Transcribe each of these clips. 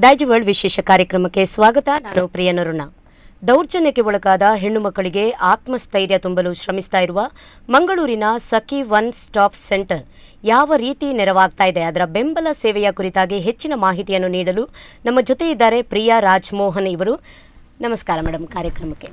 ದಾಜ್ world ವಿಶೇಷ ಕಾರ್ಯಕ್ರಮಕ್ಕೆ ಸ್ವಾಗತ ನಾನು ಪ್ರಿಯನರುಣ ದೌರ್ಜನ್ಯಕ್ಕೆ ಒಳಗಾದ ಹೆಣ್ಣು ಮಕ್ಕಳಿಗೆ ಆತ್ಮಸ್ಥೈರ್ಯ ತುಂಬಲು ಶ್ರಮಿಸ್ತಾ ಇರುವ ಮಂಗಳೂರಿನ ಸಖಿ ಒನ್ ಸ್ಟಾಪ್ ಸೆಂಟರ್ ಯಾವ ರೀತಿ ನೆರವಾಗ್ತಾ ಇದೆ ಅದರ ಬೆಂಬಲ ಸೇವೆಯ ಕುರಿತಾಗಿ ಹೆಚ್ಚಿನ ಮಾಹಿತಿಯನ್ನು ನೀಡಲು ನಮ್ಮ ಜೊತೆ ಇದ್ದಾರೆ ಪ್ರಿಯಾ ರಾಜ್ಮೋಹನ್ ಇವರು ನಮಸ್ಕಾರ ಮೇಡಮ್ ಕಾರ್ಯಕ್ರಮಕ್ಕೆ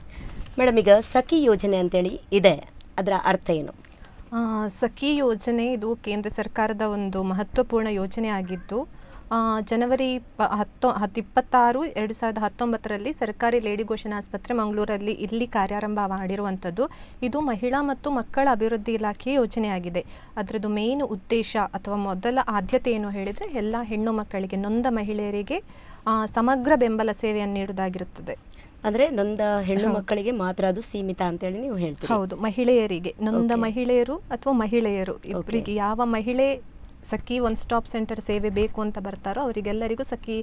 ಮೇಡಮ್ ಈಗ ಸಖಿ ಯೋಜನೆ ಅಂತೇಳಿ ಇದೆ ಅದರ ಅರ್ಥ ಏನು ಆ, ಸಖಿ ಯೋಜನೆ ಇದು ಕೇಂದ್ರ ಸರ್ಕಾರದ ಒಂದು ಮಹತ್ವಪೂರ್ಣ ಯೋಜನೆ ಆಗಿದ್ದು ಆ, ಜನವರಿ ಪ ಹತ್ತೊ ಹತ್ತು ಇಪ್ಪತ್ತಾರು ಎರಡು ಸಾವಿರದ ಹತ್ತೊಂಬತ್ತರಲ್ಲಿ ಸರ್ಕಾರಿ ಲೇಡಿ ಘೋಷಣಾ ಆಸ್ಪತ್ರೆ ಮಂಗಳೂರಲ್ಲಿ ಇಲ್ಲಿ ಕಾರ್ಯಾರಂಭ ಮಾಡಿರುವಂಥದ್ದು ಇದು ಮಹಿಳಾ ಮತ್ತು ಮಕ್ಕಳ ಅಭಿವೃದ್ಧಿ ಇಲಾಖೆಯ ಯೋಜನೆಯಾಗಿದೆ ಅದರದ್ದು ಮೇನ್ ಉದ್ದೇಶ ಅಥವಾ ಮೊದಲ ಆದ್ಯತೆ ಏನು ಹೇಳಿದರೆ ಎಲ್ಲ ಹೆಣ್ಣು ಮಕ್ಕಳಿಗೆ ನೊಂದ ಮಹಿಳೆಯರಿಗೆ ಆ, ಸಮಗ್ರ ಬೆಂಬಲ ಸೇವೆಯನ್ನು ನೀಡುವುದಾಗಿರುತ್ತದೆ ಅಂದ್ರೆ ನೊಂದ ಹೆಣ್ಣು ಮಕ್ಕಳಿಗೆ ಮಾತ್ರ ಅದು ಸೀಮಿತ ಅಂತೇಳಿ ನೀವು ಹೇಳ್ತೀರಿ ಹೌದು ಮಹಿಳೆಯರಿಗೆ ನೊಂದ Okay. ಮಹಿಳೆಯರು ಅಥವಾ ಮಹಿಳೆಯರು ಇಬ್ಬರಿಗೆ ಯಾವ ಮಹಿಳೆ ಸಖಿ ಒನ್ ಸ್ಟಾಪ್ ಸೆಂಟರ್ ಸೇವೆ ಬೇಕು ಅಂತ ಬರ್ತಾರೋ ಅವರಿಗೆಲ್ಲರಿಗೂ ಸಖಿ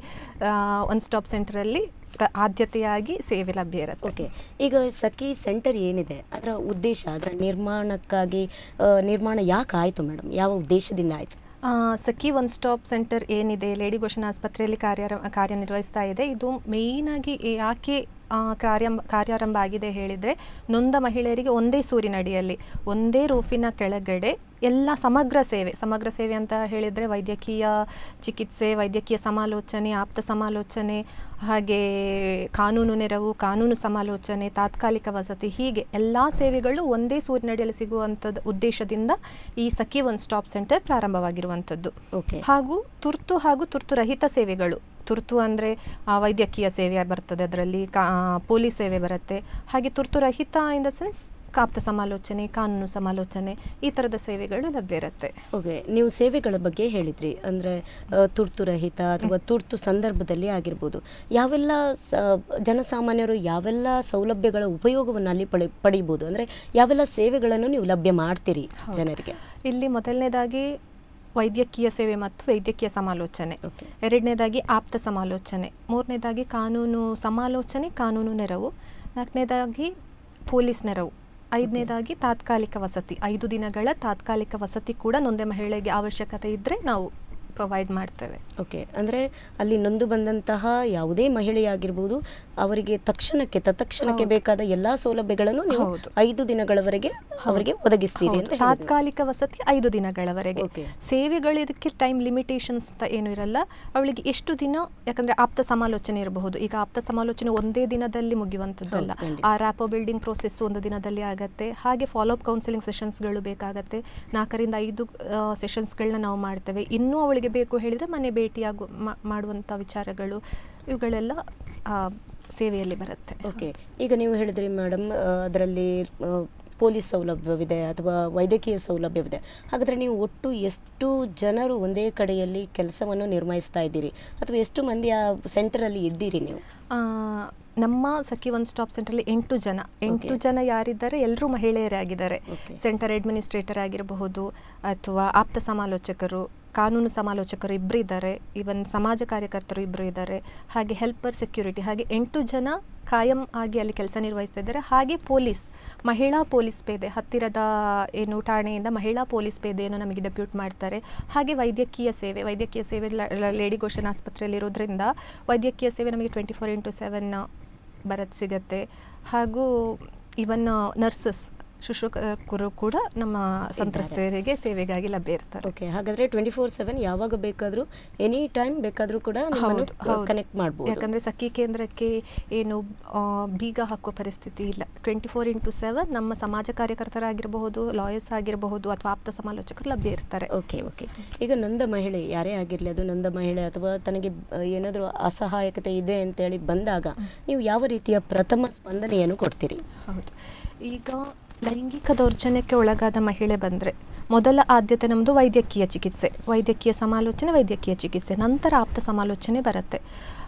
ಒನ್ ಸ್ಟಾಪ್ ಸೆಂಟರಲ್ಲಿ ಆದ್ಯತೆಯಾಗಿ ಸೇವೆ ಲಭ್ಯ ಇರುತ್ತೆ ಓಕೆ ಈಗ ಸಖಿ ಸೆಂಟರ್ ಏನಿದೆ ಅದರ ಉದ್ದೇಶ ಅದರ ನಿರ್ಮಾಣಕ್ಕಾಗಿ ಆ, ನಿರ್ಮಾಣ ಯಾಕೆ ಆಯಿತು ಮೇಡಮ್ ಯಾವ ಉದ್ದೇಶದಿಂದ ಆಯಿತು ಆ, ಸಖಿ ಒನ್ ಸ್ಟಾಪ್ ಸೆಂಟರ್ ಏನಿದೆ ಲೇಡಿ ಘೋಷಣಾ ಆಸ್ಪತ್ರೆಯಲ್ಲಿ ಕಾರ್ಯ ಕಾರ್ಯನಿರ್ವಹಿಸ್ತಾ ಇದೆ ಇದು ಮೇಯ್ನಾಗಿ ಯಾಕೆ ಆ, ಕಾರ್ಯಂ ಕಾರ್ಯಾರಂಭ ಆಗಿದೆ ಹೇಳಿದರೆ ನೊಂದ ಮಹಿಳೆಯರಿಗೆ ಒಂದೇ ಸೂರಿನಡಿಯಲ್ಲಿ ಒಂದೇ ರೂಫಿನ ಕೆಳಗಡೆ ಎಲ್ಲ ಸಮಗ್ರ ಸೇವೆ ಸಮಗ್ರ ಸೇವೆ ಅಂತ ಹೇಳಿದರೆ ವೈದ್ಯಕೀಯ ಚಿಕಿತ್ಸೆ ವೈದ್ಯಕೀಯ ಸಮಾಲೋಚನೆ ಆಪ್ತ ಸಮಾಲೋಚನೆ ಹಾಗೆ ಕಾನೂನು ನೆರವು ಕಾನೂನು ಸಮಾಲೋಚನೆ ತಾತ್ಕಾಲಿಕ ವಸತಿ ಹೀಗೆ ಎಲ್ಲ ಸೇವೆಗಳು ಒಂದೇ ಸೂರಿನಡಿಯಲ್ಲಿ ಸಿಗುವಂಥದ್ದು ಉದ್ದೇಶದಿಂದ ಈ ಸಖಿ ಒನ್ ಸ್ಟಾಪ್ ಸೆಂಟರ್ ಪ್ರಾರಂಭವಾಗಿರುವಂಥದ್ದು ಓಕೆ ಹಾಗೂ ತುರ್ತು ಹಾಗೂ ತುರ್ತು ರಹಿತ ಸೇವೆಗಳು ತುರ್ತು ಅಂದರೆ ವೈದ್ಯಕೀಯ ಸೇವೆ ಬರ್ತದೆ ಅದರಲ್ಲಿ ಕಾ ಪೊಲೀಸ್ ಸೇವೆ ಬರುತ್ತೆ ಹಾಗೆ ತುರ್ತು ರಹಿತ ಇನ್ ದ ಸೆನ್ಸ್ ಕಾಪ್ತ ಸಮಾಲೋಚನೆ ಕಾನೂನು ಸಮಾಲೋಚನೆ ಈ ಥರದ ಸೇವೆಗಳು ಲಭ್ಯ ಇರುತ್ತೆ ಓಕೆ ನೀವು ಸೇವೆಗಳ ಬಗ್ಗೆ ಹೇಳಿದ್ರಿ ಅಂದರೆ ತುರ್ತು ರಹಿತ ಅಥವಾ ತುರ್ತು ಸಂದರ್ಭದಲ್ಲಿ ಆಗಿರ್ಬೋದು ಯಾವೆಲ್ಲ ಸ- ಜನಸಾಮಾನ್ಯರು ಯಾವೆಲ್ಲ ಸೌಲಭ್ಯಗಳ ಉಪಯೋಗವನ್ನು ಅಲ್ಲಿ ಪಡಿ ಪಡಿಬೋದು ಅಂದರೆ ಯಾವೆಲ್ಲ ಸೇವೆಗಳನ್ನು ನೀವು ಲಭ್ಯ ಮಾಡ್ತೀರಿ ಹೌದು. ಜನರಿಗೆ ಇಲ್ಲಿ ಮೊದಲನೇದಾಗಿ ವೈದ್ಯಕೀಯ ಸೇವೆ ಮತ್ತು ವೈದ್ಯಕೀಯ ಸಮಾಲೋಚನೆ ಓಕೆ ಎರಡನೇದಾಗಿ ಆಪ್ತ ಸಮಾಲೋಚನೆ ಮೂರನೇದಾಗಿ ಕಾನೂನು ಸಮಾಲೋಚನೆ ಕಾನೂನು ನೆರವು ನಾಲ್ಕನೇದಾಗಿ ಪೊಲೀಸ್ ನೆರವು ಐದನೇದಾಗಿ ತಾತ್ಕಾಲಿಕ ವಸತಿ ಐದು ದಿನಗಳ ತಾತ್ಕಾಲಿಕ ವಸತಿ ಕೂಡ ನೊಂದ ಮಹಿಳೆಗೆ ಅವಶ್ಯಕತೆ ಇದ್ದರೆ ನಾವು ಪ್ರೊವೈಡ್ ಮಾಡ್ತೇವೆ ಓಕೆ ಅಂದರೆ ಅಲ್ಲಿ ನೊಂದು ಬಂದಂತಹ ಯಾವುದೇ ಮಹಿಳೆಯಾಗಿರ್ಬೋದು ಅವರಿಗೆ ತಕ್ಷಣಕ್ಕೆ ತತ್ಕ್ಷಣಕ್ಕೆ ಹೌದು. ಬೇಕಾದ ಎಲ್ಲಾ ಸೌಲಭ್ಯಗಳನ್ನು ನೀವು ಹೌದು. ಐದು ದಿನಗಳವರೆಗೆ ಅವರಿಗೆ ಒದಗಿಸ್ತೀರಿ ಹೌದು, ಅಂತ ಹೇಳಿದ್ರಿ. ತಾತ್ಕಾಲಿಕ ವಸತಿ ಐದು ದಿನಗಳವರೆಗೆ Okay. ಸೇವೆಗಳು ಇದಕ್ಕೆ ಟೈಮ್ ಲಿಮಿಟೇಷನ್ಸ್ ಅಂತ ಏನು ಇರಲ್ಲ ಅವಳಿಗೆ ಎಷ್ಟು ದಿನ ಯಾಕಂದ್ರೆ ಆಪ್ತ ಸಮಾಲೋಚನೆ ಇರಬಹುದು ಈಗ ಆಪ್ತ ಸಮಾಲೋಚನೆ ಒಂದೇ ದಿನದಲ್ಲಿ ಮುಗಿಯುವಂಥದ್ದಲ್ಲ ಹೌದು, ಖಂಡಿತ. ಆ ರ್ಯಾಪೋ ಬಿಲ್ಡಿಂಗ್ ಪ್ರೋಸೆಸ್ ಒಂದು ದಿನದಲ್ಲಿ ಆಗತ್ತೆ ಹಾಗೆ ಫಾಲೋ ಅಪ್ ಕೌನ್ಸಿಲಿಂಗ್ ಸೆಷನ್ಸ್ಗಳು ಬೇಕಾಗತ್ತೆ ನಾಲ್ಕರಿಂದ ಐದು ಸೆಷನ್ಸ್ಗಳನ್ನ ನಾವು ಮಾಡ್ತೇವೆ ಇನ್ನೂ ಅವಳಿಗೆ ಬೇಕು ಹೇಳಿದರೆ ಮನೆ ಭೇಟಿಯಾಗು ಮಾ- ಮಾಡುವಂಥ ವಿಚಾರಗಳು ಇವುಗಳೆಲ್ಲ ಆ, ಸೇವೆಯಲ್ಲಿ ಬರುತ್ತೆ ಓಕೆ ಈಗ ನೀವು ಹೇಳಿದ್ರಿ ಮೇಡಮ್ ಅದರಲ್ಲಿ ಪೊಲೀಸ್ ಸೌಲಭ್ಯವಿದೆ ಅಥವಾ ವೈದ್ಯಕೀಯ ಸೌಲಭ್ಯವಿದೆ ಹಾಗಾದರೆ ನೀವು ಒಟ್ಟು ಎಷ್ಟು ಜನರು ಒಂದೇ ಕಡೆಯಲ್ಲಿ ಕೆಲಸವನ್ನು ನಿರ್ವಹಿಸ್ತಾ ಇದ್ದೀರಿ ಅಥವಾ ಎಷ್ಟು ಮಂದಿ ಆ ಸೆಂಟರಲ್ಲಿ ಇದ್ದೀರಿ ನೀವು ಆ, ನಮ್ಮ ಸಖಿ ಒನ್ ಸ್ಟಾಪ್ ಸೆಂಟ್ರಲ್ಲಿ ಎಂಟು ಜನ ಎಂಟು Okay. ಜನ ಯಾರಿದ್ದಾರೆ ಎಲ್ಲರೂ ಮಹಿಳೆಯರೇ ಆಗಿದ್ದಾರೆ Okay. ಸೆಂಟರ್ ಅಡ್ಮಿನಿಸ್ಟ್ರೇಟರ್ ಆಗಿರಬಹುದು ಅಥವಾ ಆಪ್ತ ಸಮಾಲೋಚಕರು ಕಾನೂನು ಸಮಾಲೋಚಕರು ಇಬ್ಬರು ಇದ್ದಾರೆ ಈವನ್ ಸಮಾಜ ಕಾರ್ಯಕರ್ತರು ಇಬ್ಬರು ಇದ್ದಾರೆ ಹಾಗೆ ಹೆಲ್ಪರ್ ಸೆಕ್ಯೂರಿಟಿ ಹಾಗೆ ಎಂಟು ಜನ ಕಾಯಂ ಆಗಿ ಅಲ್ಲಿ ಕೆಲಸ ನಿರ್ವಹಿಸ್ತಾ ಇದ್ದಾರೆ ಹಾಗೆ ಪೊಲೀಸ್ ಮಹಿಳಾ ಪೊಲೀಸ್ ಪೇದೆ ಹತ್ತಿರದ ಏನು ಠಾಣೆಯಿಂದ ಮಹಿಳಾ ಪೊಲೀಸ್ ಪೇದೆಯನ್ನು ನಮಗೆ ಡೆಪ್ಯೂಟ್ ಮಾಡ್ತಾರೆ ಹಾಗೆ ವೈದ್ಯಕೀಯ ಸೇವೆ ವೈದ್ಯಕೀಯ ಸೇವೆ ಲ- ಲ- ಲೇಡಿ ಘೋಷಣಾ ಆಸ್ಪತ್ರೆಯಲ್ಲಿ ಇರೋದ್ರಿಂದ ವೈದ್ಯಕೀಯ ಸೇವೆ ನಮಗೆ ಟ್ವೆಂಟಿ ಫೋರ್ ಇಂಟು ಸೆವೆನ್ ಬರತ್ ಸಿಗತ್ತೆ ಹಾಗೂ ಇವನ್ ನರ್ಸಸ್ ಶುಶ್ರೂಷಕರು ಕೂಡ ನಮ್ಮ ಸಂತ್ರಸ್ತೆಯರಿಗೆ ಸೇವೆಗಾಗಿ ಲಭ್ಯ ಇರ್ತಾರೆ ಓಕೆ ಹಾಗಾದರೆ ಟ್ವೆಂಟಿ ಫೋರ್ ಸೆವೆನ್ ಯಾವಾಗ ಬೇಕಾದರೂ ಎನಿ ಟೈಮ್ ಬೇಕಾದರೂ ಕೂಡ ಹೌದು ಹೌದು ಕನೆಕ್ಟ್ ಮಾಡ್ಬೋದು ಯಾಕಂದ್ರೆ ಸಖಿ ಕೇಂದ್ರಕ್ಕೆ ಏನು ಆ, ಬೀಗ ಹಾಕುವ ಪರಿಸ್ಥಿತಿ ಇಲ್ಲ ಟ್ವೆಂಟಿ ಫೋರ್ ಇಂಟು ಸೆವೆನ್ ನಮ್ಮ ಸಮಾಜ ಕಾರ್ಯಕರ್ತರಾಗಿರಬಹುದು ಲಾಯರ್ಸ್ ಆಗಿರಬಹುದು ಅಥವಾ ಆಪ್ತ ಸಮಾಲೋಚಕರು ಲಭ್ಯ ಇರ್ತಾರೆ ಓಕೆ ಓಕೆ ಈಗ ನೊಂದ ಮಹಿಳೆ ಯಾರೇ ಆಗಿರಲಿ ಅದು ನೊಂದ ಮಹಿಳೆ ಅಥವಾ ತನಗೆ ಆ, ಏನಾದರೂ ಅಸಹಾಯಕತೆ ಇದೆ ಅಂತೇಳಿ ಬಂದಾಗ ನೀವು ಯಾವ ರೀತಿಯ ಪ್ರಥಮ ಸ್ಪಂದನೆಯನ್ನು ಕೊಡ್ತೀರಿ ಹೌದು ಈಗ ಲೈಂಗಿಕ ದೌರ್ಜನ್ಯಕ್ಕೆ ಒಳಗಾದ ಮಹಿಳೆ ಬಂದರೆ ಮೊದಲ ಆದ್ಯತೆ ನಮ್ಮದು ವೈದ್ಯಕೀಯ ಚಿಕಿತ್ಸೆ ವೈದ್ಯಕೀಯ ಸಮಾಲೋಚನೆ ವೈದ್ಯಕೀಯ ಚಿಕಿತ್ಸೆ ನಂತರ ಆಪ್ತ ಸಮಾಲೋಚನೆ ಬರುತ್ತೆ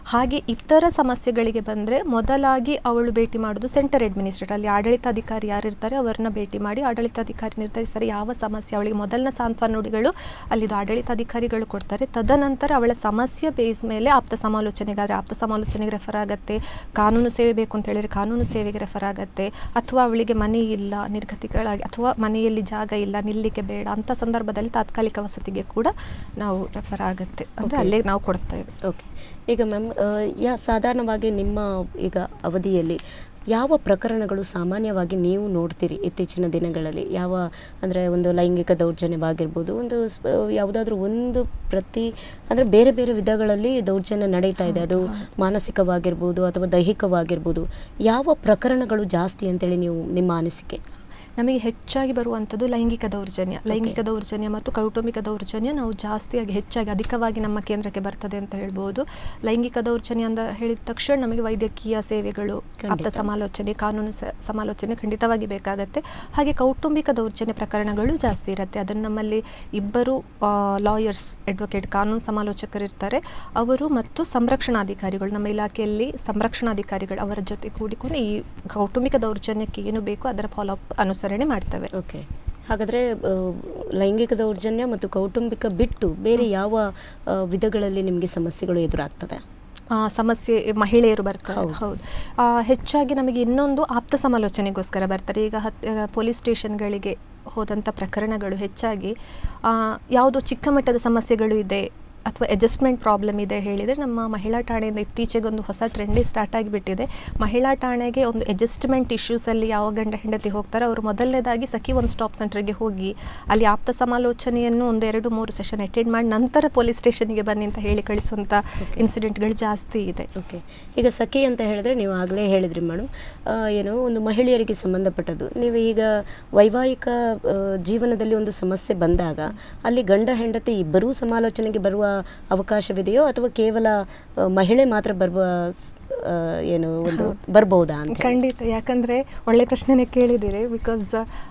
ಹಾಗೆ ಇತರ ಸಮಸ್ಯೆಗಳಿಗೆ ಬಂದರೆ ಮೊದಲಾಗಿ ಅವಳು ಭೇಟಿ ಮಾಡೋದು ಸೆಂಟರ್ ಅಡ್ಮಿನಿಸ್ಟ್ರೇಟರ್ ಅಲ್ಲಿ ಆಡಳಿತಾಧಿಕಾರಿ ಯಾರಿರ್ತಾರೆ ಅವರನ್ನ ಭೇಟಿ ಮಾಡಿ ಆಡಳಿತಾಧಿಕಾರಿ ನಿರ್ಧರಿಸ್ತಾರೆ ಯಾವ ಸಮಸ್ಯೆ ಅವಳಿಗೆ ಮೊದಲನ ಸಾಂತ್ವನ ನುಡಿಗಳು ಅಲ್ಲಿದು ಆಡಳಿತಾಧಿಕಾರಿಗಳು ಕೊಡ್ತಾರೆ ತದನಂತರ ಅವಳ ಸಮಸ್ಯೆ ಬೇಸ್ ಮೇಲೆ ಆಪ್ತ ಸಮಾಲೋಚನೆಗಾದರೆ ಆಪ್ತ ಸಮಾಲೋಚನೆಗೆ ರೆಫರ್ ಆಗುತ್ತೆ ಕಾನೂನು ಸೇವೆ ಬೇಕು ಅಂತ ಹೇಳಿದ್ರೆ ಕಾನೂನು ಸೇವೆಗೆ ರೆಫರ್ ಆಗುತ್ತೆ ಅಥವಾ ಅವಳಿಗೆ ಮನೆ ಇಲ್ಲ ನಿರ್ಗತಿಗಳಾಗಿ ಅಥವಾ ಮನೆಯಲ್ಲಿ ಜಾಗ ಇಲ್ಲ ನಿಲ್ಲಿಕ್ಕೆ ಬೇಡ ಅಂತ ಸಂದರ್ಭದಲ್ಲಿ ತಾತ್ಕಾಲಿಕ ವಸತಿಗೆ ಕೂಡ ನಾವು ರೆಫರ್ ಆಗುತ್ತೆ ಅಂದರೆ Okay. ಅಲ್ಲೇ ನಾವು ಕೊಡ್ತೇವೆ ಓಕೆ ಈಗ ಮ್ಯಾಮ್ ಯಾ ಸಾಧಾರಣವಾಗಿ ನಿಮ್ಮ ಈಗ ಅವಧಿಯಲ್ಲಿ ಯಾವ ಪ್ರಕರಣಗಳು ಸಾಮಾನ್ಯವಾಗಿ ನೀವು ನೋಡ್ತೀರಿ ಇತ್ತೀಚಿನ ದಿನಗಳಲ್ಲಿ ಯಾವ ಅಂದರೆ ಒಂದು ಲೈಂಗಿಕ ದೌರ್ಜನ್ಯವಾಗಿರ್ಬೋದು ಒಂದು ಸ್- ಯಾವುದಾದ್ರೂ ಒಂದು ಪ್ರತಿ ಅಂದರೆ ಬೇರೆ ಬೇರೆ ವಿಧಗಳಲ್ಲಿ ದೌರ್ಜನ್ಯ ನಡೀತಾ ಇದೆ ಅದು ಮಾನಸಿಕವಾಗಿರ್ಬೋದು ಅಥವಾ ದೈಹಿಕವಾಗಿರ್ಬೋದು ಯಾವ ಪ್ರಕರಣಗಳು ಜಾಸ್ತಿ ಅಂತೇಳಿ ನೀವು ನಿಮ್ಮ ಅನಿಸಿಕೆ ನಮಗೆ ಹೆಚ್ಚಾಗಿ ಬರುವಂಥದ್ದು ಲೈಂಗಿಕ ದೌರ್ಜನ್ಯ ಲೈಂಗಿಕ ದೌರ್ಜನ್ಯ ಮತ್ತು ಕೌಟುಂಬಿಕ ದೌರ್ಜನ್ಯ ನಾವು ಜಾಸ್ತಿಯಾಗಿ ಹೆಚ್ಚಾಗಿ ಅಧಿಕವಾಗಿ ನಮ್ಮ ಕೇಂದ್ರಕ್ಕೆ ಬರ್ತದೆ ಅಂತ ಹೇಳ್ಬೋದು ಲೈಂಗಿಕ ದೌರ್ಜನ್ಯ ಅಂತ ಹೇಳಿದ ತಕ್ಷಣ ನಮಗೆ ವೈದ್ಯಕೀಯ ಸೇವೆಗಳು ಆಪ್ತ ಖಂಡಿತ. ಸಮಾಲೋಚನೆ ಕಾನೂನು ಸ- ಸಮಾಲೋಚನೆ ಖಂಡಿತವಾಗಿ ಬೇಕಾಗತ್ತೆ ಹಾಗೆ ಕೌಟುಂಬಿಕ ದೌರ್ಜನ್ಯ ಪ್ರಕರಣಗಳು ಜಾಸ್ತಿ ಇರುತ್ತೆ ಅದನ್ನು ನಮ್ಮಲ್ಲಿ ಇಬ್ಬರು ಲಾಯರ್ಸ್ ಅಡ್ವೊಕೇಟ್ ಕಾನೂನು ಸಮಾಲೋಚಕರು ಇರ್ತಾರೆ ಅವರು ಮತ್ತು ಸಂರಕ್ಷಣಾಧಿಕಾರಿಗಳು ನಮ್ಮ ಇಲಾಖೆಯಲ್ಲಿ ಸಂರಕ್ಷಣಾಧಿಕಾರಿಗಳು ಅವರ ಜೊತೆ ಕೂಡಿಕೊಂಡು ಈ ಕೌಟುಂಬಿಕ ದೌರ್ಜನ್ಯಕ್ಕೆ ಏನು ಬೇಕು ಅದರ ಫಾಲೋಅಪ್ ಅನುಸರಣೆ ಮಾಡ್ತವೆ ಓಕೆ ಹಾಗಾದರೆ ಆ, ಲೈಂಗಿಕ ದೌರ್ಜನ್ಯ ಮತ್ತು ಕೌಟುಂಬಿಕ ಬಿಟ್ಟು ಬೇರೆ ಯಾವ ಆ, ವಿಧಗಳಲ್ಲಿ ನಿಮಗೆ ಸಮಸ್ಯೆಗಳು ಎದುರಾಗ್ತದೆ ಆ, ಸಮಸ್ಯೆ ಮಹಿಳೆಯರು ಬರ್ತಾರೆ ಹೌದು. ಹೌದು ಆ, ಹೆಚ್ಚಾಗಿ ನಮಗೆ ಇನ್ನೊಂದು ಆಪ್ತ ಸಮಾಲೋಚನೆಗೋಸ್ಕರ ಬರ್ತಾರೆ ಈಗ ಹತ್ ಪೊಲೀಸ್ ಸ್ಟೇಷನ್ಗಳಿಗೆ ಹೋದಂಥ ಪ್ರಕರಣಗಳು ಹೆಚ್ಚಾಗಿ ಆ, ಯಾವುದೋ ಚಿಕ್ಕ ಮಟ್ಟದ ಸಮಸ್ಯೆಗಳು ಇದೆ ಅಥವಾ ಅಡ್ಜಸ್ಟ್ಮೆಂಟ್ ಪ್ರಾಬ್ಲಮ್ ಇದೆ ಹೇಳಿದರೆ ನಮ್ಮ ಮಹಿಳಾ ಠಾಣೆಯಿಂದ ಇತ್ತೀಚೆಗೆ ಒಂದು ಹೊಸ ಟ್ರೆಂಡೇ ಸ್ಟಾರ್ಟ್ ಆಗಿಬಿಟ್ಟಿದೆ ಮಹಿಳಾ ಠಾಣೆಗೆ ಒಂದು ಅಡ್ಜಸ್ಟ್ಮೆಂಟ್ ಇಶ್ಯೂಸಲ್ಲಿ ಯಾವ ಗಂಡ ಹೆಂಡತಿ ಹೋಗ್ತಾರೆ ಅವರು ಮೊದಲನೇದಾಗಿ ಸಖಿ ಒಂದು ಸ್ಟಾಪ್ ಸೆಂಟರ್ಗೆ ಹೋಗಿ ಅಲ್ಲಿ ಆಪ್ತ ಸಮಾಲೋಚನೆಯನ್ನು ಒಂದು ಎರಡು ಮೂರು ಸೆಷನ್ ಅಟೆಂಡ್ ಮಾಡಿ ನಂತರ ಪೊಲೀಸ್ ಸ್ಟೇಷನ್ಗೆ ಬನ್ನಿ ಅಂತ ಹೇಳಿ ಕಳಿಸುವಂಥ ಇನ್ಸಿಡೆಂಟ್ಗಳು ಜಾಸ್ತಿ ಇದೆ ಓಕೆ ಈಗ ಸಖಿ ಅಂತ ಹೇಳಿದ್ರೆ ನೀವು ಆಗಲೇ ಹೇಳಿದ್ರಿ ಮೇಡಮ್ ಏನು ಒಂದು ಮಹಿಳೆಯರಿಗೆ ಸಂಬಂಧಪಟ್ಟದ್ದು ನೀವು ಈಗ ವೈವಾಹಿಕ ಆ, ಜೀವನದಲ್ಲಿ ಒಂದು ಸಮಸ್ಯೆ ಬಂದಾಗ ಅಲ್ಲಿ ಗಂಡ ಹೆಂಡತಿ ಇಬ್ಬರೂ ಸಮಾಲೋಚನೆಗೆ ಬರುವ ಅವಕಾಶವಿದೆಯೋ ಅಥವಾ ಕೇವಲ ಆ, ಮಹಿಳೆ ಮಾತ್ರ ಬರುವ ಆ, ಏನು ಒಂದು ಬರ್ಬೋದಾ ಅಂತ ಹೇಳಿ? ಖಂಡಿತ ಯಾಕಂದ್ರೆ ಒಳ್ಳೆ ಪ್ರಶ್ನೆನೇ ಕೇಳಿದ್ದೀರಿ ಬಿಕಾಸ್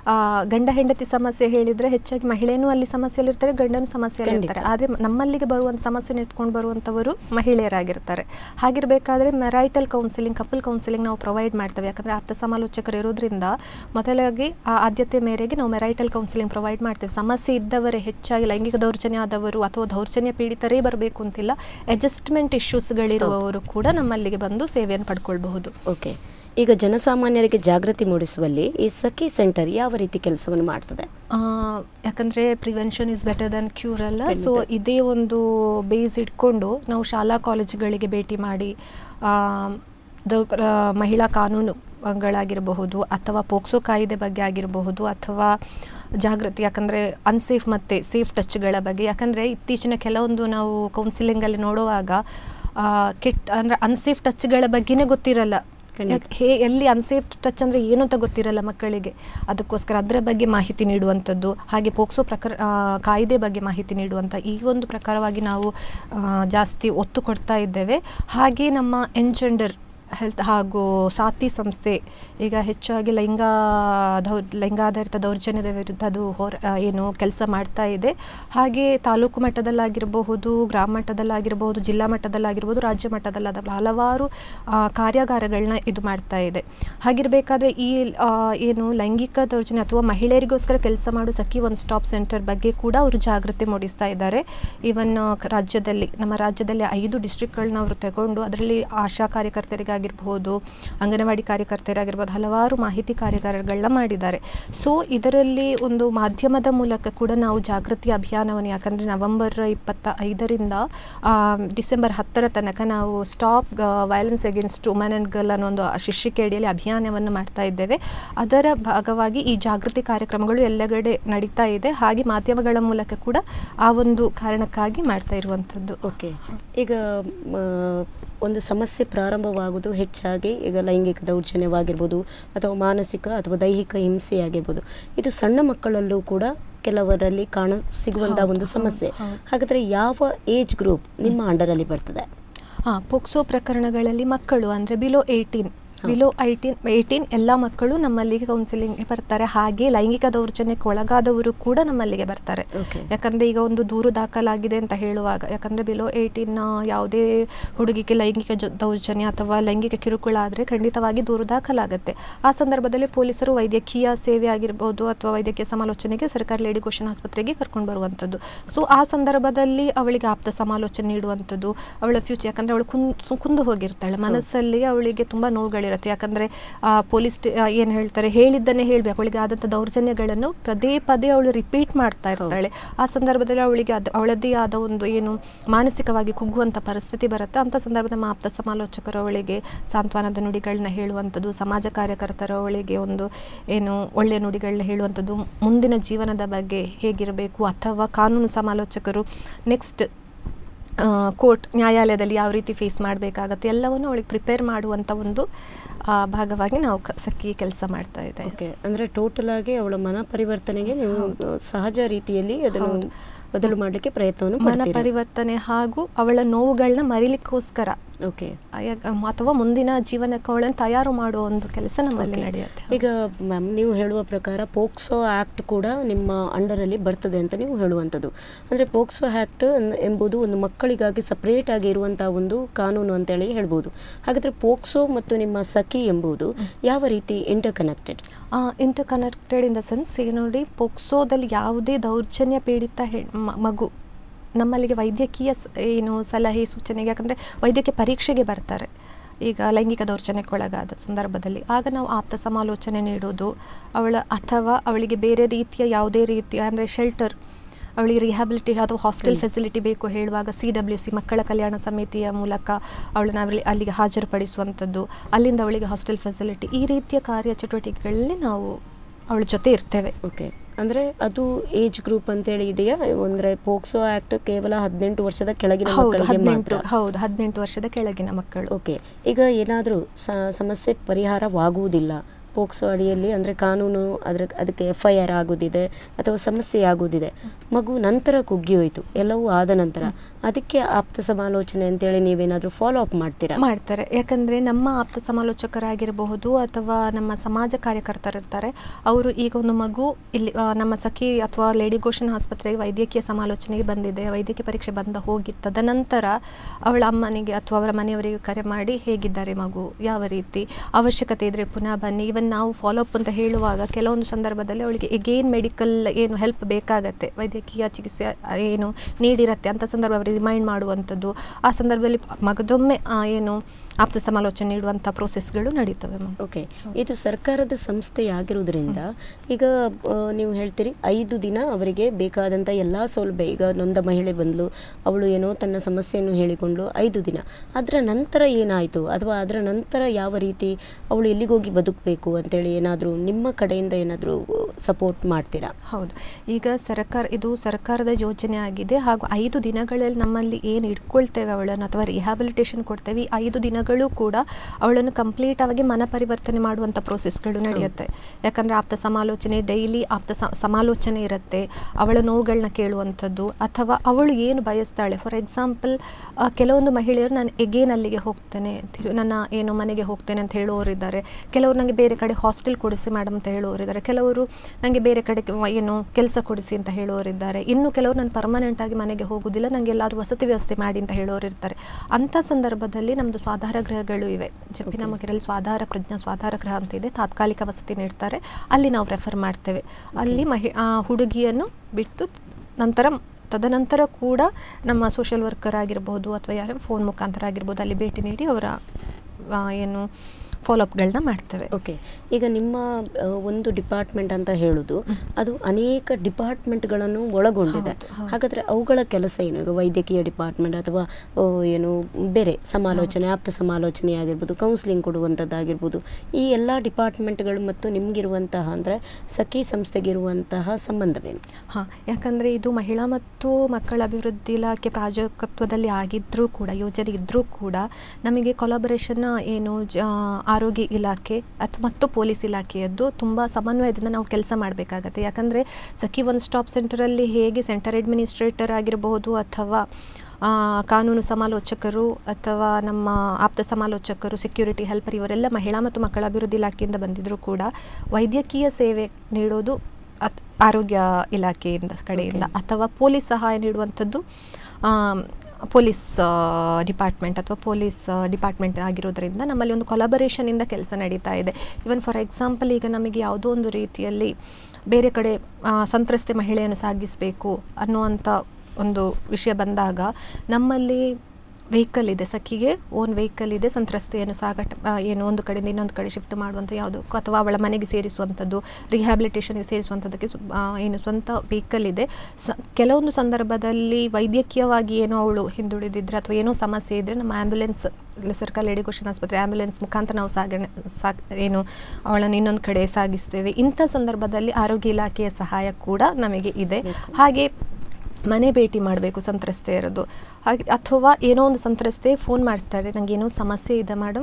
ಗಂಡ ಹೆಂಡತಿ ಸಮಸ್ಯೆ ಹೇಳಿದ್ರೆ ಹೆಚ್ಚಾಗಿ ಮಹಿಳೆನೂ ಅಲ್ಲಿ ಸಮಸ್ಯೆಯಲ್ಲಿ ಇರ್ತಾರೆ ಗಂಡನೂ ಸಮಸ್ಯೆಯಲ್ಲಿ ಖಂಡಿತ. ಇರ್ತಾರೆ ಆದರೆ ನಮ್ಮಲ್ಲಿಗೆ ಬರುವಂಥ ಸಮಸ್ಯೆ ಎತ್ಕೊಂಡು ಬರುವಂಥವರು ಮಹಿಳೆಯರಾಗಿರ್ತಾರೆ ಹಾಗಿರಬೇಕಾದ್ರೆ ಮೆರೈಟಲ್ ಕೌನ್ಸಿಲಿಂಗ್ ಕಪಲ್ ಕೌನ್ಸಿಲಿಂಗ್ ನಾವು ಪ್ರೊವೈಡ್ ಮಾಡ್ತೇವೆ ಯಾಕಂದರೆ ಆಪ್ತ ಸಮಾಲೋಚಕರು ಇರೋದ್ರಿಂದ ಮೊದಲಾಗಿ ಆ ಆದ್ಯತೆ ಮೇರೆಗೆ ನಾವು ಮೆರೈಟಲ್ ಕೌನ್ಸಿಲಿಂಗ್ ಪ್ರೊವೈಡ್ ಮಾಡ್ತೇವೆ ಸಮಸ್ಯೆ ಇದ್ದವರೇ ಹೆಚ್ಚಾಗಿ ಲೈಂಗಿಕ ದೌರ್ಜನ್ಯ ಆದವರು ಅಥವಾ ದೌರ್ಜನ್ಯ ಪೀಡಿತರೇ ಬರಬೇಕು ಅಂತಿಲ್ಲ ಅಡ್ಜಸ್ಟ್ಮೆಂಟ್ ಇಶ್ಯೂಸ್ಗಳಿರುವವರು ಕೂಡ ನಮ್ಮಲ್ಲಿಗೆ ಬಂದು ಸೇವೆಯನ್ನು ಪಡ್ಕೊಳ್ಬಹುದು ಓಕೆ ಈಗ ಜನಸಾಮಾನ್ಯರಿಗೆ ಜಾಗೃತಿ ಮೂಡಿಸುವಲ್ಲಿ ಈ ಸಖಿ ಸೆಂಟರ್ ಯಾವ ರೀತಿ ಕೆಲಸವನ್ನು ಮಾಡ್ತದೆ ಆ, ಯಾಕಂದ್ರೆ prevention is better than cure ಅಲ್ಲ ಖಂಡಿತ. ಸೊ ಇದೇ ಒಂದು ಬೇಸ್ ಇಟ್ಕೊಂಡು ನಾವು ಶಾಲಾ ಕಾಲೇಜುಗಳಿಗೆ ಭೇಟಿ ಮಾಡಿ ಆ, ದ- ಪ್ರ- ಮಹಿಳಾ ಕಾನೂನುಗಳಾಗಿರಬಹುದು ಅಥವಾ ಪೋಕ್ಸೋ ಕಾಯ್ದೆ ಬಗ್ಗೆ ಆಗಿರಬಹುದು ಅಥವಾ ಜಾಗೃತಿ ಯಾಕಂದರೆ ಅನ್ಸೇಫ್ ಮತ್ತು ಸೇಫ್ ಟಚ್ಗಳ ಬಗ್ಗೆ ಯಾಕಂದರೆ ಇತ್ತೀಚಿನ ಕೆಲವೊಂದು ನಾವು ಕೌನ್ಸಿಲಿಂಗಲ್ಲಿ ನೋಡುವಾಗ ಆ, ಕೆಟ್ಟ ಅಂದರೆ ಅನ್ಸೇಫ್ ಟಚ್ಗಳ ಬಗ್ಗೆನೇ ಗೊತ್ತಿರಲ್ಲ ಖಂಡಿತ. ಯಾಕ್- ಹೇ ಎಲ್ಲಿ ಅನ್ಸೇಫ್ ಟಚ್ ಅಂದರೆ ಏನು ಅಂತ ಗೊತ್ತಿರಲ್ಲ ಮಕ್ಕಳಿಗೆ ಅದಕ್ಕೋಸ್ಕರ ಅದರ ಬಗ್ಗೆ ಮಾಹಿತಿ ನೀಡುವಂಥದ್ದು ಹಾಗೆ ಪೋಕ್ಸೋ ಪ್ರಕಾರ ಆ, ಕಾಯ್ದೆ ಬಗ್ಗೆ ಮಾಹಿತಿ ನೀಡುವಂಥ ಈ ಒಂದು ಪ್ರಕಾರವಾಗಿ ನಾವು ಆ, ಜಾಸ್ತಿ ಒತ್ತು ಕೊಡ್ತಾ ಇದ್ದೇವೆ ಹಾಗೆ ನಮ್ಮ ಎಂಜೆಂಡರ್ ಹೆಲ್ತ್ ಹಾಗೂ ಸಾತಿ ಸಂಸ್ಥೆ ಈಗ ಹೆಚ್ಚಾಗಿ ಲೈಂಗ ದೌ ಲೈಂಗಾಧಾರಿತ ದೌರ್ಜನ್ಯದ ವಿರುದ್ಧ ಅದು ಹೋರ ಆ, ಏನು ಕೆಲಸ ಮಾಡ್ತಾ ಇದೆ ಹಾಗೆ ತಾಲೂಕು ಮಟ್ಟದಲ್ಲಾಗಿರಬಹುದು ಗ್ರಾಮ ಮಟ್ಟದಲ್ಲಾಗಿರಬಹುದು ಜಿಲ್ಲಾ ಮಟ್ಟದಲ್ಲಾಗಿರ್ಬೋದು ರಾಜ್ಯ ಮಟ್ಟದಲ್ಲಾದ ಹಲವಾರು ಆ, ಕಾರ್ಯಾಗಾರಗಳನ್ನ ಇದು ಮಾಡ್ತಾ ಇದೆ ಹಾಗಿರಬೇಕಾದ್ರೆ ಈ ಆ, ಏನು ಲೈಂಗಿಕ ದೌರ್ಜನ್ಯ ಅಥವಾ ಮಹಿಳೆಯರಿಗೋಸ್ಕರ ಕೆಲಸ ಮಾಡೋ ಸಖಿ ಒನ್ ಸ್ಟಾಪ್ ಸೆಂಟರ್ ಬಗ್ಗೆ ಕೂಡ ಅವರು ಜಾಗೃತಿ ಮೂಡಿಸ್ತಾ ಇದ್ದಾರೆ ಈವನ್ ರಾಜ್ಯದಲ್ಲಿ ನಮ್ಮ ರಾಜ್ಯದಲ್ಲಿ ಐದು ಡಿಸ್ಟ್ರಿಕ್ಟ್ಗಳನ್ನ ಅವರು ತಗೊಂಡು ಅದರಲ್ಲಿ ಆಶಾ ಕಾರ್ಯಕರ್ತರಿಗಾಗಿರ್ಬೋದು ಅಂಗನವಾಡಿ ಕಾರ್ಯಕರ್ತರಾಗಿರ್ಬೋದು ಹಲವಾರು ಮಾಹಿತಿ ಕಾರ್ಯಾಗಾರಗಳನ್ನ ಮಾಡಿದ್ದಾರೆ ಸೊ ಇದರಲ್ಲಿ ಒಂದು ಮಾಧ್ಯಮದ ಮೂಲಕ ಕೂಡ ನಾವು ಜಾಗೃತಿ ಅಭಿಯಾನವನ್ನು ಯಾಕಂದರೆ ನವೆಂಬರ್ ಇಪ್ಪತ್ತ ಐದರಿಂದ ಆ, ಡಿಸೆಂಬರ್ ಹತ್ತರ ತನಕ ನಾವು stop violence against woman and girl ಅನ್ನೋ ಒಂದು ಶೀರ್ಷಿಕೆ ಅಡಿಯಲ್ಲಿ ಅಭಿಯಾನವನ್ನು ಮಾಡ್ತಾ ಇದ್ದೇವೆ ಅದರ ಭಾಗವಾಗಿ ಈ ಜಾಗೃತಿ ಕಾರ್ಯಕ್ರಮಗಳು ಎಲ್ಲೆಡೆ ನಡೀತಾ ಇದೆ ಹಾಗೆ ಮಾಧ್ಯಮಗಳ ಮೂಲಕ ಕೂಡ ಆ ಒಂದು ಕಾರಣಕ್ಕಾಗಿ ಮಾಡ್ತಾ ಇರುವಂಥದ್ದು ಓಕೆ ಈಗ ಮ, ಒಂದು ಸಮಸ್ಯೆ ಪ್ರಾರಂಭವಾಗುವುದು ಹೆಚ್ಚಾಗಿ ಈಗ ಲೈಂಗಿಕ ದೌರ್ಜನ್ಯವಾಗಿರ್ಬೋದು ಅಥವಾ ಮಾನಸಿಕ ಅಥವಾ ದೈಹಿಕ ಹಿಂಸೆ ಆಗಿರ್ಬೋದು ಇದು ಸಣ್ಣ ಮಕ್ಕಳಲ್ಲೂ ಕೂಡ ಕೆಲವರಲ್ಲಿ ಕಾಣ ಸಿಗುವಂಥ ಹೌದು, ಒಂದು ಹೌದು, ಸಮಸ್ಯೆ ಹೌದು. ಹಾಗಾದರೆ ಯಾವ ಏಜ್ ಗ್ರೂಪ್ ನಿಮ್ಮ ಅಂಡರಲ್ಲಿ ಬರ್ತದೆ ಹಾಂ ಪೋಕ್ಸೋ ಪ್ರಕರಣಗಳಲ್ಲಿ ಮಕ್ಕಳು ಅಂದರೆ below eighteen below eighteen eighteen ಎಲ್ಲ ಮಕ್ಕಳು ನಮ್ಮಲ್ಲಿಗೆ ಕೌನ್ಸಿಲಿಂಗ್ಗೆ ಬರ್ತಾರೆ ಹಾಗೆ ಲೈಂಗಿಕ ದೌರ್ಜನ್ಯಕ್ಕೆ ಒಳಗಾದವರು ಕೂಡ ನಮ್ಮಲ್ಲಿಗೆ ಬರ್ತಾರೆ Okay. ಯಾಕಂದರೆ ಈಗ ಒಂದು ದೂರು ದಾಖಲಾಗಿದೆ ಅಂತ ಹೇಳುವಾಗ ಯಾಕಂದರೆ ಬಿಲೋ ಏಯ್ಟೀನ್ನ ಯಾವುದೇ ಹುಡುಗಿಗೆ ಲೈಂಗಿಕ ಜ ದೌರ್ಜನ್ಯ ಅಥವಾ ಲೈಂಗಿಕ ಕಿರುಕುಳ ಆದರೆ ಖಂಡಿತವಾಗಿ ದೂರು ದಾಖಲಾಗುತ್ತೆ ಆ ಸಂದರ್ಭದಲ್ಲಿ ಪೊಲೀಸರು ವೈದ್ಯಕೀಯ ಸೇವೆ ಆಗಿರ್ಬೋದು ಅಥವಾ ವೈದ್ಯಕೀಯ ಸಮಾಲೋಚನೆಗೆ ಸರ್ಕಾರಿ ಲೇಡಿ ಘೋಷಣಾ ಆಸ್ಪತ್ರೆಗೆ ಕರ್ಕೊಂಡು ಬರುವಂಥದ್ದು ಸೊ ಆ ಸಂದರ್ಭದಲ್ಲಿ ಅವಳಿಗೆ ಆಪ್ತ ಸಮಾಲೋಚನೆ ನೀಡುವಂಥದ್ದು ಅವಳ ಫ್ಯೂಚರ್ ಯಾಕಂದರೆ ಅವಳು ಕುಂದು ಕುಂದು ಹೋಗಿರ್ತಾಳೆ ಮನಸ್ಸಲ್ಲಿ ಅವಳಿಗೆ ತುಂಬ ನೋವುಗಳಿರುತ್ತೆ ಯಾಕಂದರೆ ಪೊಲೀಸ್ ಏನು ಹೇಳ್ತಾರೆ ಹೇಳಿದ್ದನ್ನೇ ಹೇಳಬೇಕು ಅವಳಿಗೆ ಆದಂಥ ದೌರ್ಜನ್ಯಗಳನ್ನು ಪದೇ ಪದೇ ಅವಳು ರಿಪೀಟ್ ಮಾಡ್ತಾ ಇರ್ತಾಳೆ ಆ ಸಂದರ್ಭದಲ್ಲಿ ಅವಳಿಗೆ ಅದು ಅವಳದ್ದೇ ಆದ ಒಂದು ಏನು ಮಾನಸಿಕವಾಗಿ ಕುಗ್ಗುವಂಥ ಪರಿಸ್ಥಿತಿ ಬರುತ್ತೆ ಅಂಥ ಸಂದರ್ಭದ ನಮ್ಮ ಆಪ್ತ ಸಮಾಲೋಚಕರು ಅವಳಿಗೆ ಸಾಂತ್ವನದ ನುಡಿಗಳನ್ನ ಹೇಳುವಂಥದ್ದು ಸಮಾಜ ಕಾರ್ಯಕರ್ತರು ಅವಳಿಗೆ ಒಂದು ಏನು ಒಳ್ಳೆಯ ನುಡಿಗಳನ್ನ ಹೇಳುವಂಥದ್ದು ಮುಂದಿನ ಜೀವನದ ಬಗ್ಗೆ ಹೇಗಿರಬೇಕು ಅಥವಾ ಕಾನೂನು ಸಮಾಲೋಚಕರು ನೆಕ್ಸ್ಟ್ ಕೋರ್ಟ್ ನ್ಯಾಯಾಲಯದಲ್ಲಿ ಯಾವ ರೀತಿ ಫೇಸ್ ಮಾಡಬೇಕಾಗತ್ತೆ ಎಲ್ಲವನ್ನು ಅವಳಿಗೆ ಪ್ರಿಪೇರ್ ಮಾಡುವಂಥ ಒಂದು ಆ, ಭಾಗವಾಗಿ ನಾವು ಕ ಸಖಿ ಕೆಲಸ ಮಾಡ್ತಾ ಇದ್ದೇವೆ ಓಕೆ ಅಂದ್ರೆ ಟೋಟಲ್ ಆಗಿ ಅವಳ ಮನ ಪರಿವರ್ತನೆಗೆ ನೀವು ಸಹಜ ರೀತಿಯಲ್ಲಿ ಅದನ್ನು ಹೌದು. ಬದಲು ಮಾಡಲಿಕ್ಕೆ ಪ್ರಯತ್ನವನ್ನು ಮನ ಪಡ್ತೀರಾ ಪರಿವರ್ತನೆ ಹಾಗೂ ಅವಳ ನೋವುಗಳನ್ನ ಮರಿಲಿಕ್ಕೋಸ್ಕರ ಓಕೆ ಆಯ- ಅಥವಾ ಮುಂದಿನ ಜೀವನಕ್ಕೆ ಅವಳನ್ನು ತಯಾರು ಮಾಡುವ ಒಂದು ಕೆಲಸ ನಮ್ಮಲ್ಲಿ Okay. ನಡೆಯುತ್ತೆ ಈಗ ಮ್ಯಾಮ್ ನೀವು ಹೇಳುವ ಪ್ರಕಾರ ಪೋಕ್ಸೋ ಆ್ಯಕ್ಟ್ ಕೂಡ ನಿಮ್ಮ ಅಂಡರಲ್ಲಿ ಬರ್ತದೆ ಅಂತ ನೀವು ಹೇಳುವಂಥದ್ದು ಅಂದರೆ ಪೋಕ್ಸೋ ಆ್ಯಕ್ಟ್ ಎಂಬುದು ಒಂದು ಮಕ್ಕಳಿಗಾಗಿ ಸಪ್ರೇಟ್ ಆಗಿ ಇರುವಂತಹ ಒಂದು ಕಾನೂನು ಅಂತೇಳಿ ಹೇಳ್ಬೋದು ಹಾಗಾದರೆ ಪೋಕ್ಸೋ ಮತ್ತು ನಿಮ್ಮ ಸಖಿ ಎಂಬುದು ಯಾವ ರೀತಿ interconnected interconnected in the sense ಈಗ ನೋಡಿ ಪೋಕ್ಸೋದಲ್ಲಿ ಯಾವುದೇ ದೌರ್ಜನ್ಯ ಪೀಡಿತ ಹೆಣ್ ಮ- ಮಗು ನಮ್ಮಲ್ಲಿಗೆ ವೈದ್ಯಕೀಯ ಸ- ಏನು ಸಲಹೆ ಸೂಚನೆಗೆ ಯಾಕಂದರೆ ವೈದ್ಯಕೀಯ ಪರೀಕ್ಷೆಗೆ ಬರ್ತಾರೆ ಈಗ ಲೈಂಗಿಕ ದೌರ್ಜನ್ಯಕ್ಕೆ ಒಳಗಾದ ಸಂದರ್ಭದಲ್ಲಿ ಆಗ ನಾವು ಆಪ್ತ ಸಮಾಲೋಚನೆ ನೀಡೋದು ಅವಳ ಅಥವಾ ಅವಳಿಗೆ ಬೇರೆ ರೀತಿಯ ಯಾವುದೇ ರೀತಿಯ ಅಂದರೆ ಶೆಲ್ಟರ್ ಅವಳಿಗೆ ರಿಹ್ಯಾಬಿಲಿಟೇಷನ್ ಅಥವಾ ಹಾಸ್ಟೆಲ್ ಫೆಸಿಲಿಟಿ ಬೇಕು ಹೇಳುವಾಗ ಸಿ ಡಬ್ಲ್ಯೂ ಸಿ ಮಕ್ಕಳ ಕಲ್ಯಾಣ ಸಮಿತಿಯ ಮೂಲಕ ಅವಳನ್ನ ಅವಳಿ ಅಲ್ಲಿಗೆ ಹಾಜರುಪಡಿಸುವಂಥದ್ದು ಅಲ್ಲಿಂದ ಅವಳಿಗೆ ಹಾಸ್ಟೆಲ್ ಫೆಸಿಲಿಟಿ ಈ ರೀತಿಯ ಕಾರ್ಯಚಟುವಟಿಕೆಗಳಲ್ಲಿ ನಾವು ಅವಳ ಜೊತೆ ಇರ್ತೇವೆ ಓಕೆ ಅಂದರೆ ಅದು ಏಜ್ ಗ್ರೂಪ್ ಅಂತೇಳಿ ಇದೆಯಾ ಅಂದರೆ ಪೋಕ್ಸೋ ಆ್ಯಕ್ಟ್ ಕೇವಲ ಹದಿನೆಂಟು ವರ್ಷದ ಕೆಳಗಿನ ಹೌದು ಮಕ್ಕಳಿಗೆ ಹದಿನೆಂಟು ಮಾತ್ರ ಹೌದು ಹದಿನೆಂಟು ವರ್ಷದ ಕೆಳಗಿನ ಮಕ್ಕಳು ಓಕೆ ಈಗ ಏನಾದರೂ ಸಮಸ್ಯೆ ಪರಿಹಾರವಾಗುವುದಿಲ್ಲ ಪೋಕ್ಸೋ ಅಡಿಯಲ್ಲಿ ಅಂದರೆ ಕಾನೂನು ಅದರ ಅದಕ್ಕೆ ಎಫ್ ಐ ಆರ್ ಆಗೋದಿದೆ ಅಥವಾ ಸಮಸ್ಯೆ ಆಗೋದಿದೆ ಮಗು ನಂತರ ಕುಗ್ಗಿ ಹೋಯಿತು ಎಲ್ಲವೂ ಆದ ನಂತರ ಅದಕ್ಕೆ ಆಪ್ತ ಸಮಾಲೋಚನೆ ಅಂತೇಳಿ ನೀವೇನಾದರೂ ಫಾಲೋ ಅಪ್ ಮಾಡ್ತೀರಾ ಮಾಡ್ತಾರೆ ಯಾಕಂದರೆ ನಮ್ಮ ಆಪ್ತ ಸಮಾಲೋಚಕರಾಗಿರಬಹುದು ಅಥವಾ ನಮ್ಮ ಸಮಾಜ ಕಾರ್ಯಕರ್ತರಿರ್ತಾರೆ ಅವರು ಈಗ ಒಂದು ಮಗು ಇಲ್ಲಿ ಆ, ನಮ್ಮ ಸಖಿ ಅಥವಾ ಲೇಡಿ ಘೋಷಣಾ ಆಸ್ಪತ್ರೆಗೆ ವೈದ್ಯಕೀಯ ಸಮಾಲೋಚನೆಗೆ ಬಂದಿದೆ ವೈದ್ಯಕೀಯ ಪರೀಕ್ಷೆ ಬಂದ ಹೋಗಿ ತದನಂತರ ಅವಳ ಅಮ್ಮನಿಗೆ ಅಥವಾ ಅವರ ಮನೆಯವರಿಗೆ ಕರೆ ಮಾಡಿ ಹೇಗಿದ್ದಾರೆ ಮಗು ಯಾವ ರೀತಿ ಅವಶ್ಯಕತೆ ಇದ್ದರೆ ಪುನಃ ಬನ್ನಿ ಇವನ್ ನಾವು ಫಾಲೋ ಅಪ್ ಅಂತ ಹೇಳುವಾಗ ಕೆಲವೊಂದು ಸಂದರ್ಭದಲ್ಲಿ ಅವಳಿಗೆ ಎಗೇನ್ ಮೆಡಿಕಲ್ ಏನು ಹೆಲ್ಪ್ ಬೇಕಾಗತ್ತೆ ವೈದ್ಯಕೀಯ ಚಿಕಿತ್ಸೆ ಆ, ಏನು ನೀಡಿರತ್ತೆ ಅಂತ ಸಂದರ್ಭ ಅವರಿಗೆ ರಿಮೈಂಡ್ ಮಾಡುವಂಥದ್ದು ಆ ಸಂದರ್ಭದಲ್ಲಿ ಮಗದೊಮ್ಮೆ ಆ, ಏನು ಆಪ್ತ ಸಮಾಲೋಚನೆ ನೀಡುವಂಥ ಪ್ರೋಸೆಸ್ಗಳು ನಡೀತವೆ ಮ್ಯಾಮ್ ಓಕೆ ಇದು ಸರ್ಕಾರದ ಸಂಸ್ಥೆಯಾಗಿರುವುದರಿಂದ ಈಗ ಆ, ನೀವು ಹೇಳ್ತೀರಿ ಐದು ದಿನ ಅವರಿಗೆ ಬೇಕಾದಂಥ ಎಲ್ಲ ಸೌಲಭ್ಯ ಈಗ ನೊಂದ ಮಹಿಳೆ ಬಂದಳು ಅವಳು ಏನೋ ತನ್ನ ಸಮಸ್ಯೆಯನ್ನು ಹೇಳಿಕೊಂಡ್ಳು ಐದು ದಿನ ಅದರ ನಂತರ ಏನಾಯಿತು ಅಥವಾ ಅದರ ನಂತರ ಯಾವ ರೀತಿ ಅವಳು ಎಲ್ಲಿಗೋಗಿ ಬದುಕಬೇಕು ಅಂತೇಳಿ ಏನಾದರೂ ನಿಮ್ಮ ಕಡೆಯಿಂದ ಏನಾದರೂ ಸಪೋರ್ಟ್ ಮಾಡ್ತೀರಾ ಹೌದು ಈಗ ಸರ್ಕಾರ ಇದು ಸರ್ಕಾರದ ಯೋಜನೆ ಆಗಿದೆ ಹಾಗೂ ಐದು ದಿನಗಳಲ್ಲಿ ನಮ್ಮಲ್ಲಿ ಏನು ಇಟ್ಕೊಳ್ತೇವೆ ಅವಳನ್ನು ಅಥವಾ ರಿಹ್ಯಾಬಿಲಿಟೇಷನ್ ಕೊಡ್ತೇವೆ ಈ ಐದು ದಿನಗಳು ಕೂಡ ಅವಳನ್ನು ಕಂಪ್ಲೀಟ್ ಆಗಿ ಮನ ಪರಿವರ್ತನೆ ಮಾಡುವಂಥ ಪ್ರೋಸೆಸ್ಗಳು ನಡೆಯುತ್ತೆ ಯಾಕಂದರೆ ಆಪ್ತ ಸಮಾಲೋಚನೆ ಡೈಲಿ ಆಪ್ತ ಸ- ಸಮಾಲೋಚನೆ ಇರುತ್ತೆ ಅವಳ ನೋವುಗಳನ್ನ ಕೇಳುವಂಥದ್ದು ಅಥವಾ ಅವಳು ಏನು ಬಯಸ್ತಾಳೆ ಫಾರ್ ಎಕ್ಸಾಂಪಲ್ ಕೆಲವೊಂದು ಮಹಿಳೆಯರು ನಾನು ಎಗೇನ್ ಅಲ್ಲಿಗೆ ಹೋಗ್ತೇನೆ ತಿರು- ನನ್ನ ಏನು ಮನೆಗೆ ಹೋಗ್ತೇನೆ ಅಂತ ಹೇಳುವವರಿದ್ದಾರೆ ಕೆಲವರು ನನಗೆ ಬೇರೆ ಕಡೆ ಹಾಸ್ಟೆಲ್ ಕೊಡಿಸಿ ಮೇಡಮ್ ಅಂತ ಹೇಳುವವರಿದ್ದಾರೆ ಕೆಲವರು ನನಗೆ ಬೇರೆ ಕಡೆ ಕೆ- ಏನು ಕೆಲಸ ಕೊಡಿಸಿ ಅಂತ ಹೇಳುವವರಿದ್ದಾರೆ ಇನ್ನು ಕೆಲವರು ನಾನು ಪರ್ಮನೆಂಟ್ ಆಗಿ ಮನೆಗೆ ಹೋಗುವುದಿಲ್ಲ ನನಗೆ ಎಲ್ಲಾದರೂ ವಸತಿ ವ್ಯವಸ್ಥೆ ಮಾಡಿ ಅಂತ ಹೇಳೋರು ಇರ್ತಾರೆ ಅಂಥ ಸಂದರ್ಭದಲ್ಲಿ ನಮ್ಮದು ಸ್ವಾಧಾರ ಗೃಹಗಳು ಇವೆ ಜಪ್ಪಿನಮಕೆರೆಯಲ್ಲಿ ಸ್ವಾಧಾರ ಪ್ರಜ್ಞಾ ಸ್ವಾಧಾರ ಗೃಹ ಅಂತ ಇದೆ ತಾತ್ಕಾಲಿಕ ವಸತಿ ನೀಡ್ತಾರೆ ಅಲ್ಲಿ ನಾವು ರೆಫರ್ ಮಾಡ್ತೇವೆ ಅಲ್ಲಿ ಮಹಿ ಆ ಹುಡುಗಿಯನ್ನು ಬಿಟ್ಟು ನಂತರ ತದನಂತರ ಕೂಡ ನಮ್ಮ ಸೋಷಿಯಲ್ ವರ್ಕರ್ ಆಗಿರ್ಬೋದು ಅಥವಾ ಯಾರು ಫೋನ್ ಮುಖಾಂತರ ಆಗಿರ್ಬೋದು ಅಲ್ಲಿ ಭೇಟಿ ನೀಡಿ ಅವರ ಆ, ಏನು ಫಾಲೋಅಪ್ಗಳನ್ನ ಮಾಡ್ತೇವೆ ಓಕೆ ಈಗ ನಿಮ್ಮ ಆ, ಒಂದು ಡಿಪಾರ್ಟ್ಮೆಂಟ್ ಅಂತ ಹೇಳುದು ಅದು ಅನೇಕ ಡಿಪಾರ್ಟ್ಮೆಂಟ್ಗಳನ್ನು ಒಳಗೊಂಡಿದೆ ಹೌದು, ಹೌದು. ಹಾಗಾದ್ರೆ ಅವುಗಳ ಕೆಲಸ ಏನು ಈಗ ವೈದ್ಯಕೀಯ ಡಿಪಾರ್ಟ್ಮೆಂಟ್ ಅಥವಾ ಆ, ಏನು ಬೇರೆ ಸಮಾಲೋಚನೆ ಆಪ್ತ ಸಮಾಲೋಚನೆ ಆಗಿರ್ಬೋದು ಕೌನ್ಸಿಲಿಂಗ್ ಕೊಡುವಂಥದ್ದಾಗಿರ್ಬೋದು ಈ ಎಲ್ಲ ಡಿಪಾರ್ಟ್ಮೆಂಟ್ಗಳು ಮತ್ತು ನಿಮಗಿರುವಂತಹ ಅಂದರೆ ಸಖಿ ಸಂಸ್ಥೆಗಿರುವಂತಹ ಸಂಬಂಧವೇನು ಹಾಂ ಯಾಕಂದರೆ ಇದು ಮಹಿಳಾ ಮತ್ತು ಮಕ್ಕಳ ಅಭಿವೃದ್ಧಿ ಇಲಾಖೆ ಪ್ರಾಜೆಕ್ಟ್ವದಲ್ಲಿ ಆಗಿದ್ದರೂ ಕೂಡ ಯೋಜನೆ ಇದ್ದರೂ ಕೂಡ ನಮಗೆ ಕೊಲಾಬರೇಷನ್ ಏನು ಜ ಆರೋಗ್ಯ ಇಲಾಖೆ ಅಥವಾ ಮತ್ತು ಪೊಲೀಸ್ ಇಲಾಖೆಯದ್ದು ತುಂಬ ಸಮನ್ವಯದಿಂದ ನಾವು ಕೆಲಸ ಮಾಡಬೇಕಾಗತ್ತೆ ಯಾಕಂದರೆ ಸಖಿ ಒನ್ ಸ್ಟಾಪ್ ಸೆಂಟರಲ್ಲಿ ಹೇಗೆ ಸೆಂಟರ್ ಅಡ್ಮಿನಿಸ್ಟ್ರೇಟರ್ ಆಗಿರಬಹುದು ಅಥವಾ ಆ, ಕಾನೂನು ಸಮಾಲೋಚಕರು ಅಥವಾ ನಮ್ಮ ಆಪ್ತ ಸಮಾಲೋಚಕರು ಸೆಕ್ಯೂರಿಟಿ ಹೆಲ್ಪರ್ ಇವರೆಲ್ಲ ಮಹಿಳಾ ಮತ್ತು ಮಕ್ಕಳ ಅಭಿವೃದ್ಧಿ ಇಲಾಖೆಯಿಂದ ಬಂದಿದ್ದರೂ ಕೂಡ ವೈದ್ಯಕೀಯ ಸೇವೆ ನೀಡೋದು ಅತ್- ಆರೋಗ್ಯ ಇಲಾಖೆಯಿಂದ ಕಡೆಯಿಂದ ಅಥವಾ ಪೊಲೀಸ್ ಸಹಾಯ ನೀಡುವಂಥದ್ದು ಆಮ್, ಪೊಲೀಸ್ ಡಿಪಾರ್ಟ್ಮೆಂಟ್ ಅಥವಾ ಪೊಲೀಸ್ ಡಿಪಾರ್ಟ್ಮೆಂಟ್ ಆಗಿರೋದ್ರಿಂದ ನಮ್ಮಲ್ಲಿ ಒಂದು ಕೊಲಾಬರೇಷನಿಂದ ಕೆಲಸ ನಡೀತಾ ಇದೆ ಇವನ್ ಫಾರ್ ಎಕ್ಸಾಂಪಲ್ ಈಗ ನಮಗೆ ಯಾವುದೋ ಒಂದು ರೀತಿಯಲ್ಲಿ ಬೇರೆ ಕಡೆ ಆ, ಸಂತ್ರಸ್ತೆ ಮಹಿಳೆಯನ್ನು ಸಾಗಿಸಬೇಕು ಅನ್ನುವಂಥ ಒಂದು ವಿಷಯ ಬಂದಾಗ ನಮ್ಮಲ್ಲಿ ವೆಹಿಕಲ್ ಇದೆ ಸಖಿಗೆ ಓನ್ ವೆಹಿಕಲ್ ಇದೆ ಸಂತ್ರಸ್ತೆಯನ್ನು ಸಾಗಾಟ ಆ, ಏನು ಒಂದು ಕಡೆಯಿಂದ ಇನ್ನೊಂದು ಕಡೆ ಶಿಫ್ಟ್ ಮಾಡುವಂಥ ಯಾವುದು ಅಥವಾ ಅವಳ ಮನೆಗೆ ಸೇರಿಸುವಂಥದ್ದು ರಿಹ್ಯಾಬಿಲಿಟೇಷನ್ಗೆ ಸೇರಿಸುವಂಥದ್ದಕ್ಕೆ ಸು- ಆ, ಏನು ಸ್ವಂತ ವೆಹಿಕಲ್ ಇದೆ ಸ ಕೆಲವೊಂದು ಸಂದರ್ಭದಲ್ಲಿ ವೈದ್ಯಕೀಯವಾಗಿ ಏನೋ ಅವಳು ಹಿಂದುಳಿದಿದ್ರೆ ಅಥವಾ ಏನೋ ಸಮಸ್ಯೆ ಇದ್ದರೆ ನಮ್ಮ ಆ್ಯಂಬುಲೆನ್ಸ್ ಇಲ್ಲ ಸರ್ಕಾರಿ ಲೇಡಿಗೋಷನ್ ಆಸ್ಪತ್ರೆ ಆ್ಯಂಬುಲೆನ್ಸ್ ಮುಖಾಂತರ ನಾವು ಸಾಗಣೆ ಸಾಕ್ ಏನು ಅವಳನ್ನು ಇನ್ನೊಂದು ಕಡೆ ಸಾಗಿಸ್ತೇವೆ ಇಂಥ ಸಂದರ್ಭದಲ್ಲಿ ಆರೋಗ್ಯ ಇಲಾಖೆಯ ಸಹಾಯ ಕೂಡ ನಮಗೆ ಇದೆ ಹಾಗೆ ಮನೆ ಭೇಟಿ ಮಾಡಬೇಕು ಸಂತ್ರಸ್ತೆಯರದು ಹಾಗೆ ಅಥವಾ ಏನೋ ಒಂದು ಸಂತ್ರಸ್ತೆ ಫೋನ್ ಮಾಡ್ತಾರೆ ನನಗೆ ಏನೋ ಸಮಸ್ಯೆ ಇದೆ ಮೇಡಮ್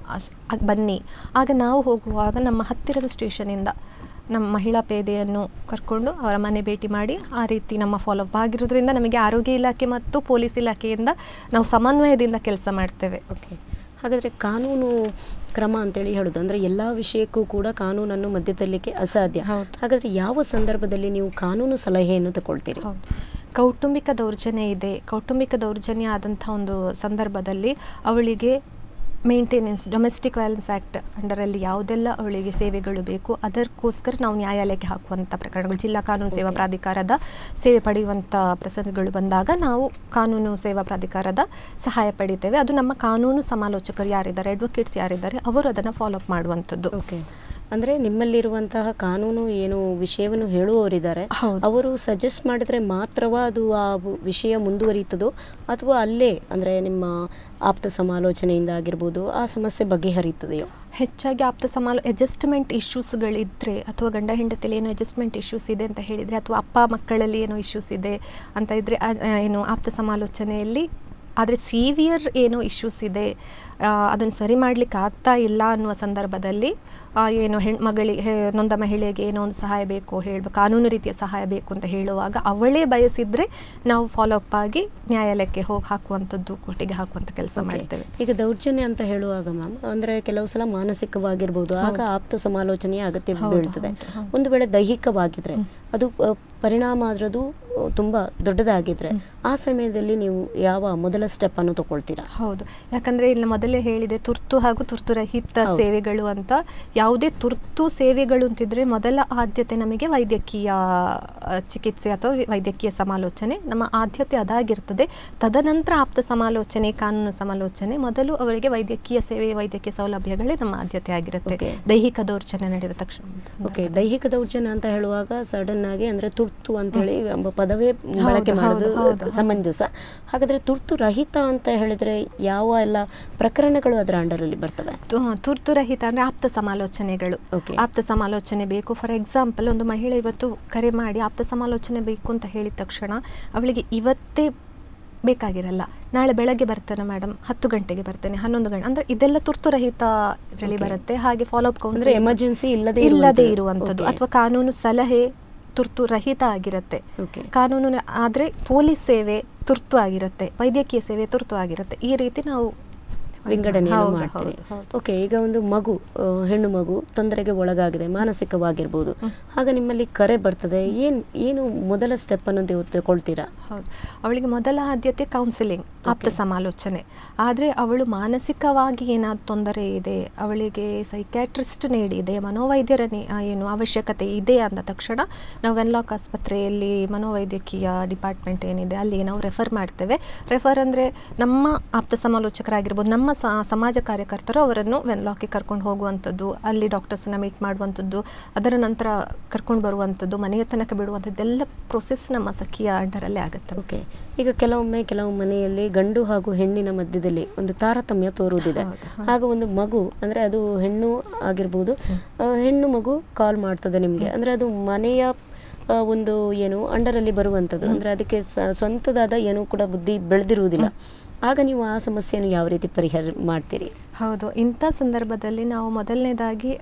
ಬನ್ನಿ ಆಗ ನಾವು ಹೋಗುವಾಗ ನಮ್ಮ ಹತ್ತಿರದ ಸ್ಟೇಷನಿಂದ ನಮ್ಮ ಮಹಿಳಾ ಪೇದೆಯನ್ನು ಕರ್ಕೊಂಡು ಅವರ ಮನೆ ಭೇಟಿ ಮಾಡಿ ಆ ರೀತಿ ನಮ್ಮ ಫಾಲೋಅಪ್ ಆಗಿರೋದ್ರಿಂದ ನಮಗೆ ಆರೋಗ್ಯ ಇಲಾಖೆ ಮತ್ತು ಪೊಲೀಸ್ ಇಲಾಖೆಯಿಂದ ನಾವು ಸಮನ್ವಯದಿಂದ ಕೆಲಸ ಮಾಡ್ತೇವೆ ಓಕೆ ಹಾಗಾದರೆ ಕಾನೂನು ಕ್ರಮ ಅಂತೇಳಿ ಹೇಳೋದು ಅಂದರೆ ಎಲ್ಲ ವಿಷಯಕ್ಕೂ ಕೂಡ ಕಾನೂನನ್ನು ಮಧ್ಯದಲ್ಲಿಕ್ಕೆ ಅಸಾಧ್ಯ ಹೌದು. ಹಾಗಾದರೆ ಯಾವ ಸಂದರ್ಭದಲ್ಲಿ ನೀವು ಕಾನೂನು ಸಲಹೆಯನ್ನು ತಗೊಳ್ತೀರಿ ಹೌದು ಕೌಟುಂಬಿಕ ದೌರ್ಜನ್ಯ ಇದೆ ಕೌಟುಂಬಿಕ ದೌರ್ಜನ್ಯ ಆದಂಥ ಒಂದು ಸಂದರ್ಭದಲ್ಲಿ ಅವಳಿಗೆ ಮೇಂಟೆನೆನ್ಸ್ ಡೊಮೆಸ್ಟಿಕ್ ವೈಲೆನ್ಸ್ ಆ್ಯಕ್ಟ್ ಅಂಡರಲ್ಲಿ ಯಾವುದೆಲ್ಲ ಅವಳಿಗೆ ಸೇವೆಗಳು ಬೇಕು ಅದಕ್ಕೋಸ್ಕರ ನಾವು ನ್ಯಾಯಾಲಯಕ್ಕೆ ಹಾಕುವಂಥ ಪ್ರಕರಣಗಳು ಜಿಲ್ಲಾ ಕಾನೂನು ಸೇವಾ Okay. ಪ್ರಾಧಿಕಾರದ ಸೇವೆ ಪಡೆಯುವಂಥ ಪ್ರಸಂಗಗಳು ಬಂದಾಗ ನಾವು ಕಾನೂನು ಸೇವಾ ಪ್ರಾಧಿಕಾರದ ಸಹಾಯ ಪಡಿತೇವೆ ಅದು ನಮ್ಮ ಕಾನೂನು ಸಮಾಲೋಚಕರು ಯಾರಿದ್ದಾರೆ ಅಡ್ವೊಕೇಟ್ಸ್ ಯಾರಿದ್ದಾರೆ ಅವರು ಅದನ್ನು ಫಾಲೋಅಪ್ ಮಾಡುವಂಥದ್ದು ಓಕೆ ಅಂದರೆ ನಿಮ್ಮಲ್ಲಿರುವಂತಹ ಕಾನೂನು ಏನು ವಿಷಯವನ್ನು ಹೇಳುವವರಿದ್ದಾರೆ ಹೌದು. ಅವರು ಸಜೆಸ್ಟ್ ಮಾಡಿದರೆ ಮಾತ್ರವಾ ಅದು ಆ ವು- ವಿಷಯ ಮುಂದುವರಿಯುತ್ತದೋ ಅಥವಾ ಅಲ್ಲೇ ಅಂದರೆ ನಿಮ್ಮ ಆಪ್ತ ಸಮಾಲೋಚನೆಯಿಂದ ಆಗಿರ್ಬೋದು ಆ ಸಮಸ್ಯೆ ಬಗೆಹರಿಯುತ್ತದೆಯೋ ಹೆಚ್ಚಾಗಿ ಆಪ್ತ ಸಮಾಲ ಅಡ್ಜಸ್ಟ್ಮೆಂಟ್ ಇಶ್ಯೂಸ್ಗಳಿದ್ದರೆ ಅಥವಾ ಗಂಡ ಹೆಂಡತಿಯಲ್ಲಿ ಏನೋ ಅಡ್ಜಸ್ಟ್ಮೆಂಟ್ ಇಶ್ಯೂಸ್ ಇದೆ ಅಂತ ಹೇಳಿದರೆ ಅಥವಾ ಅಪ್ಪ ಮಕ್ಕಳಲ್ಲಿ ಏನೋ ಇಶ್ಯೂಸ್ ಇದೆ ಅಂತ ಇದ್ದರೆ ಏನು ಆಪ್ತ ಸಮಾಲೋಚನೆಯಲ್ಲಿ ಆದರೆ ಸಿವಿಯರ್ ಏನೋ ಇಶ್ಯೂಸ್ ಇದೆ ಅದನ್ನು ಸರಿ ಮಾಡಲಿಕ್ಕೆ ಆಗ್ತಾ ಇಲ್ಲ ಅನ್ನುವ ಸಂದರ್ಭದಲ್ಲಿ ಆ, ಏನು ಹೆಣ್ಣು ಮಗಳಿಗೆ ಹೆ- ನೊಂದ ಮಹಿಳೆಗೆ ಏನೋ ಒಂದು ಸಹಾಯ ಬೇಕು ಹೇಳಬೇಕು ಕಾನೂನು ರೀತಿಯ ಸಹಾಯ ಬೇಕು ಅಂತ ಹೇಳುವಾಗ ಅವಳೇ ಬಯಸಿದರೆ ನಾವು ಫಾಲೋಅಪ್ ಆಗಿ ನ್ಯಾಯಾಲಯಕ್ಕೆ ಹೋಗಿ ಹಾಕುವಂಥದ್ದು ಕೋರ್ಟಿಗೆ ಹಾಕುವಂಥ ಕೆಲಸ Okay. ಮಾಡ್ತೇವೆ ಈಗ ದೌರ್ಜನ್ಯ ಅಂತ ಹೇಳುವಾಗ ಮ್ಯಾಮ್ ಅಂದರೆ ಕೆಲವು ಸಲ ಮಾನಸಿಕವಾಗಿರ್ಬೋದು ಆಗ ಹೌದು. ಆಪ್ತ ಸಮಾಲೋಚನೆಯ ಅಗತ್ಯ ಹೌದು, ಬೀಳ್ತದೆ ಹೌದು, ಹೌದು. ಒಂದು ವೇಳೆ ದೈಹಿಕವಾಗಿದ್ರೆ ಹ್ಮ್. ಅದು ಅ, ಪರಿಣಾಮ ಅದರದು ಅ, ತುಂಬಾ ದೊಡ್ಡದಾಗಿದ್ರೆ ಹ್ಮ್. ಆ ಸಮಯದಲ್ಲಿ ನೀವು ಯಾವ ಮೊದಲ ಸ್ಟೆಪ್ ಅನ್ನು ತಗೊಳ್ತೀರಾ ಹೌದು ಯಾಕಂದ್ರೆ ಇಲ್ಲಿ ಮೊದಲೇ ಹೇಳಿದೆ ತುರ್ತು ಹಾಗೂ ತುರ್ತು ರಹಿತ ಹೌದು. ಸೇವೆಗಳು ಅಂತ ಯಾವುದೇ ತುರ್ತು ಸೇವೆಗಳು ಅಂತಿದ್ರೆ ಮೊದಲ ಆದ್ಯತೆ ನಮಗೆ ವೈದ್ಯಕೀಯ ಆ, ಚಿಕಿತ್ಸೆ ಅಥವಾ ವಿ- ವೈದ್ಯಕೀಯ ಸಮಾಲೋಚನೆ ನಮ್ಮ ಆದ್ಯತೆ ಅದಾಗಿರ್ತದೆ ತದನಂತರ ಆಪ್ತ ಸಮಾಲೋಚನೆ ಕಾನೂನು ಸಮಾಲೋಚನೆ ಮೊದಲು ಅವರಿಗೆ ವೈದ್ಯಕೀಯ ಸೇವೆ ವೈದ್ಯಕೀಯ ಸೌಲಭ್ಯಗಳೇ ನಮ್ಮ ಆದ್ಯತೆ ಆಗಿರುತ್ತೆ Okay. ದೈಹಿಕ ದೌರ್ಜನ್ಯ ನಡೆದ ತಕ್ಷಣ ಓಕೆ ದೈಹಿಕ ದೌರ್ಜನ್ಯ ಅಂತ ಹೇಳುವಾಗ ಸಡನ್ ಆಗಿ ಅಂದ್ರೆ ತುರ್ತು ಅಂತೇಳಿ ಎಂಬ ಪದವೇ ಬಳಕೆ ಹೌದು, ಮಾಡೋದು ಹೌದು, ಹೌದು. ಸಮಂಜಸ ಹಾಗಾದ್ರೆ ತುರ್ತು ರಹಿತ ಅಂತ ಹೇಳಿದ್ರೆ ಯಾವ ಎಲ್ಲ ಪ್ರಕರಣಗಳು ಅದರ ಅಂಡರಲ್ಲಿ ಬರ್ತವೆ ತು- ತುರ್ತು ರಹಿತ ಅಂದರೆ ಆಪ್ತ ಸಮಾಲೋಚನೆಗಳು Okay. ಆಪ್ತ ಸಮಾಲೋಚನೆ ಬೇಕು ಫಾರ್ ಎಕ್ಸಾಂಪಲ್ ಒಂದು ಮಹಿಳೆ ಇವತ್ತು ಕರೆ ಮಾಡಿ ಆಪ್ತ ಸಮಾಲೋಚನೆ ಬೇಕು ಅಂತ ಹೇಳಿದ ತಕ್ಷಣ ಅವಳಿಗೆ ಇವತ್ತೇ ಬೇಕಾಗಿರಲ್ಲ ನಾಳೆ ಬೆಳಗ್ಗೆ ಬರ್ತೇನೆ ಮೇಡಮ್ ಹತ್ತು ಗಂಟೆಗೆ ಬರ್ತೇನೆ ಹನ್ನೊಂದು ಗಂಟೆ ಅಂದರೆ ಇದೆಲ್ಲ ತುರ್ತು ರಹಿತ ಇದರಲ್ಲಿ Okay. ಬರುತ್ತೆ ಹಾಗೆ ಫಾಲೋ ಅಪ್ ಅಂದ್ರೆ ಎಮರ್ಜೆನ್ಸಿ ಇಲ್ಲದೆ ಇಲ್ಲದೆ ಇರುವಂಥದ್ದು. ಇರುವಂಥದ್ದು Okay. ಅಥವಾ ಕಾನೂನು ಸಲಹೆ ತುರ್ತು ರಹಿತ ಆಗಿರುತ್ತೆ Okay. ಕಾನೂನು ಆದರೆ ಪೊಲೀಸ್ ಸೇವೆ ತುರ್ತು ಆಗಿರುತ್ತೆ ವೈದ್ಯಕೀಯ ಸೇವೆ ತುರ್ತು ಆಗಿರುತ್ತೆ ಈ ರೀತಿ ನಾವು ವಿಂಗಡಣೆಯನ್ನು ಹೌದು, ಮಾಡ್ತೀರಿ ಹೌದು, ಹೌದು. ಓಕೆ ಈಗ ಒಂದು ಮಗು ಆ, ಹೆಣ್ಣು ಮಗು ತೊಂದರೆಗೆ ಒಳಗಾಗಿದೆ ಮಾನಸಿಕವಾಗಿರ್ಬೋದು ಹ್ಮ್. ಆಗ ನಿಮ್ಮಲ್ಲಿ ಕರೆ ಬರ್ತದೆ ಏನ್ ಏನು ಮೊದಲ ಸ್ಟೆಪ್ ಅನ್ನು ನೀವು ತಗೊಳ್ತೀರಾ ಹೌದು ಅವಳಿಗೆ ಮೊದಲ ಆದ್ಯತೆ ಕೌನ್ಸಿಲಿಂಗ್ ಆಪ್ತ Okay. ಸಮಾಲೋಚನೆ ಆದರೆ ಅವಳು ಮಾನಸಿಕವಾಗಿ ಏನಾದ್ರು ತೊಂದರೆ ಇದೆ ಅವಳಿಗೆ ಸೈಕ್ಯಾಟ್ರಿಸ್ಟ್ ನೀಡಿದೆ ಮನೋವೈದ್ಯರ ನಿ- ಆ, ಏನು ಅವಶ್ಯಕತೆ ಇದೆ ಅಂದ ತಕ್ಷಣ ನಾವು ವೆನ್ಲಾಕ್ ಆಸ್ಪತ್ರೆಯಲ್ಲಿ ಮನೋವೈದ್ಯಕೀಯ ಡಿಪಾರ್ಟ್ಮೆಂಟ್ ಏನಿದೆ ಅಲ್ಲಿಗೆ ನಾವು ರೆಫರ್ ಮಾಡ್ತೇವೆ ರೆಫರ್ ಅಂದರೆ ನಮ್ಮ ಆಪ್ತ ಸಮಾಲೋಚಕರಾಗಿರ್ಬೋದು ನಮ್ಮ ಸ- ಸಮಾಜ ಕಾರ್ಯಕರ್ತರು ಅವರನ್ನು ವೆನ್ಲಾಕ್ಗೆ ಕರ್ಕೊಂಡು ಹೋಗುವಂಥದ್ದು ಅಲ್ಲಿ ಡಾಕ್ಟರ್ಸನ್ನ ಮೀಟ್ ಮಾಡುವಂಥದ್ದು ಅದರ ನಂತರ ಕರ್ಕೊಂಡು ಬರುವಂಥದ್ದು ಮನೆಯ ತನಕ ಬಿಡುವಂಥದ್ದೆಲ್ಲ ಪ್ರೊಸೆಸ್ ನಮ್ಮ ಸಖಿಯ ಅಂಡರಲ್ಲೇ ಆಗುತ್ತೆ ಓಕೆ ಈಗ ಕೆಲವೊಮ್ಮೆ ಕೆಲವು ಮನೆಯಲ್ಲಿ ಗಂಡು ಹಾಗೂ ಹೆಣ್ಣಿನ ಮಧ್ಯದಲ್ಲಿ ಒಂದು ತಾರತಮ್ಯ ತೋರುವುದಿದೆ ಹೌದು, ಹೌದು. ಆಗ ಒಂದು ಮಗು ಅಂದ್ರೆ ಅದು ಹೆಣ್ಣು ಆಗಿರ್ಬೋದು ಆ, ಹೆಣ್ಣು ಮಗು ಕಾಲ್ ಮಾಡ್ತದೆ ನಿಮಗೆ ಅಂದ್ರೆ ಅದು ಮನೆಯ ಆ, ಒಂದು ಏನು ಅಂಡರಲ್ಲಿ ಬರುವಂಥದ್ದು ಅಂದ್ರೆ ಅದಕ್ಕೆ ಸ- ಸ್ವಂತದಾದ ಏನೂ ಕೂಡ ಬುದ್ಧಿ ಬೆಳೆದಿರುವುದಿಲ್ಲ ಆಗ ನೀವು ಆ ಸಮಸ್ಯೆಯನ್ನು ಯಾವ ರೀತಿ ಪರಿಹಾರ ಮಾಡ್ತೀರಿ ಹೌದು ಇಂಥ ಸಂದರ್ಭದಲ್ಲಿ ನಾವು ಮೊದಲನೇದಾಗಿ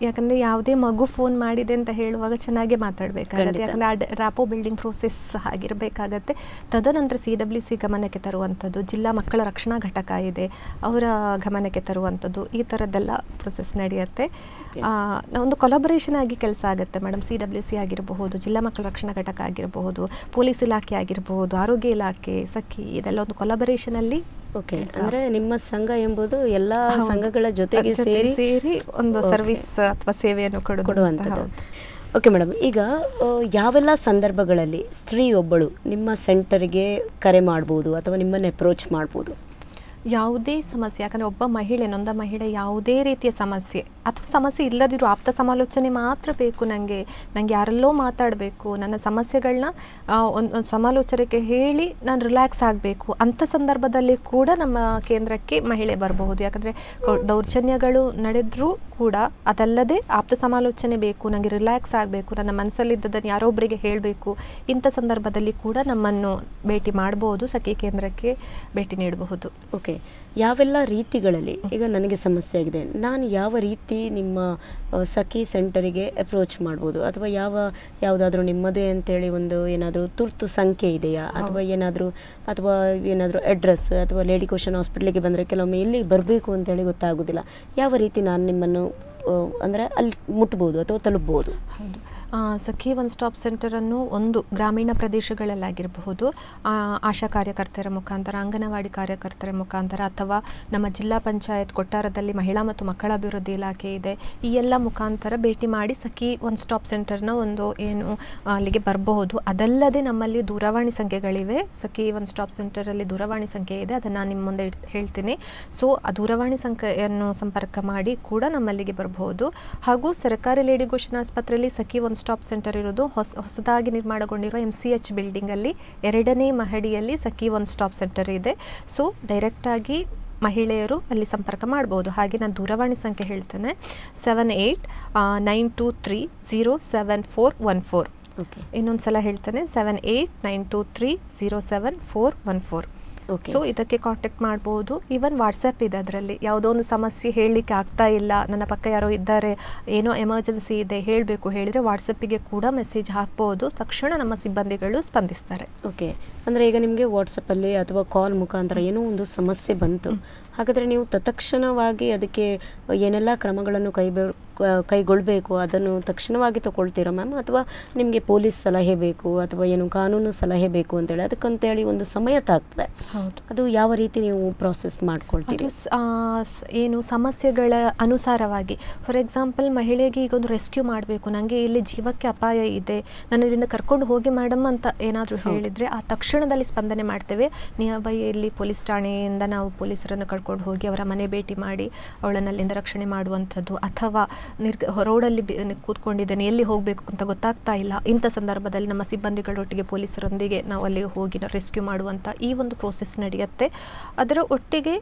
ಯಾಕಂದರೆ ಯಾವುದೇ ಮಗು ಫೋನ್ ಮಾಡಿದೆ ಅಂತ ಹೇಳುವಾಗ ಚೆನ್ನಾಗೇ ಮಾತಾಡಬೇಕಾಗತ್ತೆ ಖಂಡಿತ. ಯಾಕಂದರೆ ಆ ಡ- ರ್ಯಾಪೋ ಬಿಲ್ಡಿಂಗ್ ಪ್ರೋಸೆಸ್ ಆಗಿರಬೇಕಾಗತ್ತೆ ತದನಂತರ ಸಿ ಡಬ್ಲ್ಯೂ ಸಿ ಗಮನಕ್ಕೆ ತರುವಂಥದ್ದು ಜಿಲ್ಲಾ ಮಕ್ಕಳ ರಕ್ಷಣಾ ಘಟಕ ಇದೆ ಅವರ ಗಮನಕ್ಕೆ ತರುವಂಥದ್ದು ಈ ಥರದ್ದೆಲ್ಲ ಪ್ರೊಸೆಸ್ ನಡೆಯುತ್ತೆ Okay. ಆ, ಒಂದು ಕೊಲಾಬರೇಷನ್ ಆಗಿ ಕೆಲಸ ಆಗುತ್ತೆ ಮೇಡಮ್ ಸಿ ಡಬ್ಲ್ಯೂ ಸಿ ಆಗಿರಬಹುದು ಜಿಲ್ಲಾ ಮಕ್ಕಳ ರಕ್ಷಣಾ ಘಟಕ ಆಗಿರಬಹುದು ಪೊಲೀಸ್ ಇಲಾಖೆ ಆಗಿರಬಹುದು ಆರೋಗ್ಯ ಇಲಾಖೆ ಸಖಿ ಇದೆಲ್ಲ ಒಂದು ಕೊಲಾಬರೇಷನಲ್ಲಿ ಓಕೆ ಅಂದ್ರೆ ನಿಮ್ಮ ಸಂಘ ಎಂಬುದು ಎಲ್ಲಾ ಹೌದು. ಸಂಘಗಳ ಜೊತೆಗೆ ಜೊತೆ ಸೇರಿ ಸೇರಿ ಒಂದು Okay. ಸರ್ವಿಸ್ ಅಥವಾ ಸೇವೆಯನ್ನು ಕೊಡುವಂತಹ ಕೊಡುವಂಥದ್ದು ಓಕೆ ಮೇಡಮ್ ಈಗ ಆ, ಯಾವೆಲ್ಲ ಸಂದರ್ಭಗಳಲ್ಲಿ ಸ್ತ್ರೀ ಒಬ್ಬಳು ನಿಮ್ಮ ಸೆಂಟರ್ಗೆ ಕರೆ ಮಾಡ್ಬೋದು ಅಥವಾ ನಿಮ್ಮನ್ನು ಅಪ್ರೋಚ್ ಮಾಡ್ಬೋದು ಯಾವುದೇ ಸಮಸ್ಯೆ ಯಾಕಂದರೆ ಒಬ್ಬ ಮಹಿಳೆ ನೊಂದ ಮಹಿಳೆ ಯಾವುದೇ ರೀತಿಯ ಸಮಸ್ಯೆ ಅಥವಾ ಸಮಸ್ಯೆ ಇಲ್ಲದಿರೋ ಆಪ್ತ ಸಮಾಲೋಚನೆ ಮಾತ್ರ ಬೇಕು ನನಗೆ ನನಗೆ ಯಾರಲ್ಲೋ ಮಾತಾಡಬೇಕು ನನ್ನ ಸಮಸ್ಯೆಗಳನ್ನ ಒಂದು ಒಂದು ಸಮಾಲೋಚನೆಗೆ ಹೇಳಿ ನಾನು ರಿಲ್ಯಾಕ್ಸ್ ಆಗಬೇಕು ಅಂಥ ಸಂದರ್ಭದಲ್ಲಿ ಕೂಡ ನಮ್ಮ ಕೇಂದ್ರಕ್ಕೆ ಮಹಿಳೆ ಬರಬಹುದು ಯಾಕಂದರೆ ದೌರ್ಜನ್ಯಗಳು ನಡೆದರೂ ಕೂಡ ಅದಲ್ಲದೆ ಆಪ್ತ ಸಮಾಲೋಚನೆ ಬೇಕು ನನಗೆ ರಿಲ್ಯಾಕ್ಸ್ ಆಗಬೇಕು ನನ್ನ ಮನಸ್ಸಲ್ಲಿದ್ದದನ್ನು ಯಾರೊಬ್ಬರಿಗೆ ಹೇಳಬೇಕು ಇಂಥ ಸಂದರ್ಭದಲ್ಲಿ ಕೂಡ ನಮ್ಮನ್ನು ಭೇಟಿ ಮಾಡಬಹುದು ಸಖಿ ಕೇಂದ್ರಕ್ಕೆ ಭೇಟಿ ನೀಡಬಹುದು ಓಕೆ ಯಾವೆಲ್ಲ ರೀತಿಗಳಲ್ಲಿ ಈಗ ನನಗೆ ಸಮಸ್ಯೆ ಆಗಿದೆ ನಾನು ಯಾವ ರೀತಿ ನಿಮ್ಮ ಆ, ಸಖಿ ಸೆಂಟರಿಗೆ ಅಪ್ರೋಚ್ ಮಾಡ್ಬೋದು ಅಥವಾ ಯಾವ ಯಾವುದಾದ್ರೂ ನಿಮ್ಮದೇ ಅಂತೇಳಿ ಒಂದು ಏನಾದರೂ ತುರ್ತು ಸಂಖ್ಯೆ ಇದೆಯಾ ಅಥವಾ ಏನಾದರೂ ಅಥವಾ ಏನಾದರೂ ಅಡ್ರೆಸ್ ಅಥವಾ ಲೇಡಿ ಕ್ವಶನ್ ಹಾಸ್ಪಿಟ್ಲಿಗೆ ಬಂದರೆ ಕೆಲವೊಮ್ಮೆ ಎಲ್ಲಿ ಬರಬೇಕು ಅಂತೇಳಿ ಗೊತ್ತಾಗೋದಿಲ್ಲ ಯಾವ ರೀತಿ ನಾನು ನಿಮ್ಮನ್ನು ಆ, ಅಂದರೆ ಅಲ್ಲಿ ಮುಟ್ಬೋದು ಅಥವಾ ತಲುಪ್ಬೋದು ಹೌದು ಆ, ಸಖಿ ಒನ್ ಸ್ಟಾಪ್ ಸೆಂಟರನ್ನು ಒಂದು ಗ್ರಾಮೀಣ ಪ್ರದೇಶಗಳಲ್ಲಾಗಿರಬಹುದು ಆ, ಆಶಾ ಕಾರ್ಯಕರ್ತರ ಮುಖಾಂತರ ಅಂಗನವಾಡಿ ಕಾರ್ಯಕರ್ತರ ಮುಖಾಂತರ ಅಥವಾ ನಮ್ಮ ಜಿಲ್ಲಾ ಪಂಚಾಯತ್ ಕೊಟ್ಟಾರದಲ್ಲಿ ಮಹಿಳಾ ಮತ್ತು ಮಕ್ಕಳ ಅಭಿವೃದ್ಧಿ ಇಲಾಖೆ ಇದೆ ಈ ಎಲ್ಲ ಮುಖಾಂತರ ಭೇಟಿ ಮಾಡಿ ಸಖಿ ಒನ್ ಸ್ಟಾಪ್ ಸೆಂಟರ್ನ ಒಂದು ಏನು ಆ, ಅಲ್ಲಿಗೆ ಬರಬಹುದು ಅದಲ್ಲದೆ ನಮ್ಮಲ್ಲಿ ದೂರವಾಣಿ ಸಂಖ್ಯೆಗಳಿವೆ ಸಖಿ ಒನ್ ಸ್ಟಾಪ್ ಸೆಂಟರಲ್ಲಿ ದೂರವಾಣಿ ಸಂಖ್ಯೆ ಇದೆ ಅದನ್ನು ನಾನು ನಿಮ್ಮ ಮುಂದೆ ಇಡ್- ಹೇಳ್ತೀನಿ ಸೊ ಆ ದೂರವಾಣಿ ಸಂಖ್ಯೆಯನ್ನು ಸಂಪರ್ಕ ಮಾಡಿ ಕೂಡ ನಮ್ಮಲ್ಲಿಗೆ ಬರಬಹುದು ಹಾಗೂ ಸರ್ಕಾರಿ ಲೇಡಿ ಘೋಷಣಾ ಆಸ್ಪತ್ರೆಯಲ್ಲಿ ಸಖಿ ಒನ್ ಸ್ಟಾಪ್ ಸೆಂಟರ್ ಇರೋದು ಹೊಸ ಹೊಸದಾಗಿ ನಿರ್ಮಾಣಗೊಂಡಿರುವ ಎಮ್ ಸಿ ಎಚ್ ಬಿಲ್ಡಿಂಗಲ್ಲಿ ಎರಡನೇ ಮಹಡಿಯಲ್ಲಿ ಸಖಿ ಒನ್ ಸ್ಟಾಪ್ ಸೆಂಟರ್ ಇದೆ ಸೊ ಡೈರೆಕ್ಟಾಗಿ ಮಹಿಳೆಯರು ಅಲ್ಲಿ ಸಂಪರ್ಕ ಮಾಡ್ಬೋದು ಹಾಗೆ ನಾನು ದೂರವಾಣಿ ಸಂಖ್ಯೆ ಹೇಳ್ತೇನೆ seven eight nine two three zero seven four one four okay ಇನ್ನೊಂದು ಸಲ ಹೇಳ್ತೇನೆ seven eight nine two three zero seven four one four okay so ಇದಕ್ಕೆ ಕಾಂಟ್ಯಾಕ್ಟ್ ಮಾಡ್ಬೋದು ಈವನ್ ವಾಟ್ಸಪ್ ಇದೆ ಅದರಲ್ಲಿ ಯಾವುದೋ ಒಂದು ಸಮಸ್ಯೆ ಹೇಳಲಿಕ್ಕೆ ಆಗ್ತಾ ಇಲ್ಲ ನನ್ನ ಪಕ್ಕ ಯಾರೋ ಇದ್ದಾರೆ ಏನೋ ಎಮರ್ಜೆನ್ಸಿ ಇದೆ ಹೇಳಬೇಕು ಹೇಳಿದರೆ ವಾಟ್ಸಪ್ಪಿಗೆ ಕೂಡ ಮೆಸೇಜ್ ಹಾಕ್ಬೋದು ತಕ್ಷಣ ನಮ್ಮ ಸಿಬ್ಬಂದಿಗಳು ಸ್ಪಂದಿಸ್ತಾರೆ ಓಕೆ ಅಂದರೆ ಈಗ ನಿಮಗೆ ವಾಟ್ಸಪ್ಪಲ್ಲಿ ಅಥವಾ ಕಾಲ್ ಮುಖಾಂತರ ಏನೋ ಒಂದು ಸಮಸ್ಯೆ ಬಂತು ಹಾಗಾದರೆ ನೀವು ತತ್ಕ್ಷಣವಾಗಿ ಅದಕ್ಕೆ ಏನೆಲ್ಲ ಕ್ರಮಗಳನ್ನು ಕೈ ಕೈಗೊಳ್ಳಬೇಕು ಅದನ್ನು ತಕ್ಷಣವಾಗಿ ತಗೊಳ್ತೀರಾ ಮ್ಯಾಮ್ ಅಥವಾ ನಿಮಗೆ ಪೊಲೀಸ್ ಸಲಹೆ ಬೇಕು ಅಥವಾ ಏನು ಕಾನೂನು ಸಲಹೆ ಬೇಕು ಅಂತೇಳಿ ಅದಕ್ಕಂತೇಳಿ ಒಂದು ಸಮಯ ತಾಗ್ತದೆ ಹೌದು ಅದು ಯಾವ ರೀತಿ ನೀವು ಪ್ರಾಸೆಸ್ ಮಾಡ್ಕೊಳ್ತೀರಿ ಅದು ಸ್- ಆ, ಸ್- ಏನು ಸಮಸ್ಯೆಗಳ ಅನುಸಾರವಾಗಿ ಫಾರ್ ಎಕ್ಸಾಂಪಲ್ ಮಹಿಳೆಗೆ ಈಗ ಒಂದು ರೆಸ್ಕ್ಯೂ ಮಾಡಬೇಕು ನನಗೆ ಇಲ್ಲಿ ಜೀವಕ್ಕೆ ಅಪಾಯ ಇದೆ ನನ್ನ ಇಲ್ಲಿಂದ ಕರ್ಕೊಂಡು ಹೋಗಿ ಮೇಡಮ್ ಅಂತ ಏನಾದರೂ ಹೌದು. ಹೇಳಿದರೆ ಆ ತಕ್ಷಣದಲ್ಲಿ ಸ್ಪಂದನೆ ಮಾಡ್ತೇವೆ ನಿಯರ್ ಬೈ ಇಲ್ಲಿ ಪೊಲೀಸ್ ಠಾಣೆಯಿಂದ ನಾವು ಪೊಲೀಸರನ್ನು ಕರ್ಕೊಂಡು ಹೋಗಿ ಅವರ ಮನೆ ಭೇಟಿ ಮಾಡಿ ಅವಳನ್ನು ಅಲ್ಲಿಂದ ರಕ್ಷಣೆ ಮಾಡುವಂಥದ್ದು ಅಥವಾ ನಿರ್ಗ ರೋಡಲ್ಲಿ ಬಿ- ಕೂತ್ಕೊಂಡಿದ್ದೇನೆ ಎಲ್ಲಿ ಹೋಗಬೇಕು ಅಂತ ಗೊತ್ತಾಗ್ತಾ ಇಲ್ಲ ಇಂಥ ಸಂದರ್ಭದಲ್ಲಿ ನಮ್ಮ ಸಿಬ್ಬಂದಿಗಳೊಟ್ಟಿಗೆ ಪೊಲೀಸರೊಂದಿಗೆ ನಾವು ಅಲ್ಲಿ ಹೋಗಿ ರೆಸ್ಕ್ಯೂ ಮಾಡುವಂಥ ಈ ಒಂದು ಪ್ರೋಸೆಸ್ ನಡೆಯುತ್ತೆ ಅದರ ಒಟ್ಟಿಗೆ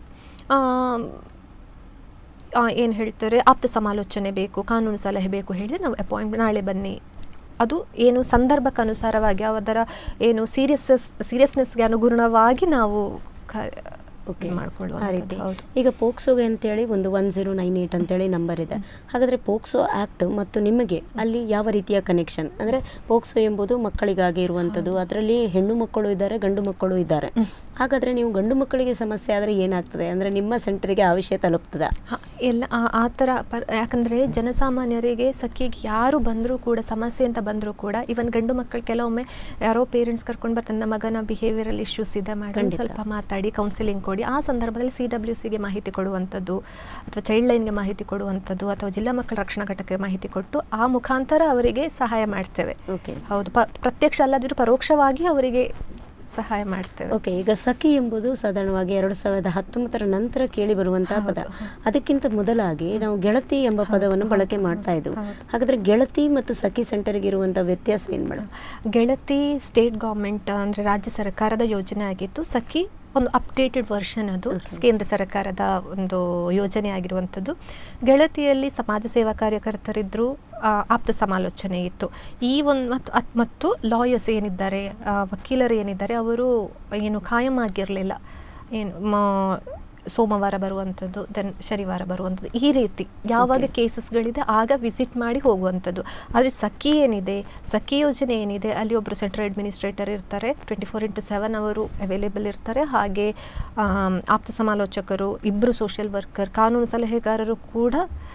ಏನು ಹೇಳ್ತಾರೆ ಆಪ್ತ ಸಮಾಲೋಚನೆ ಬೇಕು ಕಾನೂನು ಸಲಹೆ ಬೇಕು ಹೇಳಿದರೆ ನಾವು ಅಪಾಯಿಂಟ್ ನಾಳೆ ಬನ್ನಿ ಅದು ಏನು ಸಂದರ್ಭಕ್ಕೆ ಅನುಸಾರವಾಗಿ ಅದರ ಏನು ಸೀರಿಯಸ್ನೆಸ್ ಸೀರಿಯಸ್ನೆಸ್ಗೆ ಅನುಗುಣವಾಗಿ ನಾವು ಓಕೆ ಆ ಮಾಡ್ಕೊಳ್ಳುವಂಥದ್ದು ರೀತಿ ಹೌದು ಈಗ ಪೋಕ್ಸೋಗೆ ಅಂತೇಳಿ ಒಂದು ಒನ್ ಜೀರೋ ನೈನ್ ಏಯ್ಟ್ ಅಂತೇಳಿ ನಂಬರ್ ಇದೆ ಹಾಗಾದರೆ ಪೋಕ್ಸೋ ಆ್ಯಕ್ಟ್ ಮತ್ತು ನಿಮಗೆ ಅಲ್ಲಿ ಯಾವ ರೀತಿಯ ಕನೆಕ್ಷನ್ ಅಂದರೆ ಪೋಕ್ಸೋ ಎಂಬುದು ಮಕ್ಕಳಿಗಾಗಿ ಇರುವಂಥದ್ದು ಅದರಲ್ಲಿ ಹೆಣ್ಣು ಮಕ್ಕಳು ಇದ್ದಾರೆ ಗಂಡು ಮಕ್ಕಳು ಇದ್ದಾರೆ ಹಾಗಾದರೆ ನೀವು ಗಂಡು ಮಕ್ಕಳಿಗೆ ಸಮಸ್ಯೆ ಆದರೆ ಏನಾಗ್ತದೆ ಅಂದರೆ ನಿಮ್ಮ ಸೆಂಟರಿಗೆ ಆ ವಿಷಯ ತಲುಪ್ತದ ಹ, ಎಲ್ಲ ಆ ಆ ಥರ ಪರ್ ಯಾಕಂದರೆ ಜನಸಾಮಾನ್ಯರಿಗೆ ಸಖಿಗೆ ಯಾರು ಬಂದರೂ ಕೂಡ ಸಮಸ್ಯೆ ಅಂತ ಬಂದರೂ ಕೂಡ ಇವನ್ ಗಂಡು ಮಕ್ಕಳು ಕೆಲವೊಮ್ಮೆ ಯಾರೋ ಪೇರೆಂಟ್ಸ್ ಕರ್ಕೊಂಡು ಬರ್ತಾರೆ ನನ್ನ ಮಗನ ಬಿಹೇವಿಯರಲ್ ಇಶ್ಯೂಸ್ ಇದೆ ಮೇಡಮ್ ಖಂಡಿತ. ಸ್ವಲ್ಪ ಮಾತಾಡಿ ಕೌನ್ಸಿಲಿಂಗ್ ಕೊಡಿ ಆ ಸಂದರ್ಭದಲ್ಲಿ ಸಿ ಡಬ್ಲ್ಯೂ ಸಿಗೆ ಮಾಹಿತಿ ಕೊಡುವಂಥದ್ದು ಅಥವಾ ಚೈಲ್ಡ್ ಲೈನ್ಗೆ ಮಾಹಿತಿ ಕೊಡುವಂಥದ್ದು ಅಥವಾ ಜಿಲ್ಲಾ ಮಕ್ಕಳ ರಕ್ಷಣಾ ಘಟಕಕ್ಕೆ ಮಾಹಿತಿ ಕೊಟ್ಟು ಆ ಮುಖಾಂತರ ಅವರಿಗೆ ಸಹಾಯ ಮಾಡ್ತೇವೆ ಓಕೆ ಹೌದು ಪ ಪ್ರತ್ಯಕ್ಷ ಅಲ್ಲದಿದ್ರೂ ಪರೋಕ್ಷವಾಗಿ ಅವರಿಗೆ ಸಹಾಯ ಮಾಡ್ತೇವೆ ಓಕೆ ಈಗ ಸಖಿ ಎಂಬುದು ಸಾಧಾರಣವಾಗಿ ಎರಡು ಸಾವಿರದ ಹತ್ತೊಂಬತ್ತರ ನಂತರ ಕೇಳಿ ಬರುವಂತಹ ಪದ ಹೌದು. ಅದಕ್ಕಿಂತ ಮೊದಲಾಗಿ ನಾವು ಗೆಳತಿ ಎಂಬ ಪದವನ್ನು ಬಳಕೆ ಮಾಡ್ತಾ ಇದ್ವು ಹೌದು. ಹಾಗಾದ್ರೆ ಗೆಳತಿ ಮತ್ತು ಸಖಿ ಸೆಂಟರ್ಗೆ ಇರುವಂತಹ ವ್ಯತ್ಯಾಸ ಏನು ಮೇಡಮ್ ಗೆಳತಿ ಸ್ಟೇಟ್ ಗೌರ್ಮೆಂಟ್ ಅಂದರೆ ರಾಜ್ಯ ಸರ್ಕಾರದ ಯೋಜನೆ ಆಗಿತ್ತು ಸಖಿ ಒಂದು ಅಪ್ಡೇಟೆಡ್ ವರ್ಷನ್ ಅದು Okay. ಕೇಂದ್ರ ಸರ್ಕಾರದ ಒಂದು ಯೋಜನೆ ಆಗಿರುವಂಥದ್ದು ಗೆಳತಿಯಲ್ಲಿ ಸಮಾಜ ಸೇವಾ ಕಾರ್ಯಕರ್ತರಿದ್ದರು ಆಪ್ತ ಸಮಾಲೋಚನೆ ಇತ್ತು ಈ ಒಂದು ಮತ್ತು ಅತ್- ಮತ್ತು ಲಾಯರ್ಸ್ ಏನಿದ್ದಾರೆ ಆ, ವಕೀಲರು ಏನಿದ್ದಾರೆ ಅವರು ಏನು ಕಾಯಂ ಆಗಿರಲಿಲ್ಲ ಏನು ಮ- ಸೋಮವಾರ ಬರುವಂಥದ್ದು ದೆನ್ ಶನಿವಾರ ಬರುವಂಥದ್ದು ಈ ರೀತಿ ಯಾವಾಗ Okay. ಕೇಸಸ್ಗಳಿದೆ ಆಗ ವಿಸಿಟ್ ಮಾಡಿ ಹೋಗುವಂಥದ್ದು ಆದರೆ ಸಖಿ ಏನಿದೆ ಸಖಿ ಯೋಜನೆ ಏನಿದೆ ಅಲ್ಲಿ ಒಬ್ಬರು ಸೆಂಟ್ರಲ್ ಅಡ್ಮಿನಿಸ್ಟ್ರೇಟರ್ ಇರ್ತಾರೆ ಟ್ವೆಂಟಿ ಫೋರ್ ಇಂಟು ಸೆವೆನ್ ಅವರು ಅವೈಲೇಬಲ್ ಇರ್ತಾರೆ ಹಾಗೆ ಆಮ್, ಆಪ್ತ ಸಮಾಲೋಚಕರು ಇಬ್ಬರು ಸೋಷಿಯಲ್ ವರ್ಕರ್ ಕಾನೂನು ಸಲಹೆಗಾರರು ಕೂಡ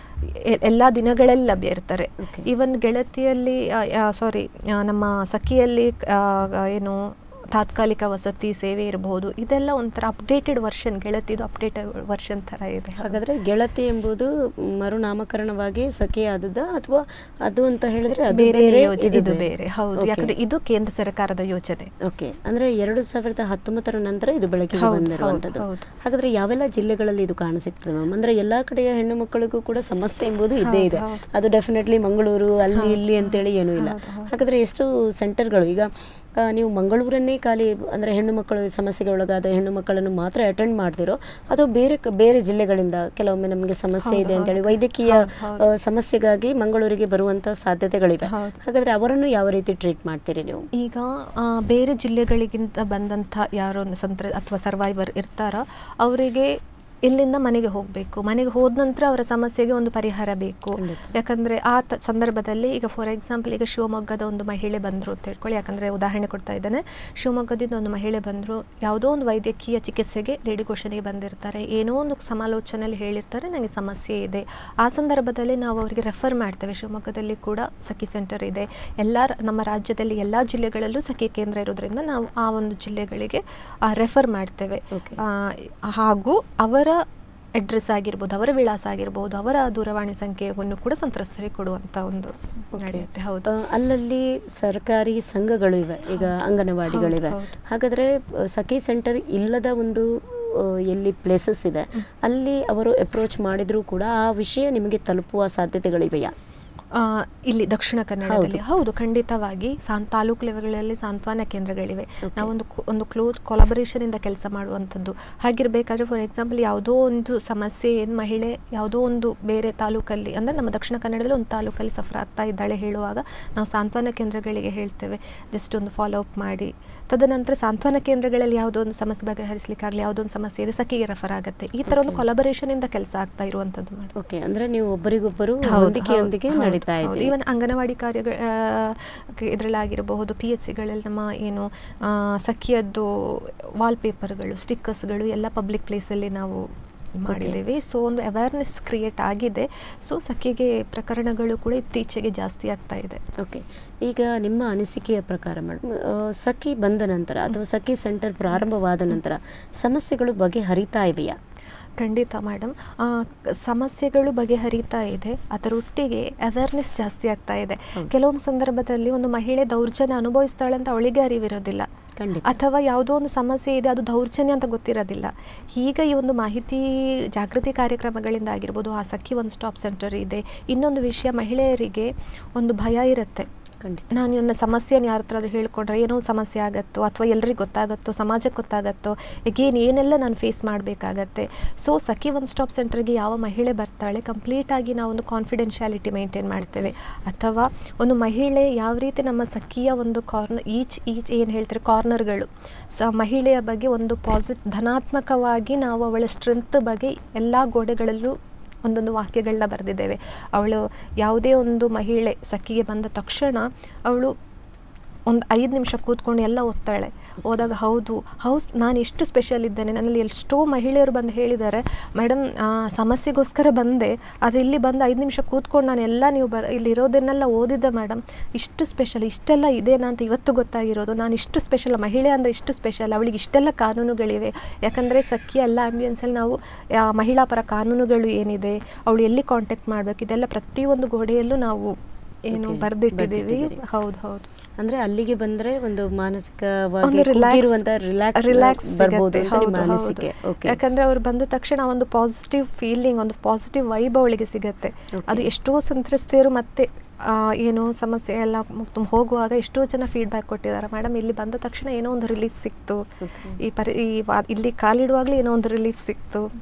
ಎ- ಎಲ್ಲ ದಿನಗಳಲ್ಲಿ ಲಭ್ಯ ಇರ್ತಾರೆ Okay. ಇವನ್ ಗೆಳತಿಯಲ್ಲಿ ಸಾರಿ ನಮ್ಮ ಸಖಿಯಲ್ಲಿ ಆ, ಏನು ತಾತ್ಕಾಲಿಕ ವಸತಿ ಸೇವೆ ಇರಬಹುದು ಇದೆಲ್ಲ ಒಂಥರ ಅಪ್ಡೇಟೆಡ್ ವರ್ಷನ್ ಗೆಳತಿದು ಅಪ್ಡೇಟೆಡ್ ವರ್ಷನ್ ಥರ ಇದೆ ಹಾಗಾದ್ರೆ ಗೆಳತಿ ಎಂಬುದು ಮರುನಾಮಕರಣವಾಗಿ ಸಖಿ ಆದದ ಅಥವಾ ಅದು ಅಂತ ಹೇಳಿದ್ರೆ ಅದು ಬೇರೆ ಬೇರೆ, ಯೋಜನೆ ಇದು ಬೇರೆ ಹೌದು Okay. ಯಾಕಂದ್ರೆ ಇದು ಕೇಂದ್ರ ಸರ್ಕಾರದ ಯೋಜನೆ ಓಕೆ ಅಂದ್ರೆ ಎರಡು ಸಾವಿರದ ಹತ್ತೊಂಬತ್ತರ ನಂತರ ಇದು ಬೆಳಕಿಗೆ ಹೌದು, ಬಂದಿರುವಂತದ್ದು ಹೌದು, ಹೌದು. ಹಾಗಾದ್ರೆ ಯಾವೆಲ್ಲ ಜಿಲ್ಲೆಗಳಲ್ಲಿ ಇದು ಕಾಣಿಸುತ್ತದೆ ಮ್ಯಾಮ್ ಅಂದ್ರೆ ಎಲ್ಲಾ ಕಡೆಯ ಹೆಣ್ಣು ಮಕ್ಕಳಿಗೂ ಕೂಡ ಸಮಸ್ಯೆ ಎಂಬುದು ಇದ್ದೇ ಹೌದು, ಇದೆ ಹೌದು. ಅದು ಡೆಫಿನೆಟ್ಲಿ ಮಂಗಳೂರು ಅಲ್ಲಿ ಹೌದು, ಇಲ್ಲಿ ಅಂತೇಳಿ ಏನೂ ಇಲ್ಲ ಹೌದು, ಹೌದು. ಹಾಗಾದ್ರೆ ಎಷ್ಟು ಸೆಂಟರ್ಗಳು ಈಗ ಆ, ನೀವು ಮಂಗಳೂರನ್ನೇ ಖಾಲಿ ಅಂದ್ರೆ ಹೆಣ್ಣು ಮಕ್ಕಳು ಸಮಸ್ಯೆಗೆ ಒಳಗಾದ ಹೆಣ್ಣು ಮಕ್ಕಳನ್ನು ಮಾತ್ರ ಅಟೆಂಡ್ ಮಾಡ್ತಿರೋ ಅಥವಾ ಬೇರೆ ಕ- ಬೇರೆ ಜಿಲ್ಲೆಗಳಿಂದ ಕೆಲವೊಮ್ಮೆ ನಮಗೆ ಸಮಸ್ಯೆ ಹೌದು, ಇದೆ ಅಂತೇಳಿ ಹೌದು. ವೈದ್ಯಕೀಯ ಹೌದು, ಹೌದು. ಆ, ಸಮಸ್ಯೆಗಾಗಿ ಮಂಗಳೂರಿಗೆ ಬರುವಂತ ಸಾಧ್ಯತೆಗಳಿವೆ ಹೌದು. ಹಾಗಾದ್ರೆ ಅವರನ್ನು ಯಾವ ರೀತಿ ಟ್ರೀಟ್ ಮಾಡ್ತೀರಿ ನೀವು ಈಗ ಆ, ಬೇರೆ ಜಿಲ್ಲೆಗಳಿಗಿಂತ ಬಂದಂಥ ಯಾರೋ ಒಂದು ಸಂತ್ರ ಅಥವಾ ಸರ್ವೈವರ್ ಇರ್ತಾರೋ ಅವರಿಗೆ ಇಲ್ಲಿಂದ ಮನೆಗೆ ಹೋಗಬೇಕು ಮನೆಗೆ ಹೋದ ನಂತರ ಅವರ ಸಮಸ್ಯೆಗೆ ಒಂದು ಪರಿಹಾರ ಬೇಕು ಖಂಡಿತ. ಯಾಕಂದರೆ ಆ ತ ಸಂದರ್ಭದಲ್ಲಿ ಈಗ ಫಾರ್ ಎಕ್ಸಾಂಪಲ್ ಈಗ ಶಿವಮೊಗ್ಗದ ಒಂದು ಮಹಿಳೆ ಬಂದರು ಅಂತ ಹೇಳ್ಕೊಳ್ಳಿ ಯಾಕಂದರೆ ಉದಾಹರಣೆ ಕೊಡ್ತಾ ಇದ್ದೇನೆ ಶಿವಮೊಗ್ಗದಿಂದ ಒಂದು ಮಹಿಳೆ ಬಂದರು ಯಾವುದೋ ಒಂದು ವೈದ್ಯಕೀಯ ಚಿಕಿತ್ಸೆಗೆ ರೆಡಿ ಘೋಷಣೆಗೆ ಬಂದಿರ್ತಾರೆ ಏನೋ ಒಂದು ಸಮಾಲೋಚನೆಯಲ್ಲಿ ಹೇಳಿರ್ತಾರೆ ನನಗೆ ಸಮಸ್ಯೆ ಇದೆ ಆ ಸಂದರ್ಭದಲ್ಲಿ ನಾವು ಅವರಿಗೆ ರೆಫರ್ ಮಾಡ್ತೇವೆ ಶಿವಮೊಗ್ಗದಲ್ಲಿ ಕೂಡ ಸಖಿ ಸೆಂಟರ್ ಇದೆ ಎಲ್ಲ ರ- ನಮ್ಮ ರಾಜ್ಯದಲ್ಲಿ ಎಲ್ಲ ಜಿಲ್ಲೆಗಳಲ್ಲೂ ಸಖಿ ಕೇಂದ್ರ ಇರೋದ್ರಿಂದ ನಾವು ಆ ಒಂದು ಜಿಲ್ಲೆಗಳಿಗೆ ರೆಫರ್ ಮಾಡ್ತೇವೆ Okay. ಆ, ಹಾಗೂ ಅವರ ಅಡ್ರೆಸ್ ಆಗಿರ್ಬೋದು ಅವರ ವಿಳಾಸ ಆಗಿರ್ಬೋದು ಅವರ ದೂರವಾಣಿ ಸಂಖ್ಯೆಯನ್ನು ಕೂಡ ಸಂತ್ರಸ್ತರಿಗೆ ಕೊಡುವಂತ ಒಂದು ನಡೆಯುತ್ತೆ ಹೌದು ಆ, ಅಲ್ಲಲ್ಲಿ ಸರ್ಕಾರಿ ಸಂಘಗಳು ಇವೆ ಈಗ ಅಂಗನವಾಡಿಗಳಿವೆ ಹೌದು, ಹೌದು. ಹಾಗಾದ್ರೆ ಆ, ಸಖಿ ಸೆಂಟರ್ ಇಲ್ಲದ ಒಂದು ಆ, ಎಲ್ಲಿ ಪ್ಲೇಸಸ್ ಇದೆ ಅಲ್ಲಿ ಅವರು ಅಪ್ರೋಚ್ ಮಾಡಿದ್ರು ಕೂಡ ಆ ವಿಷಯ ನಿಮಗೆ ತಲುಪುವ ಸಾಧ್ಯತೆಗಳಿವೆಯಾ ಆ, ಇಲ್ಲಿ ದಕ್ಷಿಣ ಕನ್ನಡದಲ್ಲಿ ಹೌದು ಖಂಡಿತವಾಗಿ ಸಾನ್ ತಾಲೂಕು ಲೆವೆಲ್ಗಳಲ್ಲಿ ಸಾಂತ್ವನ ಕೇಂದ್ರಗಳಿವೆ Okay. ನಾವೊಂದು ಕೊ- ಒಂದು ಕ್ಲೋಸ್ ಕೊಲಾಬರೇಷನ್ ಇಂದ ಕೆಲಸ ಮಾಡುವಂಥದ್ದು ಹಾಗಿರ್ಬೇಕಾದ್ರೆ ಫಾರ್ ಎಕ್ಸಾಂಪಲ್ ಯಾವುದೋ ಒಂದು ಸಮಸ್ಯೆ ಏನು ಮಹಿಳೆ ಯಾವುದೋ ಒಂದು ಬೇರೆ ತಾಲೂಕಲ್ಲಿ ಅಂದರೆ ನಮ್ಮ ದಕ್ಷಿಣ ಕನ್ನಡದಲ್ಲಿ ಒಂದು ತಾಲೂಕಲ್ಲಿ ಸಫರ್ ಆಗ್ತಾ ಇದ್ದಾಳೆ ಹೇಳುವಾಗ ನಾವು ಸಾಂತ್ವನ ಕೇಂದ್ರಗಳಿಗೆ ಹೇಳ್ತೇವೆ ಜಸ್ಟ್ ಒಂದು ಫಾಲೋ ಅಪ್ ಮಾಡಿ ತದನಂತರ ಸಾಂತ್ವನ ಕೇಂದ್ರಗಳಲ್ಲಿ ಯಾವುದೋ ಒಂದು ಸಮಸ್ಯೆ ಬಗೆಹರಿಸಲಿಕ್ಕಾಗಲಿ ಯಾವುದೋ ಒಂದು ಸಮಸ್ಯೆ ಇದೆ ಸಖಿಗೆ ರೆಫರ್ ಆಗುತ್ತೆ ಈ ಥರ ಒಂದು Okay. ಕೊಲಾಬರೇಷನ್ ಇಂದ ಕೆಲಸ ಆಗ್ತಾ ಇರುವಂಥದ್ದು ಮಾಡಿ ಓಕೆ ಅಂದ್ರೆ ನೀವು ಒಬ್ಬರಿಗೊಬ್ಬರು ಹೌದು, ಹೊಂದಿಕೆಯೊಂದಿಗೆ ಹೌದು, ನಡೀತಾ ಹೌದು. ಇದೆ ಈವನ್ ಅಂಗನವಾಡಿ ಕಾರ್ಯಗಳ ಇದರಲ್ಲಾಗಿರಬಹುದು ಪಿ ಎಚ್ ಸಿಗಳಲ್ಲಿ ನಮ್ಮ ಏನು ಆ, ಸಖಿಯದ್ದು ವಾಲ್ಪೇಪರ್ಗಳು ಸ್ಟಿಕ್ಕರ್ಸ್ಗಳು ಎಲ್ಲ ಪಬ್ಲಿಕ್ ಪ್ಲೇಸಲ್ಲಿ ನಾವು ಮಾಡಿದ್ದೇವೆ ಸೊ ಒಂದು ಅವೇರ್ನೆಸ್ ಕ್ರಿಯೇಟ್ ಆಗಿದೆ ಸೊ ಸಖಿಗೆ ಪ್ರಕರಣಗಳು ಕೂಡ ಇತ್ತೀಚೆಗೆ ಜಾಸ್ತಿ ಆಗ್ತಾ ಇದೆ ಓಕೆ ಈಗ ನಿಮ್ಮ ಅನಿಸಿಕೆಯ ಪ್ರಕಾರ ಮೇಡಮ್ ಸಖಿ ಬಂದ ನಂತರ ಅಥವಾ ಸಖಿ ಸೆಂಟರ್ ಪ್ರಾರಂಭವಾದ ನಂತರ ಸಮಸ್ಯೆಗಳು ಬಗೆಹರಿತಾ ಇವೆಯಾ ಖಂಡಿತ ಮೇಡಮ್ ಸಮಸ್ಯೆಗಳು ಬಗೆಹರಿತಾ ಇದೆ ಅದರೊಟ್ಟಿಗೆ ಅವೇರ್ನೆಸ್ ಜಾಸ್ತಿ ಆಗ್ತಾ ಇದೆ ಹೌದು. ಕೆಲವೊಂದು ಸಂದರ್ಭದಲ್ಲಿ ಒಂದು ಮಹಿಳೆ ದೌರ್ಜನ್ಯ ಅನುಭವಿಸ್ತಾಳೆ ಅಂತ ಅವಳಿಗೆ ಅರಿವಿರೋದಿಲ್ಲ ಖಂಡಿತ ಅಥವಾ ಯಾವುದೋ ಒಂದು ಸಮಸ್ಯೆ ಇದೆ ಅದು ದೌರ್ಜನ್ಯ ಅಂತ ಗೊತ್ತಿರೋದಿಲ್ಲ ಈಗ ಈ ಒಂದು ಮಾಹಿತಿ ಜಾಗೃತಿ ಕಾರ್ಯಕ್ರಮಗಳಿಂದ ಆಗಿರ್ಬೋದು ಆ ಸಖಿ ಒಂದು ಸ್ಟಾಪ್ ಸೆಂಟರ್ ಇದೆ ಇನ್ನೊಂದು ವಿಷಯ ಮಹಿಳೆಯರಿಗೆ ಒಂದು ಭಯ ಇರುತ್ತೆ ಖಂಡಿತ ನಾನು ನನ್ನ ಸಮಸ್ಯೆನ ಯಾರ ಹತ್ರ ಹೇಳ್ಕೊಂಡ್ರೆ ಏನೋ ಒಂದು ಸಮಸ್ಯೆ ಆಗತ್ತೋ ಅಥವಾ ಎಲ್ರಿಗೂ ಗೊತ್ತಾಗತ್ತೋ ಸಮಾಜಕ್ಕೆ ಗೊತ್ತಾಗತ್ತೋ ಈಗೇನು ಏನೆಲ್ಲ ನಾನು ಫೇಸ್ ಮಾಡಬೇಕಾಗತ್ತೆ ಸೊ ಸಖಿ ಒನ್ ಸ್ಟಾಪ್ ಸೆಂಟರ್ಗೆ ಯಾವ ಮಹಿಳೆ ಬರ್ತಾಳೆ ಕಂಪ್ಲೀಟಾಗಿ ನಾವು ಒಂದು ಕಾನ್ಫಿಡೆನ್ಷಿಯಾಲಿಟಿ ಮೇಂಟೈನ್ ಮಾಡ್ತೇವೆ ಅಥವಾ ಒಂದು ಮಹಿಳೆ ಯಾವ ರೀತಿ ನಮ್ಮ ಸಖಿಯ ಒಂದು ಕಾರ್ನರ್ ಈಚ್ ಈಚ್ ಏನು ಹೇಳ್ತಾರೆ ಕಾರ್ನರ್ಗಳು ಸ ಮಹಿಳೆಯ ಬಗ್ಗೆ ಒಂದು ಪಾಸಿಟ್ ಧನಾತ್ಮಕವಾಗಿ ನಾವು ಅವಳ ಸ್ಟ್ರೆಂತ್ ಬಗ್ಗೆ ಎಲ್ಲ ಗೋಡೆಗಳಲ್ಲೂ ಒಂದೊಂದು ವಾಕ್ಯಗಳನ್ನ ಬರೆದಿದ್ದೇವೆ ಅವಳು ಯಾವುದೇ ಒಂದು ಮಹಿಳೆ ಸಖಿಗೆ ಬಂದ ತಕ್ಷಣ ಅವಳು ಒಂದು ಐದು ನಿಮಿಷ ಕೂತ್ಕೊಂಡು ಎಲ್ಲ ಓದ್ತಾಳೆ ಹೋದಾಗ ಹೌದು ಹೌಸ್ ನಾನು ಎಷ್ಟು ಸ್ಪೆಷಲ್ ಇದ್ದೇನೆ ನನ್ನಲ್ಲಿ ಎಷ್ಟೋ ಮಹಿಳೆಯರು ಬಂದು ಹೇಳಿದ್ದಾರೆ ಮೇಡಮ್ ಸಮಸ್ಯೆಗೋಸ್ಕರ ಬಂದೆ ಆದರೆ ಇಲ್ಲಿ ಬಂದು ಐದು ನಿಮಿಷ ಕೂತ್ಕೊಂಡು ನಾನು ಎಲ್ಲ ನೀವು ಬರ ಇಲ್ಲಿ ಇರೋದನ್ನೆಲ್ಲ ಓದಿದ್ದೆ ಮೇಡಮ್ ಇಷ್ಟು ಸ್ಪೆಷಲ್ ಇಷ್ಟೆಲ್ಲ ಇದೇನಾ ಅಂತ ಇವತ್ತು ಗೊತ್ತಾಗಿರೋದು ನಾನು ಇಷ್ಟು ಸ್ಪೆಷಲ್ ಮಹಿಳೆ ಅಂದರೆ ಇಷ್ಟು ಸ್ಪೆಷಲ್ ಅವಳಿಗೆ ಇಷ್ಟೆಲ್ಲ ಕಾನೂನುಗಳಿವೆ ಯಾಕಂದರೆ ಸಖಿ ಎಲ್ಲ ಆ್ಯಂಬ್ಯುಲೆನ್ಸಲ್ಲಿ ನಾವು ಆ, ಮಹಿಳಾ ಪರ ಕಾನೂನುಗಳು ಏನಿದೆ ಅವಳು ಎಲ್ಲಿ ಕಾಂಟ್ಯಾಕ್ಟ್ ಮಾಡಬೇಕು ಇದೆಲ್ಲ ಪ್ರತಿಯೊಂದು ಗೋಡೆಯಲ್ಲೂ ನಾವು ಏನು Okay, ಬರೆದಿಟ್ಟಿದ್ದೀವಿ ಬರ್ದಿಟ್ಟಿದ್ದೀರಿ. ಹೌದು ಹೌದು ಅಂದ್ರೆ ಅಲ್ಲಿಗೆ ಬಂದ್ರೆ ಒಂದು ಮಾನಸಿಕವಾಗಿ ಒಂದು ಕುಗ್ಗಿರುವಂತ ರಿಲ್ಯಾಕ್ಸ್ ರಿಲ್ಯಾಕ್ಸ್ ಬರ್ಬೋದು ಸಿಗುತ್ತೆ ಅಂತ ನಿಮ್ಮ ಹೌದು ಹೌದು ಅನಿಸಿಕೆ ಓಕೆ ಯಾಕಂದ್ರೆ ಅವ್ರು ಬಂದ ತಕ್ಷಣ ಒಂದು ಪಾಸಿಟಿವ್ ಫೀಲಿಂಗ್ ಒಂದು ಪಾಸಿಟಿವ್ ವೈಬ್ ಅವಳಿಗೆ ಸಿಗತ್ತೆ Okay. ಅದು ಎಷ್ಟೋ ಸಂತ್ರಸ್ತೆಯರು ಮತ್ತೆ ಆ, ಏನು ಸಮಸ್ಯೆ ಎಲ್ಲ ಮುಗ್ದು ಹೋಗುವಾಗ ಎಷ್ಟೋ ಜನ ಫೀಡ್ಬ್ಯಾಕ್ ಕೊಟ್ಟಿದ್ದಾರೆ ಮೇಡಮ್ ಇಲ್ಲಿ ಬಂದ ತಕ್ಷಣ ಏನೋ ಒಂದು ರಿಲೀಫ್ ಸಿಕ್ತು Okay. ಈ ಪರಿ ಈ ವಾ- ಇಲ್ಲಿ ಕಾಲಿಡುವಾಗಲೇ ಏನೋ ಒಂದು ರಿಲೀಫ್ ಸಿಕ್ತು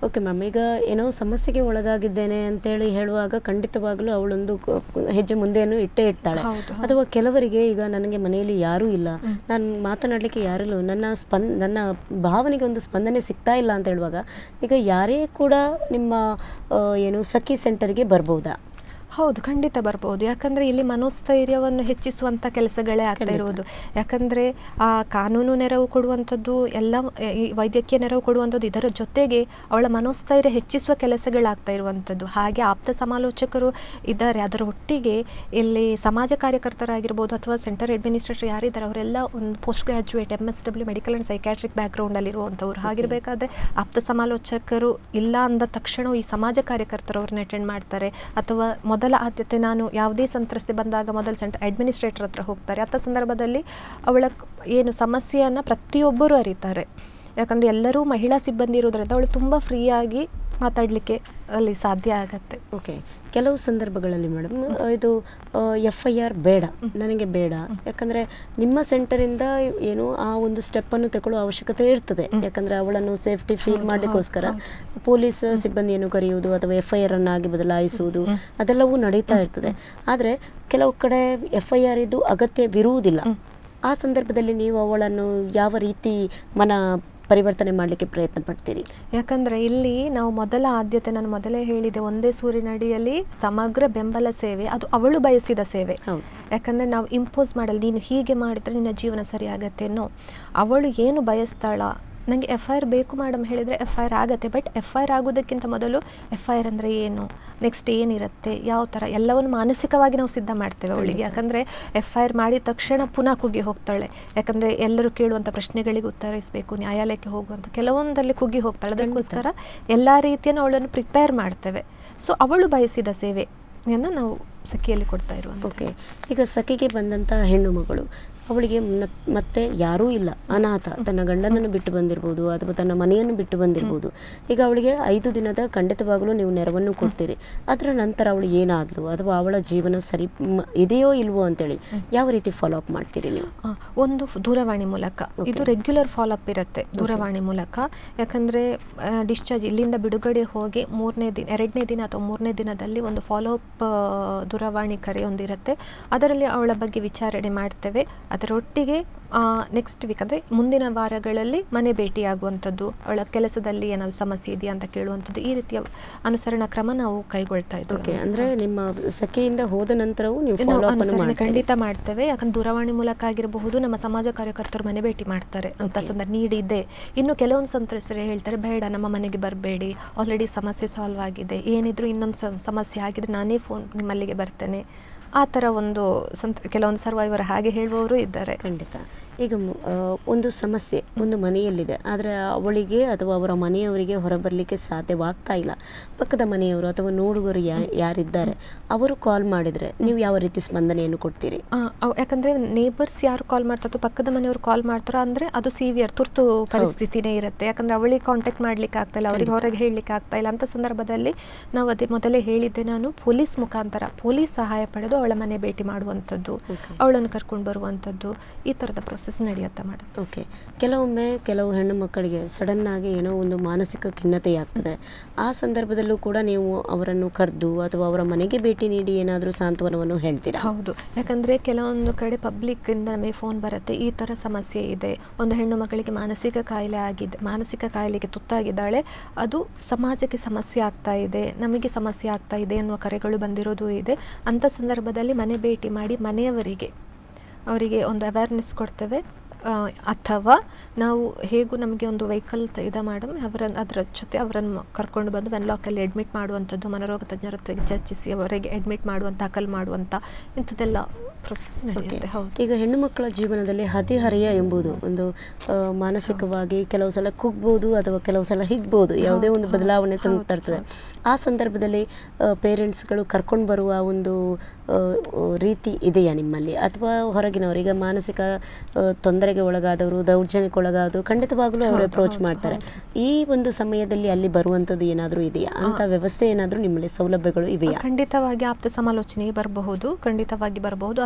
ಓಕೆ ಮ್ಯಾಮ್ ಈಗ ಏನೋ ಸಮಸ್ಯೆಗೆ ಒಳಗಾಗಿದ್ದೇನೆ ಅಂತೇಳಿ ಹೇಳುವಾಗ ಖಂಡಿತವಾಗಲೂ ಅವಳೊಂದು ಕ- ಹೆಜ್ಜೆ ಮುಂದೆಯನ್ನು ಇಟ್ಟೇ ಇಡ್ತಾಳೆ ಹೌದು, ಅಥವಾ ಕೆಲವರಿಗೆ ಈಗ ನನಗೆ ಮನೆಯಲ್ಲಿ ಯಾರೂ ಇಲ್ಲ ನಾನು ಮಾತನಾಡಲಿಕ್ಕೆ ಯಾರಿಲ್ಲ ನನ್ನ ಸ್ಪಂದ ನನ್ನ ಭಾವನೆಗೆ ಒಂದು ಸ್ಪಂದನೆ ಸಿಗ್ತಾ ಇಲ್ಲ ಅಂತ ಹೇಳುವಾಗ ಈಗ ಯಾರೇ ಕೂಡ ನಿಮ್ಮ ಆ, ಏನು ಸಖಿ ಸೆಂಟರ್ಗೆ ಬರ್ಬೋದಾ ಹೌದು ಖಂಡಿತ ಬರ್ಬೋದು ಯಾಕಂದ್ರೆ ಇಲ್ಲಿ ಮನೋಸ್ಥೈರ್ಯವನ್ನು ಹೆಚ್ಚಿಸುವಂತ ಕೆಲಸಗಳೇ ಆಗ್ತಾ ಇರುವುದು ಯಾಕಂದ್ರೆ ಆ ಕಾನೂನು ನೆರವು ಕೊಡುವಂಥದ್ದು ಎಲ್ಲ ಆ, ಈ ವೈದ್ಯಕೀಯ ನೆರವು ಕೊಡುವಂಥದ್ದು ಇದರ ಜೊತೆಗೆ ಅವಳ ಮನೋಸ್ಥೈರ್ಯ ಹೆಚ್ಚಿಸುವ ಕೆಲಸಗಳಾಗ್ತಾ ಇರುವಂಥದ್ದು ಹಾಗೆ ಆಪ್ತ ಸಮಾಲೋಚಕರು ಇದ್ದಾರೆ ಅದರ ಒಟ್ಟಿಗೆ ಇಲ್ಲಿ ಸಮಾಜ ಕಾರ್ಯಕರ್ತರಾಗಿರ್ಬೋದು ಅಥವಾ ಸೆಂಟರ್ ಅಡ್ಮಿನಿಸ್ಟ್ರೇಟರ್ ಯಾರಿದ್ದಾರೆ ಅವರೆಲ್ಲ ಒಂದು post graduate M S W medical and psychiatric ಬ್ಯಾಕ್ಗ್ರೌಂಡಲ್ಲಿರುವಂಥವ್ರು ಹಾಗಿರಬೇಕಾದ್ರೆ ಆಪ್ತ ಸಮಾಲೋಚಕರು ಇಲ್ಲ ಅಂದ ತಕ್ಷಣ ಈ ಸಮಾಜ ಕಾರ್ಯಕರ್ತರು ಅವ್ರನ್ನ ಅಟೆಂಡ್ ಮಾಡ್ತಾರೆ ಅಥವಾ ಮೊದಲ ಆದ್ಯತೆ ನಾನು ಯಾವುದೇ ಸಂತ್ರಸ್ತೆ ಬಂದಾಗ ಮೊದಲ ಸೆಂಟರ್ ಅಡ್ಮಿನಿಸ್ಟ್ರೇಟರ್ ಹತ್ರ ಹೋಗ್ತಾರೆ ಅಂಥ ಸಂದರ್ಭದಲ್ಲಿ ಅವಳ ಕ್- ಏನು ಸಮಸ್ಯೆಯನ್ನು ಪ್ರತಿಯೊಬ್ಬರು ಅರಿತಾರೆ ಯಾಕಂದರೆ ಎಲ್ಲರೂ ಮಹಿಳಾ ಸಿಬ್ಬಂದಿ ಇರೋದ್ರಿಂದ ಅವಳು ತುಂಬ ಫ್ರೀಯಾಗಿ ಮಾತಾಡಲಿಕ್ಕೆ ಅಲ್ಲಿ ಸಾಧ್ಯ ಆಗತ್ತೆ ಓಕೆ ಕೆಲವು ಸಂದರ್ಭಗಳಲ್ಲಿ ಮೇಡಮ್ ಇದು ಎಫ್ ಐ ಆರ್ ಬೇಡ ನನಗೆ ಬೇಡ ಯಾಕಂದರೆ ನಿಮ್ಮ ಸೆಂಟರಿಂದ ಏನು ಆ ಒಂದು ಸ್ಟೆಪ್ಪನ್ನು ತಗೊಳ್ಳೋ ಅವಶ್ಯಕತೆ ಇರ್ತದೆ ಯಾಕಂದರೆ ಅವಳನ್ನು ಸೇಫ್ಟಿ ಫೀಲ್ ಮಾಡಲಿಕ್ಕೋಸ್ಕರ ಪೊಲೀಸ್ ಸಿಬ್ಬಂದಿಯನ್ನು ಕರೆಯುವುದು ಅಥವಾ ಎಫ್ ಐ ಆರ್ ಅನ್ನಾಗಿ ಬದಲಾಯಿಸುವುದು ಅದೆಲ್ಲವೂ ನಡೀತಾ ಇರ್ತದೆ ಆದರೆ ಕೆಲವು ಕಡೆ ಎಫ್ ಐ ಆರ್ ಇದು ಅಗತ್ಯವಿರುವುದಿಲ್ಲ ಆ ಸಂದರ್ಭದಲ್ಲಿ ನೀವು ಅವಳನ್ನು ಯಾವ ರೀತಿ ಮನ ಪರಿವರ್ತನೆ ಮಾಡಲಿಕ್ಕೆ ಪ್ರಯತ್ನ ಪಡ್ತೀರಿ ಯಾಕಂದರೆ ಇಲ್ಲಿ ನಾವು ಮೊದಲ ಆದ್ಯತೆ ನಾನು ಮೊದಲೇ ಹೇಳಿದೆ ಒಂದೇ ಸೂರಿನಡಿಯಲ್ಲಿ ಸಮಗ್ರ ಬೆಂಬಲ ಸೇವೆ ಅದು ಅವಳು ಬಯಸಿದ ಸೇವೆ ಹೌದು ಯಾಕಂದರೆ ನಾವು ಇಂಪೋಸ್ ಮಾಡಲ್ಲ ನೀನು ಹೀಗೆ ಮಾಡಿದ್ರೆ ನಿನ್ನ ಜೀವನ ಸರಿ ಆಗತ್ತೇನೋ ಅವಳು ಏನು ಬಯಸ್ತಾಳ ನನಗೆ ಎಫ್ ಐ ಆರ್ ಬೇಕು ಮೇಡಮ್ ಹೇಳಿದರೆ ಎಫ್ ಐ ಆರ್ ಆಗುತ್ತೆ ಬಟ್ ಎಫ್ ಐ ಆರ್ ಆಗೋದಕ್ಕಿಂತ ಮೊದಲು ಎಫ್ ಐ ಆರ್ ಅಂದರೆ ಏನು ನೆಕ್ಸ್ಟ್ ಏನಿರುತ್ತೆ ಯಾವ ಥರ ಎಲ್ಲವನ್ನು ಮಾನಸಿಕವಾಗಿ ನಾವು ಸಿದ್ಧ ಮಾಡ್ತೇವೆ ಅವಳಿಗೆ ಯಾಕಂದರೆ ಎಫ್ ಐ ಆರ್ ಮಾಡಿದ ತಕ್ಷಣ ಪುನಃ ಕುಗ್ಗಿ ಹೋಗ್ತಾಳೆ ಯಾಕಂದರೆ ಎಲ್ಲರೂ ಕೇಳುವಂಥ ಪ್ರಶ್ನೆಗಳಿಗೆ ಉತ್ತರಿಸಬೇಕು ನ್ಯಾಯಾಲಯಕ್ಕೆ ಹೋಗುವಂಥ ಕೆಲವೊಂದಲ್ಲಿ ಕುಗ್ಗಿ ಹೋಗ್ತಾಳೆ ಅದಕ್ಕೋಸ್ಕರ ಎಲ್ಲ ರೀತಿಯನ್ನು ಅವಳನ್ನು ಪ್ರಿಪೇರ್ ಮಾಡ್ತೇವೆ ಸೊ ಅವಳು ಬಯಸಿದ ಸೇವೆಯನ್ನು ನಾವು ಸಖಿಯಲ್ಲಿ ಕೊಡ್ತಾ ಇರುವಂಥ ಓಕೆ ಈಗ ಸಖಿಗೆ ಬಂದಂಥ ಹೆಣ್ಣು ಮಗಳು ಅವಳಿಗೆ ಮ- ಮತ್ತೆ ಯಾರೂ ಇಲ್ಲ ಅನಾಥ ತನ್ನ ಗಂಡನನ್ನು ಬಿಟ್ಟು ಬಂದಿರ್ಬೋದು ಅಥವಾ ತನ್ನ ಮನೆಯನ್ನು ಬಿಟ್ಟು ಬಂದಿರ್ಬೋದು ಈಗ ಅವಳಿಗೆ ಐದು ದಿನದ ಖಂಡಿತವಾಗಲೂ ನೀವು ನೆರವನ್ನು ಕೊಡ್ತೀರಿ ಅದರ ನಂತರ ಅವಳು ಏನಾದ್ಲು ಅಥವಾ ಅವಳ ಜೀವನ ಸರಿ ಮ- ಇದೆಯೋ ಇಲ್ವೋ ಅಂತೇಳಿ ಯಾವ ರೀತಿ ಫಾಲೋ ಅಪ್ ಮಾಡ್ತೀರಿ ನೀವು ಆ, ಒಂದು ಫ್- ದೂರವಾಣಿ ಮೂಲಕ ಇದು ರೆಗ್ಯುಲರ್ ಫಾಲೋಅಪ್ ಇರುತ್ತೆ ದೂರವಾಣಿ ಮೂಲಕ ಯಾಕಂದರೆ ಡಿಸ್ಚಾರ್ಜ್ ಇಲ್ಲಿಂದ ಬಿಡುಗಡೆ ಹೋಗಿ ಮೂರನೇ ದಿನ ಎರಡನೇ ದಿನ ಅಥವಾ ಮೂರನೇ ದಿನದಲ್ಲಿ ಒಂದು ಫಾಲೋಅಪ್ ದೂರವಾಣಿ ಕರೆ ಒಂದಿರುತ್ತೆ ಅದರಲ್ಲಿ ಅವಳ ಬಗ್ಗೆ ವಿಚಾರಣೆ ಮಾಡ್ತೇವೆ ಅದರೊಟ್ಟಿಗೆ ನೆಕ್ಸ್ಟ್ ವೀಕ್ ಅಂದರೆ ಮುಂದಿನ ವಾರಗಳಲ್ಲಿ ಮನೆ ಭೇಟಿಯಾಗುವಂಥದ್ದು ಅವಳ ಕೆಲಸದಲ್ಲಿ ಏನಾದರೂ ಸಮಸ್ಯೆ ಇದೆಯಾ ಅಂತ ಕೇಳುವಂಥದ್ದು ಈ ರೀತಿಯ ಅನುಸರಣಾ ಕ್ರಮ ನಾವು ಕೈಗೊಳ್ತಾ ಓಕೆ ಇದ್ದೇವೆ ಅಂದ್ರೆ ನಿಮ್ಮ ಸಖಿಯಿಂದ ಹೋದ ನಂತರವೂ ನೀವು ನಾವು ಫಾಲೋ ಅಪ್ ಅನ್ನು ಅನುಸರಣೆ ಮಾಡ್ತೀರಿ ಖಂಡಿತ ಮಾಡ್ತೇವೆ ಯಾಕಂದ್ರೆ ದೂರವಾಣಿ ಮೂಲಕ ಆಗಿರಬಹುದು ನಮ್ಮ ಸಮಾಜ ಕಾರ್ಯಕರ್ತರು ಮನೆ ಭೇಟಿ ಮಾಡ್ತಾರೆ ಅಂತ ಸಂದರ್ಭ ನೀಡ್ ಇದೆ ಇನ್ನು ಕೆಲವೊಂದು ಸಂತ್ರಸ್ತರು ಹೇಳ್ತಾರೆ ಬೇಡ ನಮ್ಮ ಮನೆಗೆ ಬರಬೇಡಿ ಆಲ್ರೆಡಿ ಸಮಸ್ಯೆ ಸಾಲ್ವ್ ಆಗಿದೆ ಏನಿದ್ರು ಇನ್ನೊಂದು ಸಮಸ್ಯೆ ಆಗಿದ್ರೆ ನಾನೇ ಫೋನ್ ನಿಮ್ಮಲ್ಲಿಗೆ ಬರ್ತೇನೆ ಆ ಥರ ಒಂದು ಸಂತ ಕೆಲವೊಂದು ಸರ್ವೈವರ್ ಹಾಗೆ ಹೇಳುವವರು ಇದ್ದಾರೆ ಖಂಡಿತ ಈಗ ಮು- ಆ, ಒಂದು ಸಮಸ್ಯೆ ಒಂದು ಮನೆಯಲ್ಲಿದೆ ಆದರೆ ಅವಳಿಗೆ ಅಥವಾ ಅವರ ಮನೆಯವರಿಗೆ ಹೊರಬರಲಿಕ್ಕೆ ಸಾಧ್ಯವಾಗ್ತಾ ಇಲ್ಲ ಪಕ್ಕದ ಮನೆಯವರು ಅಥವಾ ನೋಡುಗರು ಯಾ ಯಾರಿದ್ದಾರೆ ಅವರು ಕಾಲ್ ಮಾಡಿದರೆ ನೀವು ಯಾವ ರೀತಿ ಸ್ಪಂದನೆಯನ್ನು ಕೊಡ್ತೀರಿ ಆ, ಅವ್- ಯಾಕಂದ್ರೆ ನೇಬರ್ಸ್ ಯಾರು ಕಾಲ್ ಮಾಡ್ತಾರೋ ಪಕ್ಕದ ಮನೆಯವರು ಕಾಲ್ ಮಾಡ್ತಾರೋ ಅಂದ್ರೆ ಅದು ಸಿವಿಯರ್ ತುರ್ತು ಪರಿಸ್ಥಿತಿನೇ ಇರುತ್ತೆ ಯಾಕಂದ್ರೆ ಅವಳಿಗೆ ಕಾಂಟ್ಯಾಕ್ಟ್ ಮಾಡ್ಲಿಕ್ಕೆ ಆಗ್ತಾ ಇಲ್ಲ ಅವರಿಗೆ ಹೊರಗೆ ಹೇಳಲಿಕ್ಕೆ ಆಗ್ತಾ ಇಲ್ಲ ಅಂತ ಸಂದರ್ಭದಲ್ಲಿ ನಾವು ಅದೇ ಮೊದಲೇ ಹೇಳಿದ್ದೆ ನಾನು ಪೊಲೀಸ್ ಮುಖಾಂತರ ಪೊಲೀಸ್ ಸಹಾಯ ಪಡೆದು ಅವಳ ಮನೆ ಭೇಟಿ ಮಾಡುವಂಥದ್ದು Okay. ಅವಳನ್ನು ಕರ್ಕೊಂಡು ಬರುವಂಥದ್ದು ಈ ಥರದ ಪ್ರೊಸೆಸ್ ನಡೆಯುತ್ತೆ ಮೇಡಮ್ ಓಕೆ ಕೆಲವೊಮ್ಮೆ ಕೆಲವು ಹೆಣ್ಣು ಮಕ್ಕಳಿಗೆ ಸಡನ್ ಆಗಿ ಏನೋ ಒಂದು ಮಾನಸಿಕ ಖಿನ್ನತೆಯಾಗ್ತದೆ ಆ ಸಂದರ್ಭದಲ್ಲೂ ಕೂಡ ನೀವು ಅವರನ್ನು ಕರೆದು ಅಥವಾ ಅವರ ಮನೆಗೆ ಭೇಟಿ ನೀಡಿ ಏನಾದರೂ ಸಾಂತ್ವನವನ್ನು ಹೇಳ್ತೀರಾ ಹೌದು ಯಾಕಂದ್ರೆ ಕೆಲವೊಂದು ಕಡೆ ಪಬ್ಲಿಕ್ ಇಂದ ನಮಗೆ ಫೋನ್ ಬರುತ್ತೆ ಈ ಥರ ಸಮಸ್ಯೆ ಇದೆ ಒಂದು ಹೆಣ್ಣು ಮಗಳಿಗೆ ಮಾನಸಿಕ ಕಾಯಿಲೆ ಆಗಿದೆ ಮಾನಸಿಕ ಕಾಯಿಲೆಗೆ ತುತ್ತಾಗಿದ್ದಾಳೆ ಅದು ಸಮಾಜಕ್ಕೆ ಸಮಸ್ಯೆ ಆಗ್ತಾ ಇದೆ ನಮಗೆ ಸಮಸ್ಯೆ ಆಗ್ತಾ ಇದೆ ಎನ್ನುವ ಕರೆಗಳು ಬಂದಿರೋದು ಇದೆ ಅಂಥ ಸಂದರ್ಭದಲ್ಲಿ ಮನೆ ಭೇಟಿ ಮಾಡಿ ಮನೆಯವರಿಗೆ ಅವರಿಗೆ ಒಂದು ಅವೇರ್ನೆಸ್ ಕೊಡ್ತೇವೆ ಆ, ಅಥವಾ ನಾವು ಹೇಗೂ ನಮಗೆ ಒಂದು ವೆಹಿಕಲ್ ಇದೆ ಮೇಡಮ್ ಅವರನ್ನು ಅದರ ಜೊತೆ ಅವರನ್ನು ಕರ್ಕೊಂಡು ಬಂದು ವೆನ್ಲಾಕಲ್ಲಿ ಅಡ್ಮಿಟ್ ಮಾಡುವಂಥದ್ದು ಮನರೋಗ ತಜ್ಞರ ಹತ್ರ ಚರ್ಚಿಸಿ ಅವರಿಗೆ ಅಡ್ಮಿಟ್ ಮಾಡುವಂಥ ದಾಖಲು ಮಾಡುವಂಥ ಇಂಥದ್ದೆಲ್ಲ ಪ್ರೊಸೆಸ್ ನಡೆಯುತ್ತೆ ಹೌದು ಈಗ ಹೆಣ್ಣು ಮಕ್ಕಳ ಜೀವನದಲ್ಲಿ ಹದಿಹರೆಯ ಎಂಬುದು ಒಂದು ಆ, ಮಾನಸಿಕವಾಗಿ ಕೆಲವು ಸಲ ಕುಗ್ಬೋದು ಅಥವಾ ಕೆಲವು ಸಲ ಹಿಗ್ಬೋದು ಯಾವುದೇ ಒಂದು ಹೌದು, ಬದಲಾವಣೆ ತಂದು ಹೌದು, ತರ್ತದೆ ಆ ಸಂದರ್ಭದಲ್ಲಿ ಪೇರೆಂಟ್ಸ್ಗಳು ಕರ್ಕೊಂಡು ಬರುವ ಒಂದು ಆ, ಆ, ರೀತಿ ಇದೆಯಾ ನಿಮ್ಮಲ್ಲಿ ಅಥವಾ ಹೊರಗಿನವರು ಈಗ ಮಾನಸಿಕ ಆ, ತೊಂದರೆಗೆ ಒಳಗಾದವರು ದೌರ್ಜನ್ಯಕ್ಕೆ ಒಳಗಾದವರು ಖಂಡಿತವಾಗ್ಲೂ ಅವರು ಹೌದು, ಅಪ್ರೋಚ್ ಹೌದು, ಮಾಡ್ತಾರೆ ಈ ಒಂದು ಸಮಯದಲ್ಲಿ ಅಲ್ಲಿ ಬರುವಂಥದ್ದು ಏನಾದರೂ ಇದೆಯಾ ಅಂತ ವ್ಯವಸ್ಥೆ ಏನಾದರೂ ನಿಮ್ಮಲ್ಲಿ ಸೌಲಭ್ಯಗಳು ಇವೆಯಾ ಖಂಡಿತವಾಗಿ ಆಪ್ತ ಸಮಾಲೋಚನೆಗೆ ಬರಬಹುದು ಖಂಡಿತವಾಗಿ ಬರಬಹುದು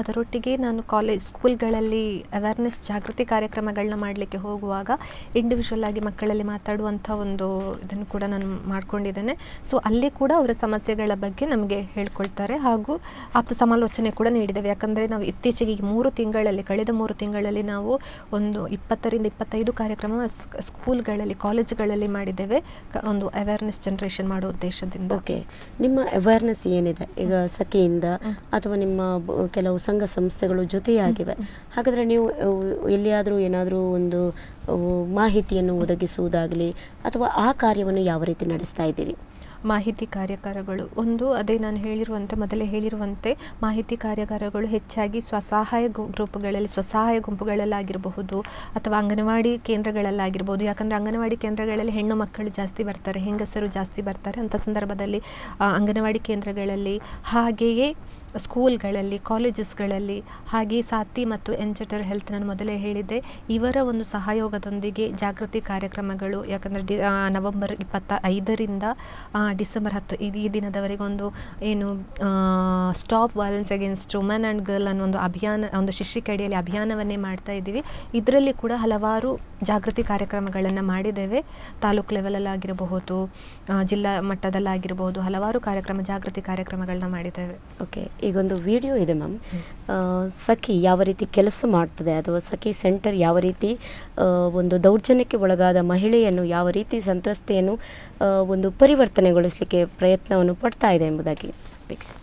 ಅದರೊಟ್ಟಿಗೆ ನಾನು ಕಾಲೇಜ್ ಸ್ಕೂಲ್ಗಳಲ್ಲಿ ಅವೇರ್ನೆಸ್ ಜಾಗೃತಿ ಕಾರ್ಯಕ್ರಮಗಳನ್ನ ಮಾಡಲಿಕ್ಕೆ ಹೋಗುವಾಗ ಇಂಡಿವಿಜುವಲ್ ಆಗಿ ಮಕ್ಕಳಲ್ಲಿ ಮಾತಾಡುವಂಥ ಒಂದು ಇದನ್ನು ಕೂಡ ನಾನು ಮಾಡ್ಕೊಂಡಿದ್ದೇನೆ ಸೊ ಅಲ್ಲಿ ಕೂಡ ಅವರ ಸಮಸ್ಯೆಗಳ ಬಗ್ಗೆ ನಮಗೆ ಹೇಳ್ಕೊಳ್ತಾರೆ ಹಾಗೂ ಆಪ್ತ ಸಮಾಲೋಚನೆ ಕೂಡ ನೀಡಿದ್ದೇವೆ ಯಾಕಂದರೆ ನಾವು ಇತ್ತೀಚೆಗೆ ಈ ಮೂರು ತಿಂಗಳಲ್ಲಿ ಕಳೆದ ಮೂರು ತಿಂಗಳಲ್ಲಿ ನಾವು ಒಂದು ಇಪ್ಪತ್ತರಿಂದ ಇಪ್ಪತ್ತೈದು ಕಾರ್ಯಕ್ರಮ ಸ್- ಸ್ಕೂಲ್ಗಳಲ್ಲಿ ಕಾಲೇಜುಗಳಲ್ಲಿ ಮಾಡಿದ್ದೇವೆ ಕ- ಒಂದು ಅವೇರ್ನೆಸ್ ಜನರೇಷನ್ ಮಾಡೋ ಉದ್ದೇಶದಿಂದ ಓಕೆ ನಿಮ್ಮ ಅವೇರ್ನೆಸ್ ಏನಿದೆ ಈಗ ಸಖಿಯಿಂದ ಅಥವಾ ನಿಮ್ಮ ಬ- ಕೆಲವು ಸಂಘ ಸಂಸ್ಥೆಗಳು ಜೊತೆಯಾಗಿವೆ ಹಾಗಾದರೆ ನೀವು ಅವು ಎಲ್ಲಿಯಾದರೂ ಏನಾದರೂ ಒಂದು ಅವು ಮಾಹಿತಿಯನ್ನು ಒದಗಿಸುವುದಾಗಲಿ ಅಥವಾ ಆ ಕಾರ್ಯವನ್ನು ಯಾವ ರೀತಿ ನಡೆಸ್ತಾ ಇದ್ದೀರಿ ಮಾಹಿತಿ ಕಾರ್ಯಾಗಾರಗಳು ಒಂದು ಅದೇ ನಾನು ಹೇಳಿರುವಂತೆ ಮೊದಲೇ ಹೇಳಿರುವಂತೆ ಮಾಹಿತಿ ಕಾರ್ಯಾಗಾರಗಳು ಹೆಚ್ಚಾಗಿ ಸ್ವಸಹಾಯ ಗು- ಗ್ರೂಪ್ಗಳಲ್ಲಿ ಸ್ವಸಹಾಯ ಗುಂಪುಗಳಲ್ಲಾಗಿರಬಹುದು ಅಥವಾ ಅಂಗನವಾಡಿ ಕೇಂದ್ರಗಳಲ್ಲಾಗಿರ್ಬೋದು ಯಾಕಂದರೆ ಅಂಗನವಾಡಿ ಕೇಂದ್ರಗಳಲ್ಲಿ ಹೆಣ್ಣು ಮಕ್ಕಳು ಜಾಸ್ತಿ ಬರ್ತಾರೆ ಹೆಂಗಸರು ಜಾಸ್ತಿ ಬರ್ತಾರೆ ಅಂಥ ಸಂದರ್ಭದಲ್ಲಿ ಆ, ಅಂಗನವಾಡಿ ಕೇಂದ್ರಗಳಲ್ಲಿ ಹಾಗೆಯೇ ಸ್ಕೂಲ್ಗಳಲ್ಲಿ ಕಾಲೇಜಸ್ಗಳಲ್ಲಿ ಹಾಗೆ ಸಾತಿ ಮತ್ತು ಎನ್ಜೆಟರ್ ಹೆಲ್ತ್ ನಾನು ಮೊದಲೇ ಹೇಳಿದ್ದೆ ಇವರ ಒಂದು ಸಹಯೋಗದೊಂದಿಗೆ ಜಾಗೃತಿ ಕಾರ್ಯಕ್ರಮಗಳು ಯಾಕಂದರೆ ಡಿ ಆ, ನವೆಂಬರ್ ಇಪ್ಪತ್ತ ಐದರಿಂದ ಆ, ಡಿಸೆಂಬರ್ ಹತ್ತು ಈ ಈ ದಿನದವರೆಗೆ ಒಂದು ಏನು stop violence against woman and girl ಅನ್ನೋ ಒಂದು ಅಭಿಯಾನ ಒಂದು ಶಿಷ್ಯಕಡಿಯಲ್ಲಿ ಅಭಿಯಾನವನ್ನೇ ಮಾಡ್ತಾ ಇದ್ದೀವಿ ಇದರಲ್ಲಿ ಕೂಡ ಹಲವಾರು ಜಾಗೃತಿ ಕಾರ್ಯಕ್ರಮಗಳನ್ನು ಮಾಡಿದ್ದೇವೆ ತಾಲೂಕು ಲೆವೆಲಲ್ಲಾಗಿರಬಹುದು ಆ, ಜಿಲ್ಲಾ ಮಟ್ಟದಲ್ಲಾಗಿರಬಹುದು ಹಲವಾರು ಕಾರ್ಯಕ್ರಮ ಜಾಗೃತಿ ಕಾರ್ಯಕ್ರಮಗಳನ್ನ ಮಾಡಿದ್ದೇವೆ ಓಕೆ ಈಗೊಂದು ವಿಡಿಯೋ ಇದೆ ಮ್ಯಾಮ್ ಸಖಿ ಯಾವ ರೀತಿ ಕೆಲಸ ಮಾಡ್ತದೆ ಅಥವಾ ಸಖಿ ಸೆಂಟರ್ ಯಾವ ರೀತಿ ಆ, ಒಂದು ದೌರ್ಜನ್ಯಕ್ಕೆ ಒಳಗಾದ ಮಹಿಳೆಯನ್ನು ಯಾವ ರೀತಿ ಸಂತ್ರಸ್ತೆಯನ್ನು ಆ, ಒಂದು ಪರಿವರ್ತನೆಗೊಳಿಸಲಿಕ್ಕೆ ಪ್ರಯತ್ನವನ್ನು ಪಡ್ತಾ ಇದೆ ಎಂಬುದಾಗಿ ವೀಕ್ಷಿಸಿ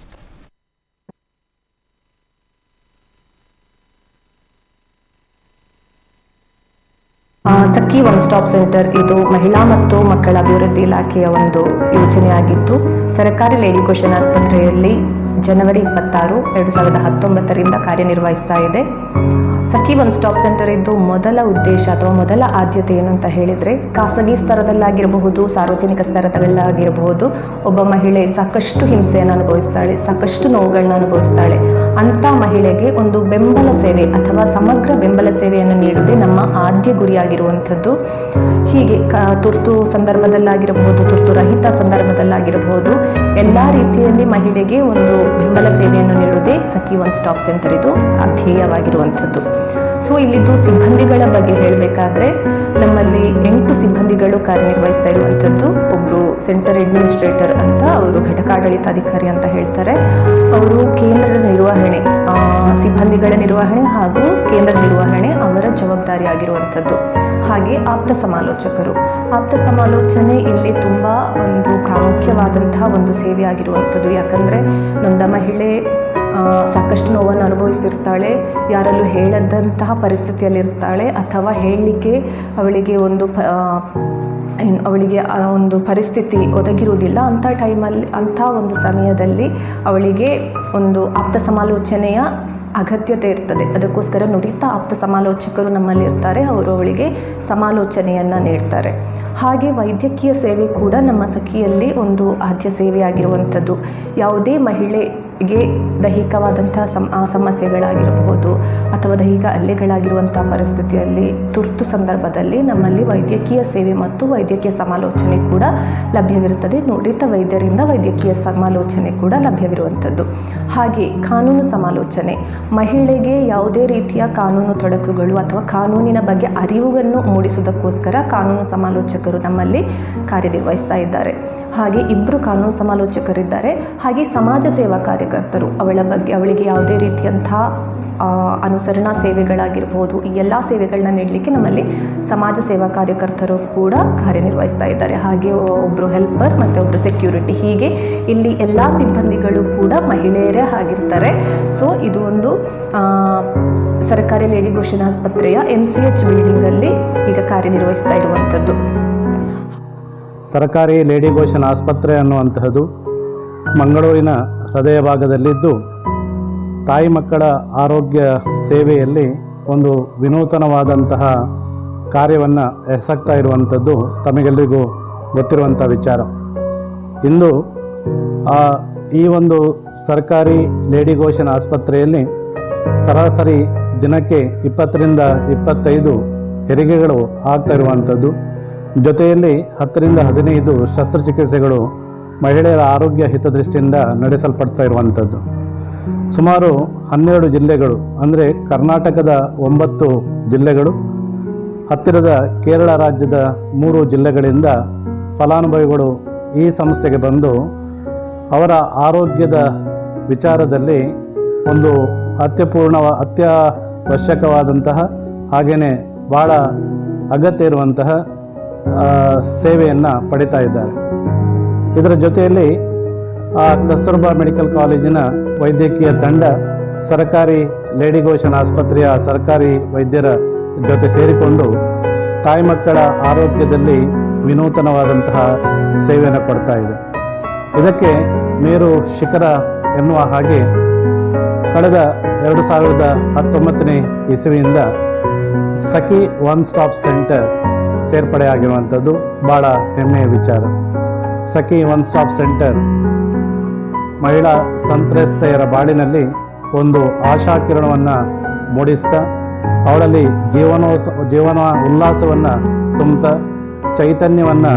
ಆ, ಸಖಿ ಒನ್ ಸ್ಟಾಪ್ ಸೆಂಟರ್ ಇದು ಮಹಿಳಾ ಮತ್ತು ಮಕ್ಕಳ ಅಭಿವೃದ್ಧಿ ಇಲಾಖೆಯ ಒಂದು ಯೋಜನೆಯಾಗಿದ್ದು ಸರ್ಕಾರಿ ಲೇಡಿ ಕ್ವಶನ್ ಆಸ್ಪತ್ರೆಯಲ್ಲಿ ಜನವರಿ ಇಪ್ಪತ್ತಾರು ಎರಡು ಸಾವಿರದ ಹತ್ತೊಂಬತ್ತರಿಂದ ಕಾರ್ಯನಿರ್ವಹಿಸ್ತಾ ಇದೆ ಸಖಿ ಒನ್ ಸ್ಟಾಪ್ ಸೆಂಟರ್ ಇದ್ದು ಮೊದಲ ಉದ್ದೇಶ ಅಥವಾ ಮೊದಲ ಆದ್ಯತೆ ಏನು ಅಂತ ಹೇಳಿದರೆ ಖಾಸಗಿ ಸ್ತರದಲ್ಲಾಗಿರಬಹುದು ಸಾರ್ವಜನಿಕ ಸ್ತರದಲ್ಲಾಗಿರಬಹುದು ಒಬ್ಬ ಮಹಿಳೆ ಸಾಕಷ್ಟು ಹಿಂಸೆಯನ್ನು ಅನುಭವಿಸ್ತಾಳೆ ಸಾಕಷ್ಟು ನೋವುಗಳನ್ನ ಅನುಭವಿಸ್ತಾಳೆ ಅಂಥ ಮಹಿಳೆಗೆ ಒಂದು ಬೆಂಬಲ ಸೇವೆ ಅಥವಾ ಸಮಗ್ರ ಬೆಂಬಲ ಸೇವೆಯನ್ನು ನೀಡುವುದೇ ನಮ್ಮ ಆದ್ಯ ಗುರಿಯಾಗಿರುವಂಥದ್ದು ಹೀಗೆ ಕ ತುರ್ತು ಸಂದರ್ಭದಲ್ಲಾಗಿರಬಹುದು ತುರ್ತು ರಹಿತ ಸಂದರ್ಭದಲ್ಲಾಗಿರಬಹುದು ಎಲ್ಲ ರೀತಿಯಲ್ಲಿ ಮಹಿಳೆಗೆ ಒಂದು ಬೆಂಬಲ ಸೇವೆಯನ್ನು ನೀಡುವುದೇ ಸಖಿ ಒನ್ ಸ್ಟಾಪ್ ಸೆಂಟರ್ ಇದು ಧ್ಯೇಯವಾಗಿರುವಂಥದ್ದು ಸೊ ಇಲ್ಲಿದ್ದು ಸಿಬ್ಬಂದಿಗಳ ಬಗ್ಗೆ ಹೇಳಬೇಕಾದ್ರೆ ನಮ್ಮಲ್ಲಿ ಎಂಟು ಸಿಬ್ಬಂದಿಗಳು ಕಾರ್ಯನಿರ್ವಹಿಸ್ತಾ ಇರುವಂಥದ್ದು ಒಬ್ಬರು ಸೆಂಟರ್ ಅಡ್ಮಿನಿಸ್ಟ್ರೇಟರ್ ಅಂತ ಅವರು ಘಟಕಾಡಳಿತಾಧಿಕಾರಿ ಅಂತ ಹೇಳ್ತಾರೆ ಅವರು ಕೇಂದ್ರದ ನಿರ್ವಹಣೆ ಆ, ಸಿಬ್ಬಂದಿಗಳ ನಿರ್ವಹಣೆ ಹಾಗೂ ಕೇಂದ್ರ ನಿರ್ವಹಣೆ ಅವರ ಜವಾಬ್ದಾರಿ ಆಗಿರುವಂಥದ್ದು ಹಾಗೆ ಆಪ್ತ ಸಮಾಲೋಚಕರು ಆಪ್ತ ಸಮಾಲೋಚನೆ ಇಲ್ಲಿ ತುಂಬ ಒಂದು ಪ್ರಾಮುಖ್ಯವಾದಂತಹ ಒಂದು ಸೇವೆ ಆಗಿರುವಂಥದ್ದು ಯಾಕಂದರೆ ನೊಂದ ಮಹಿಳೆ ಆ, ಸಾಕಷ್ಟು ನೋವನ್ನು ಅನುಭವಿಸಿರ್ತಾಳೆ ಯಾರಲ್ಲೂ ಹೇಳದಂತಹ ಪರಿಸ್ಥಿತಿಯಲ್ಲಿರ್ತಾಳೆ ಅಥವಾ ಹೇಳಲಿಕ್ಕೆ ಅವಳಿಗೆ ಒಂದು ಪ ಆ, ಏನು ಅವಳಿಗೆ ಆ ಒಂದು ಪರಿಸ್ಥಿತಿ ಒದಗಿರುವುದಿಲ್ಲ ಅಂಥ ಟೈಮಲ್ಲಿ ಅಂಥ ಒಂದು ಸಮಯದಲ್ಲಿ ಅವಳಿಗೆ ಒಂದು ಆಪ್ತ ಸಮಾಲೋಚನೆಯ ಅಗತ್ಯತೆ ಇರ್ತದೆ ಅದಕ್ಕೋಸ್ಕರ ನುರಿತ ಆಪ್ತ ಸಮಾಲೋಚಕರು ನಮ್ಮಲ್ಲಿ ಇರ್ತಾರೆ ಅವರು ಅವಳಿಗೆ ಸಮಾಲೋಚನೆಯನ್ನು ನೀಡ್ತಾರೆ ಹಾಗೆ ವೈದ್ಯಕೀಯ ಸೇವೆ ಕೂಡ ನಮ್ಮ ಸಖಿಯಲ್ಲಿ ಒಂದು ಆದ್ಯ ಸೇವೆಯಾಗಿರುವಂಥದ್ದು ಯಾವುದೇ ಮಹಿಳೆಗೆ ದೈಹಿಕವಾದಂಥ ಸಮ್ ಆ ಸಮಸ್ಯೆಗಳಾಗಿರಬಹುದು ಅಥವಾ ದೈಹಿಕ ಹಲ್ಲೆಗಳಾಗಿರುವಂಥ ಪರಿಸ್ಥಿತಿಯಲ್ಲಿ ತುರ್ತು ಸಂದರ್ಭದಲ್ಲಿ ನಮ್ಮಲ್ಲಿ ವೈದ್ಯಕೀಯ ಸೇವೆ ಮತ್ತು ವೈದ್ಯಕೀಯ ಸಮಾಲೋಚನೆ ಕೂಡ ಲಭ್ಯವಿರುತ್ತದೆ ನುರಿತ ವೈದ್ಯರಿಂದ ವೈದ್ಯಕೀಯ ಸಮಾಲೋಚನೆ ಕೂಡ ಲಭ್ಯವಿರುವಂಥದ್ದು ಹಾಗೆ ಕಾನೂನು ಸಮಾಲೋಚನೆ ಮಹಿಳೆಗೆ ಯಾವುದೇ ರೀತಿಯ ಕಾನೂನು ತೊಡಕುಗಳು ಅಥವಾ ಕಾನೂನಿನ ಬಗ್ಗೆ ಅರಿವನ್ನು ಮೂಡಿಸುವುದಕ್ಕೋಸ್ಕರ ಕಾನೂನು ಸಮಾಲೋಚಕರು ನಮ್ಮಲ್ಲಿ ಕಾರ್ಯನಿರ್ವಹಿಸ್ತಾ ಇದ್ದಾರೆ ಹಾಗೆ ಇಬ್ಬರು ಕಾನೂನು ಸಮಾಲೋಚಕರಿದ್ದಾರೆ ಹಾಗೆ ಸಮಾಜ ಸೇವಾ ಕಾರ್ಯಕರ್ತರು ಅವಳ ಬಗ್ಗೆ ಅವಳಿಗೆ ಯಾವುದೇ ರೀತಿಯಂಥ ಆ, ಅನುಸರಣಾ ಸೇವೆಗಳಾಗಿರ್ಬೋದು ಈ ಎಲ್ಲ ಸೇವೆಗಳನ್ನ ನೀಡಲಿಕ್ಕೆ ನಮ್ಮಲ್ಲಿ ಸಮಾಜ ಸೇವಾ ಕಾರ್ಯಕರ್ತರು ಕೂಡ ಕಾರ್ಯನಿರ್ವಹಿಸ್ತಾ ಇದ್ದಾರೆ ಹಾಗೆ ಒಬ್ಬರು ಹೆಲ್ಪರ್ ಮತ್ತು ಒಬ್ಬರು ಸೆಕ್ಯೂರಿಟಿ ಹೀಗೆ ಇಲ್ಲಿ ಎಲ್ಲ ಸಿಬ್ಬಂದಿಗಳು ಕೂಡ ಮಹಿಳೆಯರೇ ಆಗಿರ್ತಾರೆ ಸೊ ಇದು ಒಂದು ಆ, ಸರ್ಕಾರಿ ಲೇಡಿ ಘೋಷಣಾ ಆಸ್ಪತ್ರೆಯ ಎಮ್ ಸಿ ಎಚ್ ಬಿಲ್ಡಿಂಗಲ್ಲಿ ಈಗ ಕಾರ್ಯನಿರ್ವಹಿಸ್ತಾ ಇರುವಂಥದ್ದು ಸರ್ಕಾರಿ ಲೇಡಿ ಗೋಷನ್ ಆಸ್ಪತ್ರೆ ಅನ್ನುವಂತಹದ್ದು ಮಂಗಳೂರಿನ ಹೃದಯ ಭಾಗದಲ್ಲಿದ್ದು ತಾಯಿ ಮಕ್ಕಳ ಆರೋಗ್ಯ ಸೇವೆಯಲ್ಲಿ ಒಂದು ವಿನೂತನವಾದಂತಹ ಕಾರ್ಯವನ್ನು ಎಸಗ್ತಾ ಇರುವಂಥದ್ದು ತಮಗೆಲ್ಲರಿಗೂ ಗೊತ್ತಿರುವಂಥ ವಿಚಾರ ಇಂದು ಆ, ಈ ಒಂದು ಸರ್ಕಾರಿ ಲೇಡಿ ಗೋಷನ್ ಆಸ್ಪತ್ರೆಯಲ್ಲಿ ಸರಾಸರಿ ದಿನಕ್ಕೆ ಇಪ್ಪತ್ತರಿಂದ ಇಪ್ಪತ್ತೈದು ಹೆರಿಗೆಗಳು ಆಗ್ತಾ ಇರುವಂಥದ್ದು ಜೊತೆಯಲ್ಲಿ ಹತ್ತರಿಂದ ಹದಿನೈದು ಶಸ್ತ್ರಚಿಕಿತ್ಸೆಗಳು ಮಹಿಳೆಯರ ಆರೋಗ್ಯ ಹಿತದೃಷ್ಟಿಯಿಂದ ನಡೆಸಲ್ಪಡ್ತಾ ಇರುವಂಥದ್ದು ಸುಮಾರು ಹನ್ನೆರಡು ಜಿಲ್ಲೆಗಳು ಅಂದರೆ ಕರ್ನಾಟಕದ ಒಂಬತ್ತು ಜಿಲ್ಲೆಗಳು ಹತ್ತಿರದ ಕೇರಳ ರಾಜ್ಯದ ಮೂರು ಜಿಲ್ಲೆಗಳಿಂದ ಫಲಾನುಭವಿಗಳು ಈ ಸಂಸ್ಥೆಗೆ ಬಂದು ಅವರ ಆರೋಗ್ಯದ ವಿಚಾರದಲ್ಲಿ ಒಂದು ಅತ್ಯಪೂರ್ಣ ಅತ್ಯವಶ್ಯಕವಾದಂತಹ ಹಾಗೆಯೇ ಭಾಳ ಅಗತ್ಯ ಇರುವಂತಹ ಸೇವೆಯನ್ನು ಪಡಿತಾ ಇದ್ದಾರೆ ಇದರ ಜೊತೆಯಲ್ಲಿ ಆ ಕಸ್ತೂರ್ಬಾ ಮೆಡಿಕಲ್ ಕಾಲೇಜಿನ ವೈದ್ಯಕೀಯ ತಂಡ ಸರ್ಕಾರಿ ಲೇಡಿ ಗೋಶನ್ ಆಸ್ಪತ್ರೆಯ ಸರ್ಕಾರಿ ವೈದ್ಯರ ಜೊತೆ ಸೇರಿಕೊಂಡು ತಾಯಿ ಮಕ್ಕಳ ಆರೋಗ್ಯದಲ್ಲಿ ವಿನೂತನವಾದಂತಹ ಸೇವೆಯನ್ನು ಕೊಡ್ತಾ ಇದೆ ಇದಕ್ಕೆ ಮೇರು ಶಿಖರ ಎನ್ನುವ ಹಾಗೆ ಕಳೆದ ಎರಡು ಸಾವಿರದ ಹತ್ತೊಂಬತ್ತನೇ ಇಸವಿಯಿಂದ ಸಖಿ ಒನ್ ಸ್ಟಾಪ್ ಸೆಂಟರ್ ಸೇರ್ಪಡೆಯಾಗಿರುವಂಥದ್ದು ಭಾಳ ಹೆಮ್ಮೆಯ ವಿಚಾರ ಸಖಿ ಒನ್ ಸ್ಟಾಪ್ ಸೆಂಟರ್ ಮಹಿಳಾ ಸಂತ್ರಸ್ತೆಯರ ಬಾಳಿನಲ್ಲಿ ಒಂದು ಆಶಾಕಿರಣವನ್ನು ಮೂಡಿಸ್ತಾ ಅವಳಲ್ಲಿ ಜೀವನೋತ್ಸ ಜೀವನ ಉಲ್ಲಾಸವನ್ನು ತುಂಬುತ್ತಾ ಚೈತನ್ಯವನ್ನು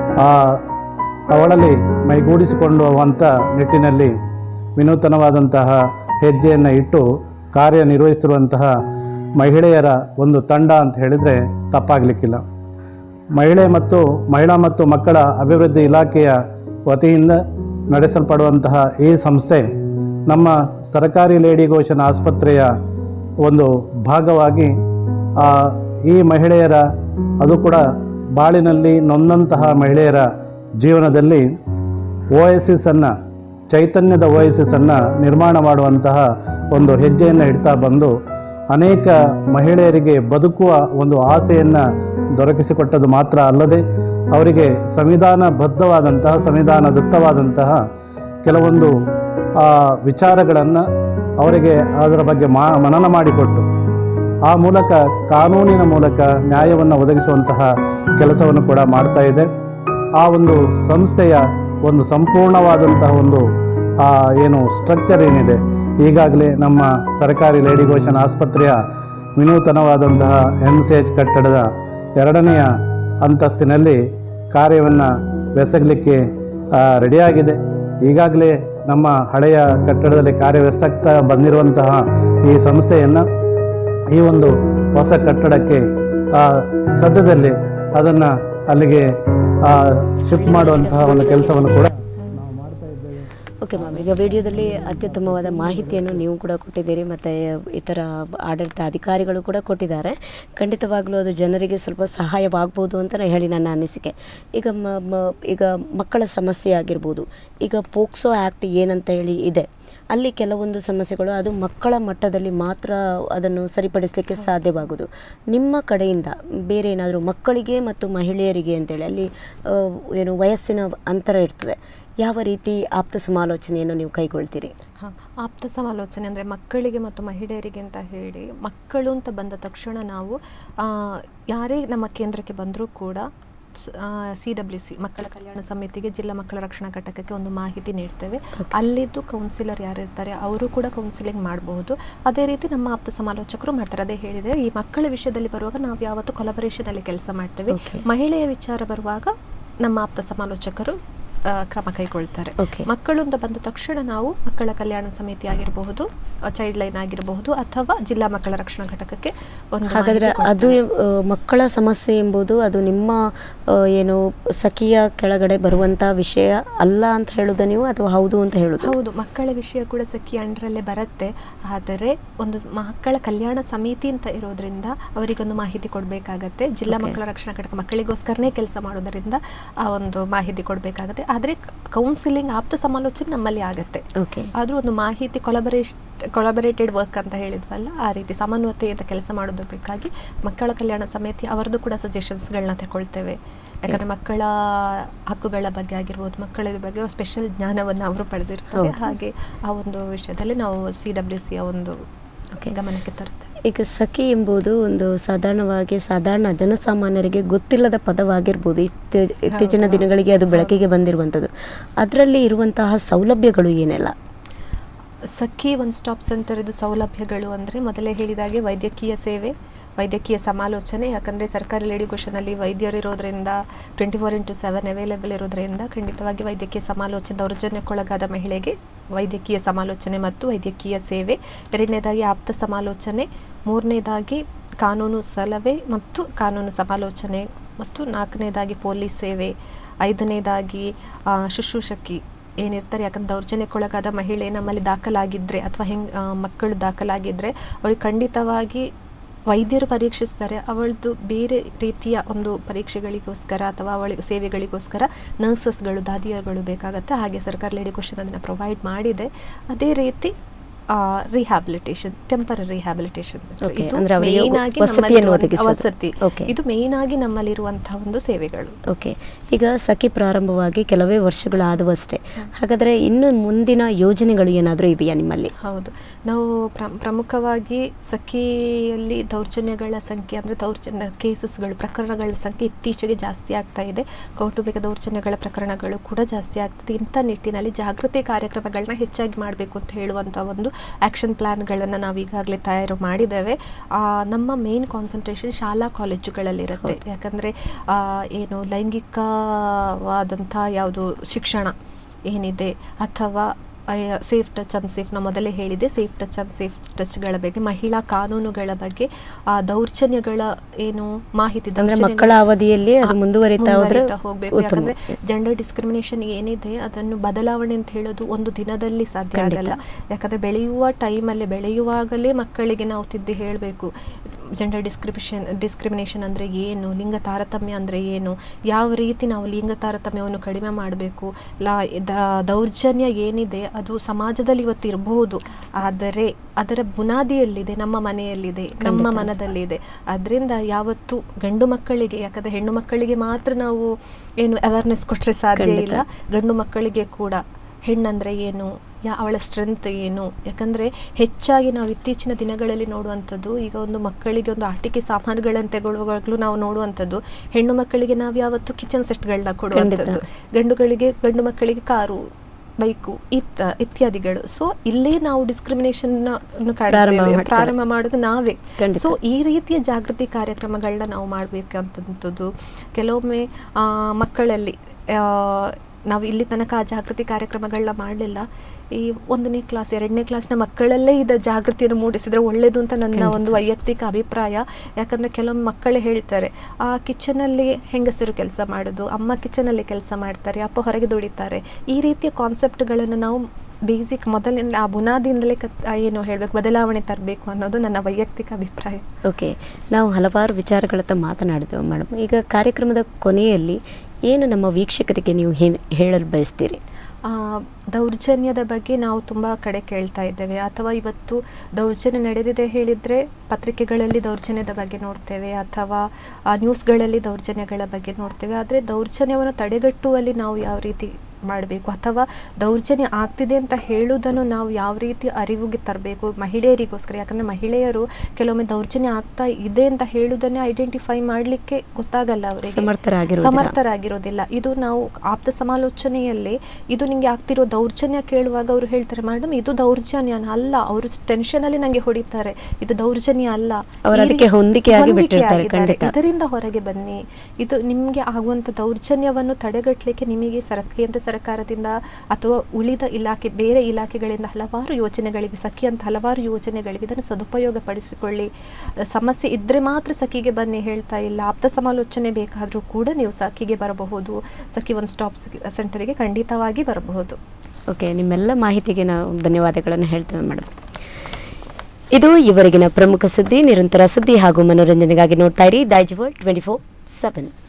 ಅವಳಲ್ಲಿ ಮೈಗೂಡಿಸಿಕೊಳ್ಳುವಂಥ ನಿಟ್ಟಿನಲ್ಲಿ ವಿನೂತನವಾದಂತಹ ಹೆಜ್ಜೆಯನ್ನು ಇಟ್ಟು ಕಾರ್ಯನಿರ್ವಹಿಸಿರುವಂತಹ ಮಹಿಳೆಯರ ಒಂದು ತಂಡ ಅಂತ ಹೇಳಿದರೆ ತಪ್ಪಾಗಲಿಕ್ಕಿಲ್ಲ ಮಹಿಳೆ ಮತ್ತು ಮಹಿಳಾ ಮತ್ತು ಮಕ್ಕಳ ಅಭಿವೃದ್ಧಿ ಇಲಾಖೆಯ ವತಿಯಿಂದ ನಡೆಸಲ್ಪಡುವಂತಹ ಈ ಸಂಸ್ಥೆ ನಮ್ಮ ಸರ್ಕಾರಿ ಲೇಡಿ ಗೋಶನ್ ಆಸ್ಪತ್ರೆಯ ಒಂದು ಭಾಗವಾಗಿ ಆ, ಈ ಮಹಿಳೆಯರ ಅದು ಕೂಡ ಬಾಳಿನಲ್ಲಿ ನೊಂದಂತಹ ಮಹಿಳೆಯರ ಜೀವನದಲ್ಲಿ ಓ ಎಸ್ ಎಸ್ಸನ್ನು ಚೈತನ್ಯದ ಓ ಎಸ್ ಎಸ್ಸನ್ನು ನಿರ್ಮಾಣ ಮಾಡುವಂತಹ ಒಂದು ಹೆಜ್ಜೆಯನ್ನು ಇಡ್ತಾ ಬಂದು ಅನೇಕ ಮಹಿಳೆಯರಿಗೆ ಬದುಕುವ ಒಂದು ಆಸೆಯನ್ನು ದೊರಕಿಸಿಕೊಟ್ಟದು ಮಾತ್ರ ಅಲ್ಲದೆ ಅವರಿಗೆ ಸಂವಿಧಾನಬದ್ಧವಾದಂತಹ ಸಂವಿಧಾನದತ್ತವಾದಂತಹ ಕೆಲವೊಂದು ವಿಚಾರಗಳನ್ನು ಅವರಿಗೆ ಅದರ ಬಗ್ಗೆ ಮಾ ಮನನ ಮಾಡಿಕೊಟ್ಟು ಆ ಮೂಲಕ ಕಾನೂನಿನ ಮೂಲಕ ನ್ಯಾಯವನ್ನು ಒದಗಿಸುವಂತಹ ಕೆಲಸವನ್ನು ಕೂಡ ಮಾಡ್ತಾ ಇದೆ ಆ ಒಂದು ಸಂಸ್ಥೆಯ ಒಂದು ಸಂಪೂರ್ಣವಾದಂತಹ ಒಂದು ಆ ಏನು ಸ್ಟ್ರಕ್ಚರ್ ಏನಿದೆ ಈಗಾಗಲೇ ನಮ್ಮ ಸರ್ಕಾರಿ ಲೇಡಿ ಗೋಶನ್ ಆಸ್ಪತ್ರೆಯ ವಿನೂತನವಾದಂತಹ ಎಮ್ ಸಿ ಎಚ್ ಕಟ್ಟಡದ ಎರಡನೆಯ ಅಂತಸ್ತಿನಲ್ಲಿ ಕಾರ್ಯವನ್ನು ಬೆಸಗಲಿಕ್ಕೆ ಆ, ರೆಡಿಯಾಗಿದೆ ಈಗಾಗಲೇ ನಮ್ಮ ಹಳೆಯ ಕಟ್ಟಡದಲ್ಲಿ ಕಾರ್ಯವ್ಯಸ್ತಾಗ್ತಾ ಬಂದಿರುವಂತಹ ಈ ಸಂಸ್ಥೆಯನ್ನು ಈ ಒಂದು ಹೊಸ ಕಟ್ಟಡಕ್ಕೆ ಆ, ಸದ್ಯದಲ್ಲಿ ಅದನ್ನು ಅಲ್ಲಿಗೆ ಶಿಫ್ಟ್ ಮಾಡುವಂತಹ ಒಂದು ಕೆಲಸವನ್ನು ಕೂಡ ನಾವು ಮಾಡ್ತಾ ಇದ್ದೇವೆ ಓಕೆ ಮ್ಯಾಮ್ ಈಗ ವಿಡಿಯೋದಲ್ಲಿ ಅತ್ಯುತ್ತಮವಾದ ಮಾಹಿತಿಯನ್ನು ನೀವು ಕೂಡ ಕೊಟ್ಟಿದ್ದೀರಿ ಮತ್ತು ಇತರ ಆಡಳಿತ ಅಧಿಕಾರಿಗಳು ಕೂಡ ಕೊಟ್ಟಿದ್ದಾರೆ ಖಂಡಿತವಾಗ್ಲೂ ಅದು ಜನರಿಗೆ ಸ್ವಲ್ಪ ಸಹಾಯವಾಗ್ಬೋದು ಅಂತ ನಾನು ಹೇಳಿ ನನ್ನ ಅನಿಸಿಕೆ ಈಗ ಮ ಮ- ಈಗ ಮಕ್ಕಳ ಸಮಸ್ಯೆ ಆಗಿರ್ಬೋದು ಈಗ ಪೋಕ್ಸೋ ಆ್ಯಕ್ಟ್ ಏನಂತ ಹೇಳಿ ಇದೆ ಅಲ್ಲಿ ಕೆಲವೊಂದು ಸಮಸ್ಯೆಗಳು ಅದು ಮಕ್ಕಳ ಮಟ್ಟದಲ್ಲಿ ಮಾತ್ರ ಅದನ್ನು ಸರಿಪಡಿಸಲಿಕ್ಕೆ ಸಾಧ್ಯವಾಗೋದು ನಿಮ್ಮ ಕಡೆಯಿಂದ ಬೇರೆ ಏನಾದರೂ ಮಕ್ಕಳಿಗೆ ಮತ್ತು ಮಹಿಳೆಯರಿಗೆ ಅಂತೇಳಿ ಅಲ್ಲಿ ಆ, ಏನು ವಯಸ್ಸಿನ ಅಂತರ ಇರ್ತದೆ ಯಾವ ರೀತಿ ಆಪ್ತ ಸಮಾಲೋಚನೆಯನ್ನು ನೀವು ಕೈಗೊಳ್ತೀರಿ ಹಾಂ ಆಪ್ತ ಸಮಾಲೋಚನೆ ಅಂದರೆ ಮಕ್ಕಳಿಗೆ ಮತ್ತು ಮಹಿಳೆಯರಿಗೆ ಅಂತ ಹೇಳಿ ಮಕ್ಕಳು ಅಂತ ಬಂದ ತಕ್ಷಣ ನಾವು ಆ, ಯಾರೇ ನಮ್ಮ ಕೇಂದ್ರಕ್ಕೆ ಬಂದರೂ ಕೂಡ ಸಿ ಡಬ್ಲ್ಯೂ ಸಿ ಮಕ್ಕಳ ಕಲ್ಯಾಣ ಸಮಿತಿಗೆ ಜಿಲ್ಲಾ ಮಕ್ಕಳ ರಕ್ಷಣಾ ಘಟಕಕ್ಕೆ ಒಂದು ಮಾಹಿತಿ ನೀಡ್ತೇವೆ ಅಲ್ಲಿದ್ದು ಕೌನ್ಸಿಲರ್ ಯಾರಿರ್ತಾರೆ ಅವರು ಕೂಡ ಕೌನ್ಸಿಲಿಂಗ್ ಮಾಡಬಹುದು ಅದೇ ರೀತಿ ನಮ್ಮ ಆಪ್ತ ಸಮಾಲೋಚಕರು ಮಾಡ್ತಾರೆ ಅದೇ ಹೇಳಿದೆ ಈ ಮಕ್ಕಳ ವಿಷಯದಲ್ಲಿ ಬರುವಾಗ ನಾವು ಯಾವತ್ತೂ ಕೊಲಬರೇಷನ್ ಅಲ್ಲಿ ಕೆಲಸ ಮಾಡ್ತೇವೆ Okay. ಮಹಿಳೆಯ ವಿಚಾರ ಬರುವಾಗ ನಮ್ಮ ಆಪ್ತ ಸಮಾಲೋಚಕರು ಆ, ಕ್ರಮ ಕೈಗೊಳ್ತಾರೆ Okay. ಮಕ್ಕಳು ಅಂತ ಬಂದ ತಕ್ಷಣ ನಾವು ಮಕ್ಕಳ ಕಲ್ಯಾಣ ಸಮಿತಿ ಆಗಿರಬಹುದು ಚೈಲ್ಡ್ ಲೈನ್ ಆಗಿರಬಹುದು ಅಥವಾ ಜಿಲ್ಲಾ ಮಕ್ಕಳ ರಕ್ಷಣಾ ಘಟಕಕ್ಕೆ ಒಂದು ಹಾಗಾದ್ರೆ ಮಾಹಿತಿ ಅದು ಕೊಡ್ತೇವೆ. ಆ, ಮಕ್ಕಳ ಸಮಸ್ಯೆ ಎಂಬುದು ಅದು ನಿಮ್ಮ ಆ, ಏನು ಸಖಿಯ ಕೆಳಗಡೆ ಬರುವಂತ ವಿಷಯ ಅಲ್ಲ ಅಂತ ಹೇಳುದ ನೀವು ಅಥವಾ ಹೌದು ಅಂತ ಹೇಳುದು ಹೌದು ಮಕ್ಕಳ ವಿಷಯ ಕೂಡ ಸಖಿ ಅಂಡರಲ್ಲೇ ಬರುತ್ತೆ ಆದರೆ ಒಂದು ಮಕ್ಕಳ ಕಲ್ಯಾಣ ಸಮಿತಿ ಅಂತ ಇರೋದ್ರಿಂದ ಅವರಿಗೊಂದು ಮಾಹಿತಿ ಕೊಡಬೇಕಾಗತ್ತೆ ಜಿಲ್ಲಾ Okay. ಮಕ್ಕಳ ರಕ್ಷಣಾ ಘಟಕ ಮಕ್ಕಳಿಗೋಸ್ಕರನೇ ಕೆಲಸ ಮಾಡೋದರಿಂದ ಆ ಒಂದು ಮಾಹಿತಿ ಕೊಡಬೇಕಾಗತ್ತೆ ಆದರೆ ಕೌನ್ಸಿಲಿಂಗ್ ಆಪ್ತ ಸಮಾಲೋಚನೆ ನಮ್ಮಲ್ಲಿ ಆಗತ್ತೆ ಓಕೆ ಆದರೂ ಒಂದು ಮಾಹಿತಿ ಕೊಲಬರೇಷ್ ಕೊಲಬರೇಟೆಡ್ ವರ್ಕ್ ಅಂತ ಹೇಳಿದ್ವಲ್ಲ ಆ ರೀತಿ ಸಮನ್ವಯತೆಯಿಂದ ಕೆಲಸ ಮಾಡೋದಕ್ಕಾಗಿ ಮಕ್ಕಳ ಕಲ್ಯಾಣ ಸಮಿತಿ ಅವರದ್ದು ಕೂಡ ಸಜೆಷನ್ಸ್ಗಳನ್ನ ತಗೊಳ್ತೇವೆ ಯಾಕಂದರೆ ಮಕ್ಕಳ ಹಕ್ಕುಗಳ ಬಗ್ಗೆ ಆಗಿರ್ಬೋದು ಮಕ್ಕಳ ಬಗ್ಗೆ ಸ್ಪೆಷಲ್ ಜ್ಞಾನವನ್ನು ಅವರು ಪಡೆದಿರ್ತಾರೆ ಹೌದು. ಹಾಗೆ ಆ ಒಂದು ವಿಷಯದಲ್ಲಿ ನಾವು ಸಿ ಡಬ್ಲ್ಯೂ ಸಿಯ ಒಂದು Okay. ಗಮನಕ್ಕೆ ತರ್ತೇವೆ ಈಗ ಸಖಿ ಎಂಬುದು ಒಂದು ಸಾಧಾರಣವಾಗಿ ಸಾಧಾರಣ ಜನಸಾಮಾನ್ಯರಿಗೆ ಗೊತ್ತಿಲ್ಲದ ಪದವಾಗಿರ್ಬೋದು ಇತ್ತೀ ಇತ್ತೀಚಿನ ಹೌದು. ದಿನಗಳಿಗೆ ಅದು ಬೆಳಕಿಗೆ ಬಂದಿರುವಂಥದ್ದು ಅದರಲ್ಲಿ ಇರುವಂತಹ ಸೌಲಭ್ಯಗಳು ಏನೆಲ್ಲ ಸಖಿ ಒನ್ ಸ್ಟಾಪ್ ಸೆಂಟರ್ ಇದು ಸೌಲಭ್ಯಗಳು ಅಂದರೆ ಮೊದಲೇ ಹೇಳಿದಾಗೆ ವೈದ್ಯಕೀಯ ಸೇವೆ ವೈದ್ಯಕೀಯ ಸಮಾಲೋಚನೆ ಯಾಕಂದರೆ ಸರ್ಕಾರಿ ಲೇಡಿಗೋಷನಲ್ಲಿ ವೈದ್ಯರು ಇರೋದ್ರಿಂದ twenty four into seven available ಇರೋದ್ರಿಂದ ಖಂಡಿತವಾಗಿ ವೈದ್ಯಕೀಯ ಸಮಾಲೋಚನೆ ದೌರ್ಜನ್ಯಕ್ಕೊಳಗಾದ ಮಹಿಳೆಗೆ ವೈದ್ಯಕೀಯ ಸಮಾಲೋಚನೆ ಮತ್ತು ವೈದ್ಯಕೀಯ ಸೇವೆ ಎರಡನೇದಾಗಿ ಆಪ್ತ ಸಮಾಲೋಚನೆ ಮೂರನೇದಾಗಿ ಕಾನೂನು ಸಲಹೆ ಮತ್ತು ಕಾನೂನು ಸಮಾಲೋಚನೆ ಮತ್ತು ನಾಲ್ಕನೇದಾಗಿ ಪೊಲೀಸ್ ಸೇವೆ ಐದನೇದಾಗಿ ಆ, ಶುಶ್ರೂಷಕಿ ಏನಿರ್ತಾರೆ ಯಾಕಂದ್ರೆ ದೌರ್ಜನ್ಯಕ್ಕೊಳಗಾದ ಮಹಿಳೆ ನಮ್ಮಲ್ಲಿ ದಾಖಲಾಗಿದ್ದರೆ ಅಥವಾ ಹೆಂಗೆ ಮಕ್ಕಳು ದಾಖಲಾಗಿದ್ದರೆ ಅವಳಿಗೆ ಖಂಡಿತವಾಗಿ ವೈದ್ಯರು ಪರೀಕ್ಷಿಸ್ತಾರೆ ಅವಳದು ಬೇರೆ ರೀತಿಯ ಒಂದು ಪರೀಕ್ಷೆಗಳಿಗೋಸ್ಕರ ಅಥವಾ ಅವಳಿಗೆ ಸೇವೆಗಳಿಗೋಸ್ಕರ ನರ್ಸಸ್ಗಳು ದಾದಿಯರುಗಳು ಬೇಕಾಗತ್ತೆ ಹಾಗೆ ಸರ್ಕಾರ ಲೇಡಿ ಕ್ವಶನ್ ಅದನ್ನು ಪ್ರೊವೈಡ್ ಮಾಡಿದೆ ಅದೇ ರೀತಿ ರಿಹ್ಯಾಬಿಲಿಟೇಷನ್ ಟೆಂಪರರಿ ರಿಹ್ಯಾಬಿಲಿಟೇಷನ್ Okay, ಅಂದ್ರೆ ಅವರಿಗೆ ವಸತಿಯನ್ನು ಒದಗಿಸೋದು. ವಸತಿ Okay. ಇದು ಮೇಯ್ನ್ ಆಗಿ ನಮ್ಮಲ್ಲಿರುವಂತಹ ಒಂದು ಸೇವೆಗಳು ಓಕೆ ಈಗ ಸಖಿ ಪ್ರಾರಂಭವಾಗಿ ಕೆಲವೇ ವರ್ಷಗಳಾದವಷ್ಟೇ ಹಾಗಾದರೆ ಇನ್ನು ಮುಂದಿನ ಯೋಜನೆಗಳು ಏನಾದರೂ ಇವೆಯಾ ನಿಮ್ಮಲ್ಲಿ ಹೌದು ನಾವು ಪ್ರ ಪ್ರಮುಖವಾಗಿ ಸಖಿಯಲ್ಲಿ ದೌರ್ಜನ್ಯಗಳ ಸಂಖ್ಯೆ ಅಂದರೆ ದೌರ್ಜನ್ಯ ಕೇಸಸ್ಗಳು ಪ್ರಕರಣಗಳ ಸಂಖ್ಯೆ ಇತ್ತೀಚೆಗೆ ಜಾಸ್ತಿ ಆಗ್ತಾ ಇದೆ ಕೌಟುಂಬಿಕ ದೌರ್ಜನ್ಯಗಳ ಪ್ರಕರಣಗಳು ಕೂಡ ಜಾಸ್ತಿ ಆಗ್ತದೆ ಇಂಥ ನಿಟ್ಟಿನಲ್ಲಿ ಜಾಗೃತಿ ಕಾರ್ಯಕ್ರಮಗಳನ್ನ ಹೆಚ್ಚಾಗಿ ಮಾಡಬೇಕು ಅಂತ ಹೇಳುವಂಥ ಒಂದು ಆ್ಯಕ್ಷನ್ ಪ್ಲ್ಯಾನ್ಗಳನ್ನು ನಾವು ಈಗಾಗಲೇ ತಯಾರು ಮಾಡಿದ್ದೇವೆ ಆ, ನಮ್ಮ ಮೇನ್ ಕಾನ್ಸಂಟ್ರೇಷನ್ ಶಾಲಾ ಕಾಲೇಜುಗಳಲ್ಲಿರುತ್ತೆ ಯಾಕಂದರೆ ಏನು ಲೈಂಗಿಕವಾದಂಥ ಯಾವುದು ಶಿಕ್ಷಣ ಏನಿದೆ ಅಥವಾ ಸೇಫ್ ಟಚ್ ಅನ್ಸೇಫ್ ನಾ ಮೊದಲೇ ಹೇಳಿದೆ ಸೇಫ್ ಟಚ್ ಅನ್ ಸೇಫ್ ಟಚ್ಗಳ ಬಗ್ಗೆ ಮಹಿಳಾ ಕಾನೂನುಗಳ ಬಗ್ಗೆ ಆ ದೌರ್ಜನ್ಯಗಳ ಏನು ಮಾಹಿತಿ ಅಂದ್ರೆ ದೌರ್ಜನ್ಯಗಳ- ಮಕ್ಕಳ ಅವಧಿಯಲ್ಲಿ ಅದು ಆ, ಮುಂದುವರಿತಾ ಹೋದ್ರೆ ಮುಂದುವರಿತಾ ಹೋಗ್ಬೇಕು ಉತ್ತಮ. ಯಾಕಂದ್ರೆ Yes. ಜೆಂಡರ್ ಡಿಸ್ಕ್ರಿಮಿನೇಷನ್ ಏನಿದೆ ಅದನ್ನು ಬದಲಾವಣೆ ಅಂತ ಹೇಳೋದು ಒಂದು ದಿನದಲ್ಲಿ ಸಾಧ್ಯ ಖಂಡಿತ. ಆಗಲ್ಲ ಯಾಕಂದ್ರೆ ಬೆಳೆಯುವ ಟೈಮಲ್ಲಿ ಬೆಳೆಯುವಾಗಲೇ ಮಕ್ಕಳಿಗೆ ನಾವು ತಿದ್ದಿ ಹೇಳಬೇಕು ಜೆಂಡರ್ ಡಿಸ್ಕ್ರಿಮಿಷನ್ ಡಿಸ್ಕ್ರಿಮಿನೇಷನ್ ಅಂದರೆ ಏನು ಲಿಂಗ ತಾರತಮ್ಯ ಅಂದರೆ ಏನು ಯಾವ ರೀತಿ ನಾವು ಲಿಂಗ ತಾರತಮ್ಯವನ್ನು ಕಡಿಮೆ ಮಾಡಬೇಕು ಲಾ ದ- ದೌರ್ಜನ್ಯ ಏನಿದೆ ಅದು ಸಮಾಜದಲ್ಲಿ ಇವತ್ತು ಇರಬಹುದು ಆದರೆ ಅದರ ಬುನಾದಿಯಲ್ಲಿದೆ ನಮ್ಮ ಮನೆಯಲ್ಲಿದೆ ನಮ್ಮ ಖಂಡಿತ. ಮನದಲ್ಲಿದೆ ಅದರಿಂದ ಯಾವತ್ತು ಗಂಡು ಮಕ್ಕಳಿಗೆ ಯಾಕಂದರೆ ಹೆಣ್ಣು ಮಕ್ಕಳಿಗೆ ಮಾತ್ರ ನಾವು ಏನು ಅವೇರ್ನೆಸ್ ಕೊಟ್ಟರೆ ಸಾಧ್ಯ ಖಂಡಿತ. ಇಲ್ಲ ಗಂಡು ಮಕ್ಕಳಿಗೆ ಕೂಡ ಹೆಣ್ಣಂದ್ರೆ ಏನು ಯಾ ಅವಳ ಸ್ಟ್ರೆಂತ್ ಏನು ಯಾಕಂದರೆ ಹೆಚ್ಚಾಗಿ ನಾವು ಇತ್ತೀಚಿನ ದಿನಗಳಲ್ಲಿ ನೋಡುವಂಥದ್ದು ಈಗ ಒಂದು ಮಕ್ಕಳಿಗೆ ಒಂದು ಆಟಿಕೆ ಸಾಮಾನುಗಳನ್ನು ತಗೊಳ್ಳುವಾಗಲೂ ನಾವು ನೋಡುವಂಥದ್ದು ಹೆಣ್ಣು ಮಕ್ಕಳಿಗೆ ನಾವು ಯಾವತ್ತು ಕಿಚನ್ ಸೆಟ್ಗಳನ್ನ ಕೊಡುವಂಥದ್ದು ಗಂಡುಗಳಿಗೆ ಗಂಡು ಮಕ್ಕಳಿಗೆ ಕಾರು ಬೈಕು ಇತ್ತ ಇತ್ಯಾದಿಗಳು ಸೊ ಇಲ್ಲೇ ನಾವು ಡಿಸ್ಕ್ರಿಮಿನೇಷನ್ ಪ್ರಾರಂಭ ಮಾಡ್ತಾರೆ. ಪ್ರಾರಂಭ ಮಾಡೋದು ನಾವೇ ಖಂಡಿತ. ಸೊ ಈ ರೀತಿಯ ಜಾಗೃತಿ ಕಾರ್ಯಕ್ರಮಗಳನ್ನ ನಾವು ಮಾಡಬೇಕಂತಂಥದ್ದು ಕೆಲವೊಮ್ಮೆ ಆ, ಮಕ್ಕಳಲ್ಲಿ ಆ, ನಾವು ಇಲ್ಲಿ ತನಕ ಆ ಜಾಗೃತಿ ಕಾರ್ಯಕ್ರಮಗಳನ್ನ ಮಾಡಲಿಲ್ಲ ಈ ಒಂದನೇ ಕ್ಲಾಸ್ ಎರಡನೇ ಕ್ಲಾಸ್ನ ಮಕ್ಕಳಲ್ಲೇ ಇದ ಜಾಗೃತಿಯನ್ನು ಮೂಡಿಸಿದ್ರೆ ಒಳ್ಳೆಯದು ಅಂತ ನನ್ನ ಖಂಡಿತ. ಒಂದು ವೈಯಕ್ತಿಕ ಅಭಿಪ್ರಾಯ ಯಾಕಂದರೆ ಕೆಲವೊಮ್ಮೆ ಮಕ್ಕಳೇ ಹೇಳ್ತಾರೆ ಆ ಕಿಚನಲ್ಲಿ ಹೆಂಗಸರು ಕೆಲಸ ಮಾಡೋದು ಅಮ್ಮ ಕಿಚನಲ್ಲಿ ಕೆಲಸ ಮಾಡ್ತಾರೆ ಅಪ್ಪ ಹೊರಗೆ ದುಡಿತಾರೆ ಈ ರೀತಿಯ ಕಾನ್ಸೆಪ್ಟ್ಗಳನ್ನು ನಾವು ಬೇಸಿಕ್ ಮೊದಲಿಂದ ಆ ಬುನಾದಿಯಿಂದಲೇ ಕತ್ ಆ, ಏನು ಹೇಳಬೇಕು ಬದಲಾವಣೆ ತರಬೇಕು ಅನ್ನೋದು ನನ್ನ ವೈಯಕ್ತಿಕ ಅಭಿಪ್ರಾಯ ಓಕೆ ನಾವು ಹಲವಾರು ವಿಚಾರಗಳತ್ತ ಮಾತನಾಡಿದೆವು ಮೇಡಮ್ ಈಗ ಕಾರ್ಯಕ್ರಮದ ಕೊನೆಯಲ್ಲಿ ಏನು ನಮ್ಮ ವೀಕ್ಷಕರಿಗೆ ನೀವು ಹೇ- ಹೇಳಲು ಬಯಸ್ತೀರಿ ಆ, ದೌರ್ಜನ್ಯದ ಬಗ್ಗೆ ನಾವು ತುಂಬ ಕಡೆ ಕೇಳ್ತಾ ಇದ್ದೇವೆ ಅಥವಾ ಇವತ್ತು ದೌರ್ಜನ್ಯ ನಡೆದಿದೆ ಹೇಳಿದರೆ ಪತ್ರಿಕೆಗಳಲ್ಲಿ ದೌರ್ಜನ್ಯದ ಬಗ್ಗೆ ನೋಡ್ತೇವೆ ಅಥವಾ ಆ, ನ್ಯೂಸ್ಗಳಲ್ಲಿ ದೌರ್ಜನ್ಯಗಳ ಬಗ್ಗೆ ನೋಡ್ತೇವೆ ಆದರೆ ದೌರ್ಜನ್ಯವನ್ನು ತಡೆಗಟ್ಟುವಲ್ಲಿ ನಾವು ಯಾವ ರೀತಿ ಮಾಡಬೇಕು ಅಥವಾ ದೌರ್ಜನ್ಯ ಆಗ್ತಿದೆ ಅಂತ ಹೇಳುವುದನ್ನು ನಾವು ಯಾವ ರೀತಿ ಅರಿವಿಗೆ ತರಬೇಕು ಮಹಿಳೆಯರಿಗೋಸ್ಕರ ಯಾಕಂದರೆ ಮಹಿಳೆಯರು ಕೆಲವೊಮ್ಮೆ ದೌರ್ಜನ್ಯ ಆಗ್ತಾ ಇದೆ ಅಂತ ಹೇಳುವುದನ್ನೇ ಐಡೆಂಟಿಫೈ ಮಾಡಲಿಕ್ಕೆ ಗೊತ್ತಾಗಲ್ಲ ಅವರಿಗೆ ಸಮರ್ಥರಾಗಿರುವುದಿಲ್ಲ. ಸಮರ್ಥರಾಗಿರೋದಿಲ್ಲ ಇದು ನಾವು ಆಪ್ತ ಸಮಾಲೋಚನೆಯಲ್ಲಿ ಇದು ನಿಂಗೆ ಆಗ್ತಿರೋ ದೌರ್ಜನ್ಯ ಕೇಳುವಾಗ ಅವರು ಹೇಳ್ತಾರೆ ಮೇಡಮ್ ಇದು ದೌರ್ಜನ್ಯ ಅಲ್ಲ ಅವರು ಟೆನ್ಷನಲ್ಲಿ ನಂಗೆ ಹೊಡಿತಾರೆ ಇದು ದೌರ್ಜನ್ಯ ಅಲ್ಲ ಅವರು ಈ ಅದಕ್ಕೆ ರೀತಿ- ಹೊಂದಿಕೆಯಾಗಿ ಹೊಂದಿಕೆ ಬಿಟ್ಟಿರ್ತಾರೆ, ಆಗಿದ್ದಾರೆ. ಖಂಡಿತ. ಇದರಿಂದ ಹೊರಗೆ ಬನ್ನಿ ಇದು ನಿಮಗೆ ಆಗುವಂಥ ದೌರ್ಜನ್ಯವನ್ನು ತಡೆಗಟ್ಟಲಿಕ್ಕೆ ನಿಮಗೆ ಸರ ಕೇಂದ್ರ ಸರ್ಕಾರದಿಂದ ಅಥವಾ ಉಳಿದ ಇಲಾಖೆ ಬೇರೆ ಇಲಾಖೆಗಳಿಂದ ಹಲವಾರು ಯೋಜನೆಗಳಿವೆ ಸಖಿ ಅಂತ ಹಲವಾರು ಯೋಜನೆಗಳಿವೆ ಇದನ್ನು ಸದುಪಯೋಗ ಪಡಿಸಿಕೊಳ್ಳಿ ಅಹ್, ಸಮಸ್ಯೆ ಇದ್ದರೆ ಮಾತ್ರ ಸಖಿಗೆ ಬನ್ನಿ ಹೇಳ್ತಾ ಇಲ್ಲ ಆಪ್ತ ಸಮಾಲೋಚನೆ ಬೇಕಾದರೂ ಕೂಡ ನೀವು ಸಖಿಗೆ ಬರಬಹುದು ಸಖಿ ಒಂದು ಸ್ಟಾಪ್ ಸೆಂಟರಿಗೆ ಖಂಡಿತವಾಗಿ ಬರಬಹುದು ಓಕೆ ನಿಮ್ಮೆಲ್ಲ ಮಾಹಿತಿಗೆ ನಾವು ಧನ್ಯವಾದಗಳನ್ನು ಹೇಳ್ತೇವೆ ಮೇಡಮ್ ಇದು ಇವರೆಗಿನ ಪ್ರಮುಖ ಸುದ್ದಿ ನಿರಂತರ ಸುದ್ದಿ ಹಾಗೂ ಮನೋರಂಜನೆಗಾಗಿ ನೋಡ್ತಾ ಇರಿ Daijiworld twenty four seven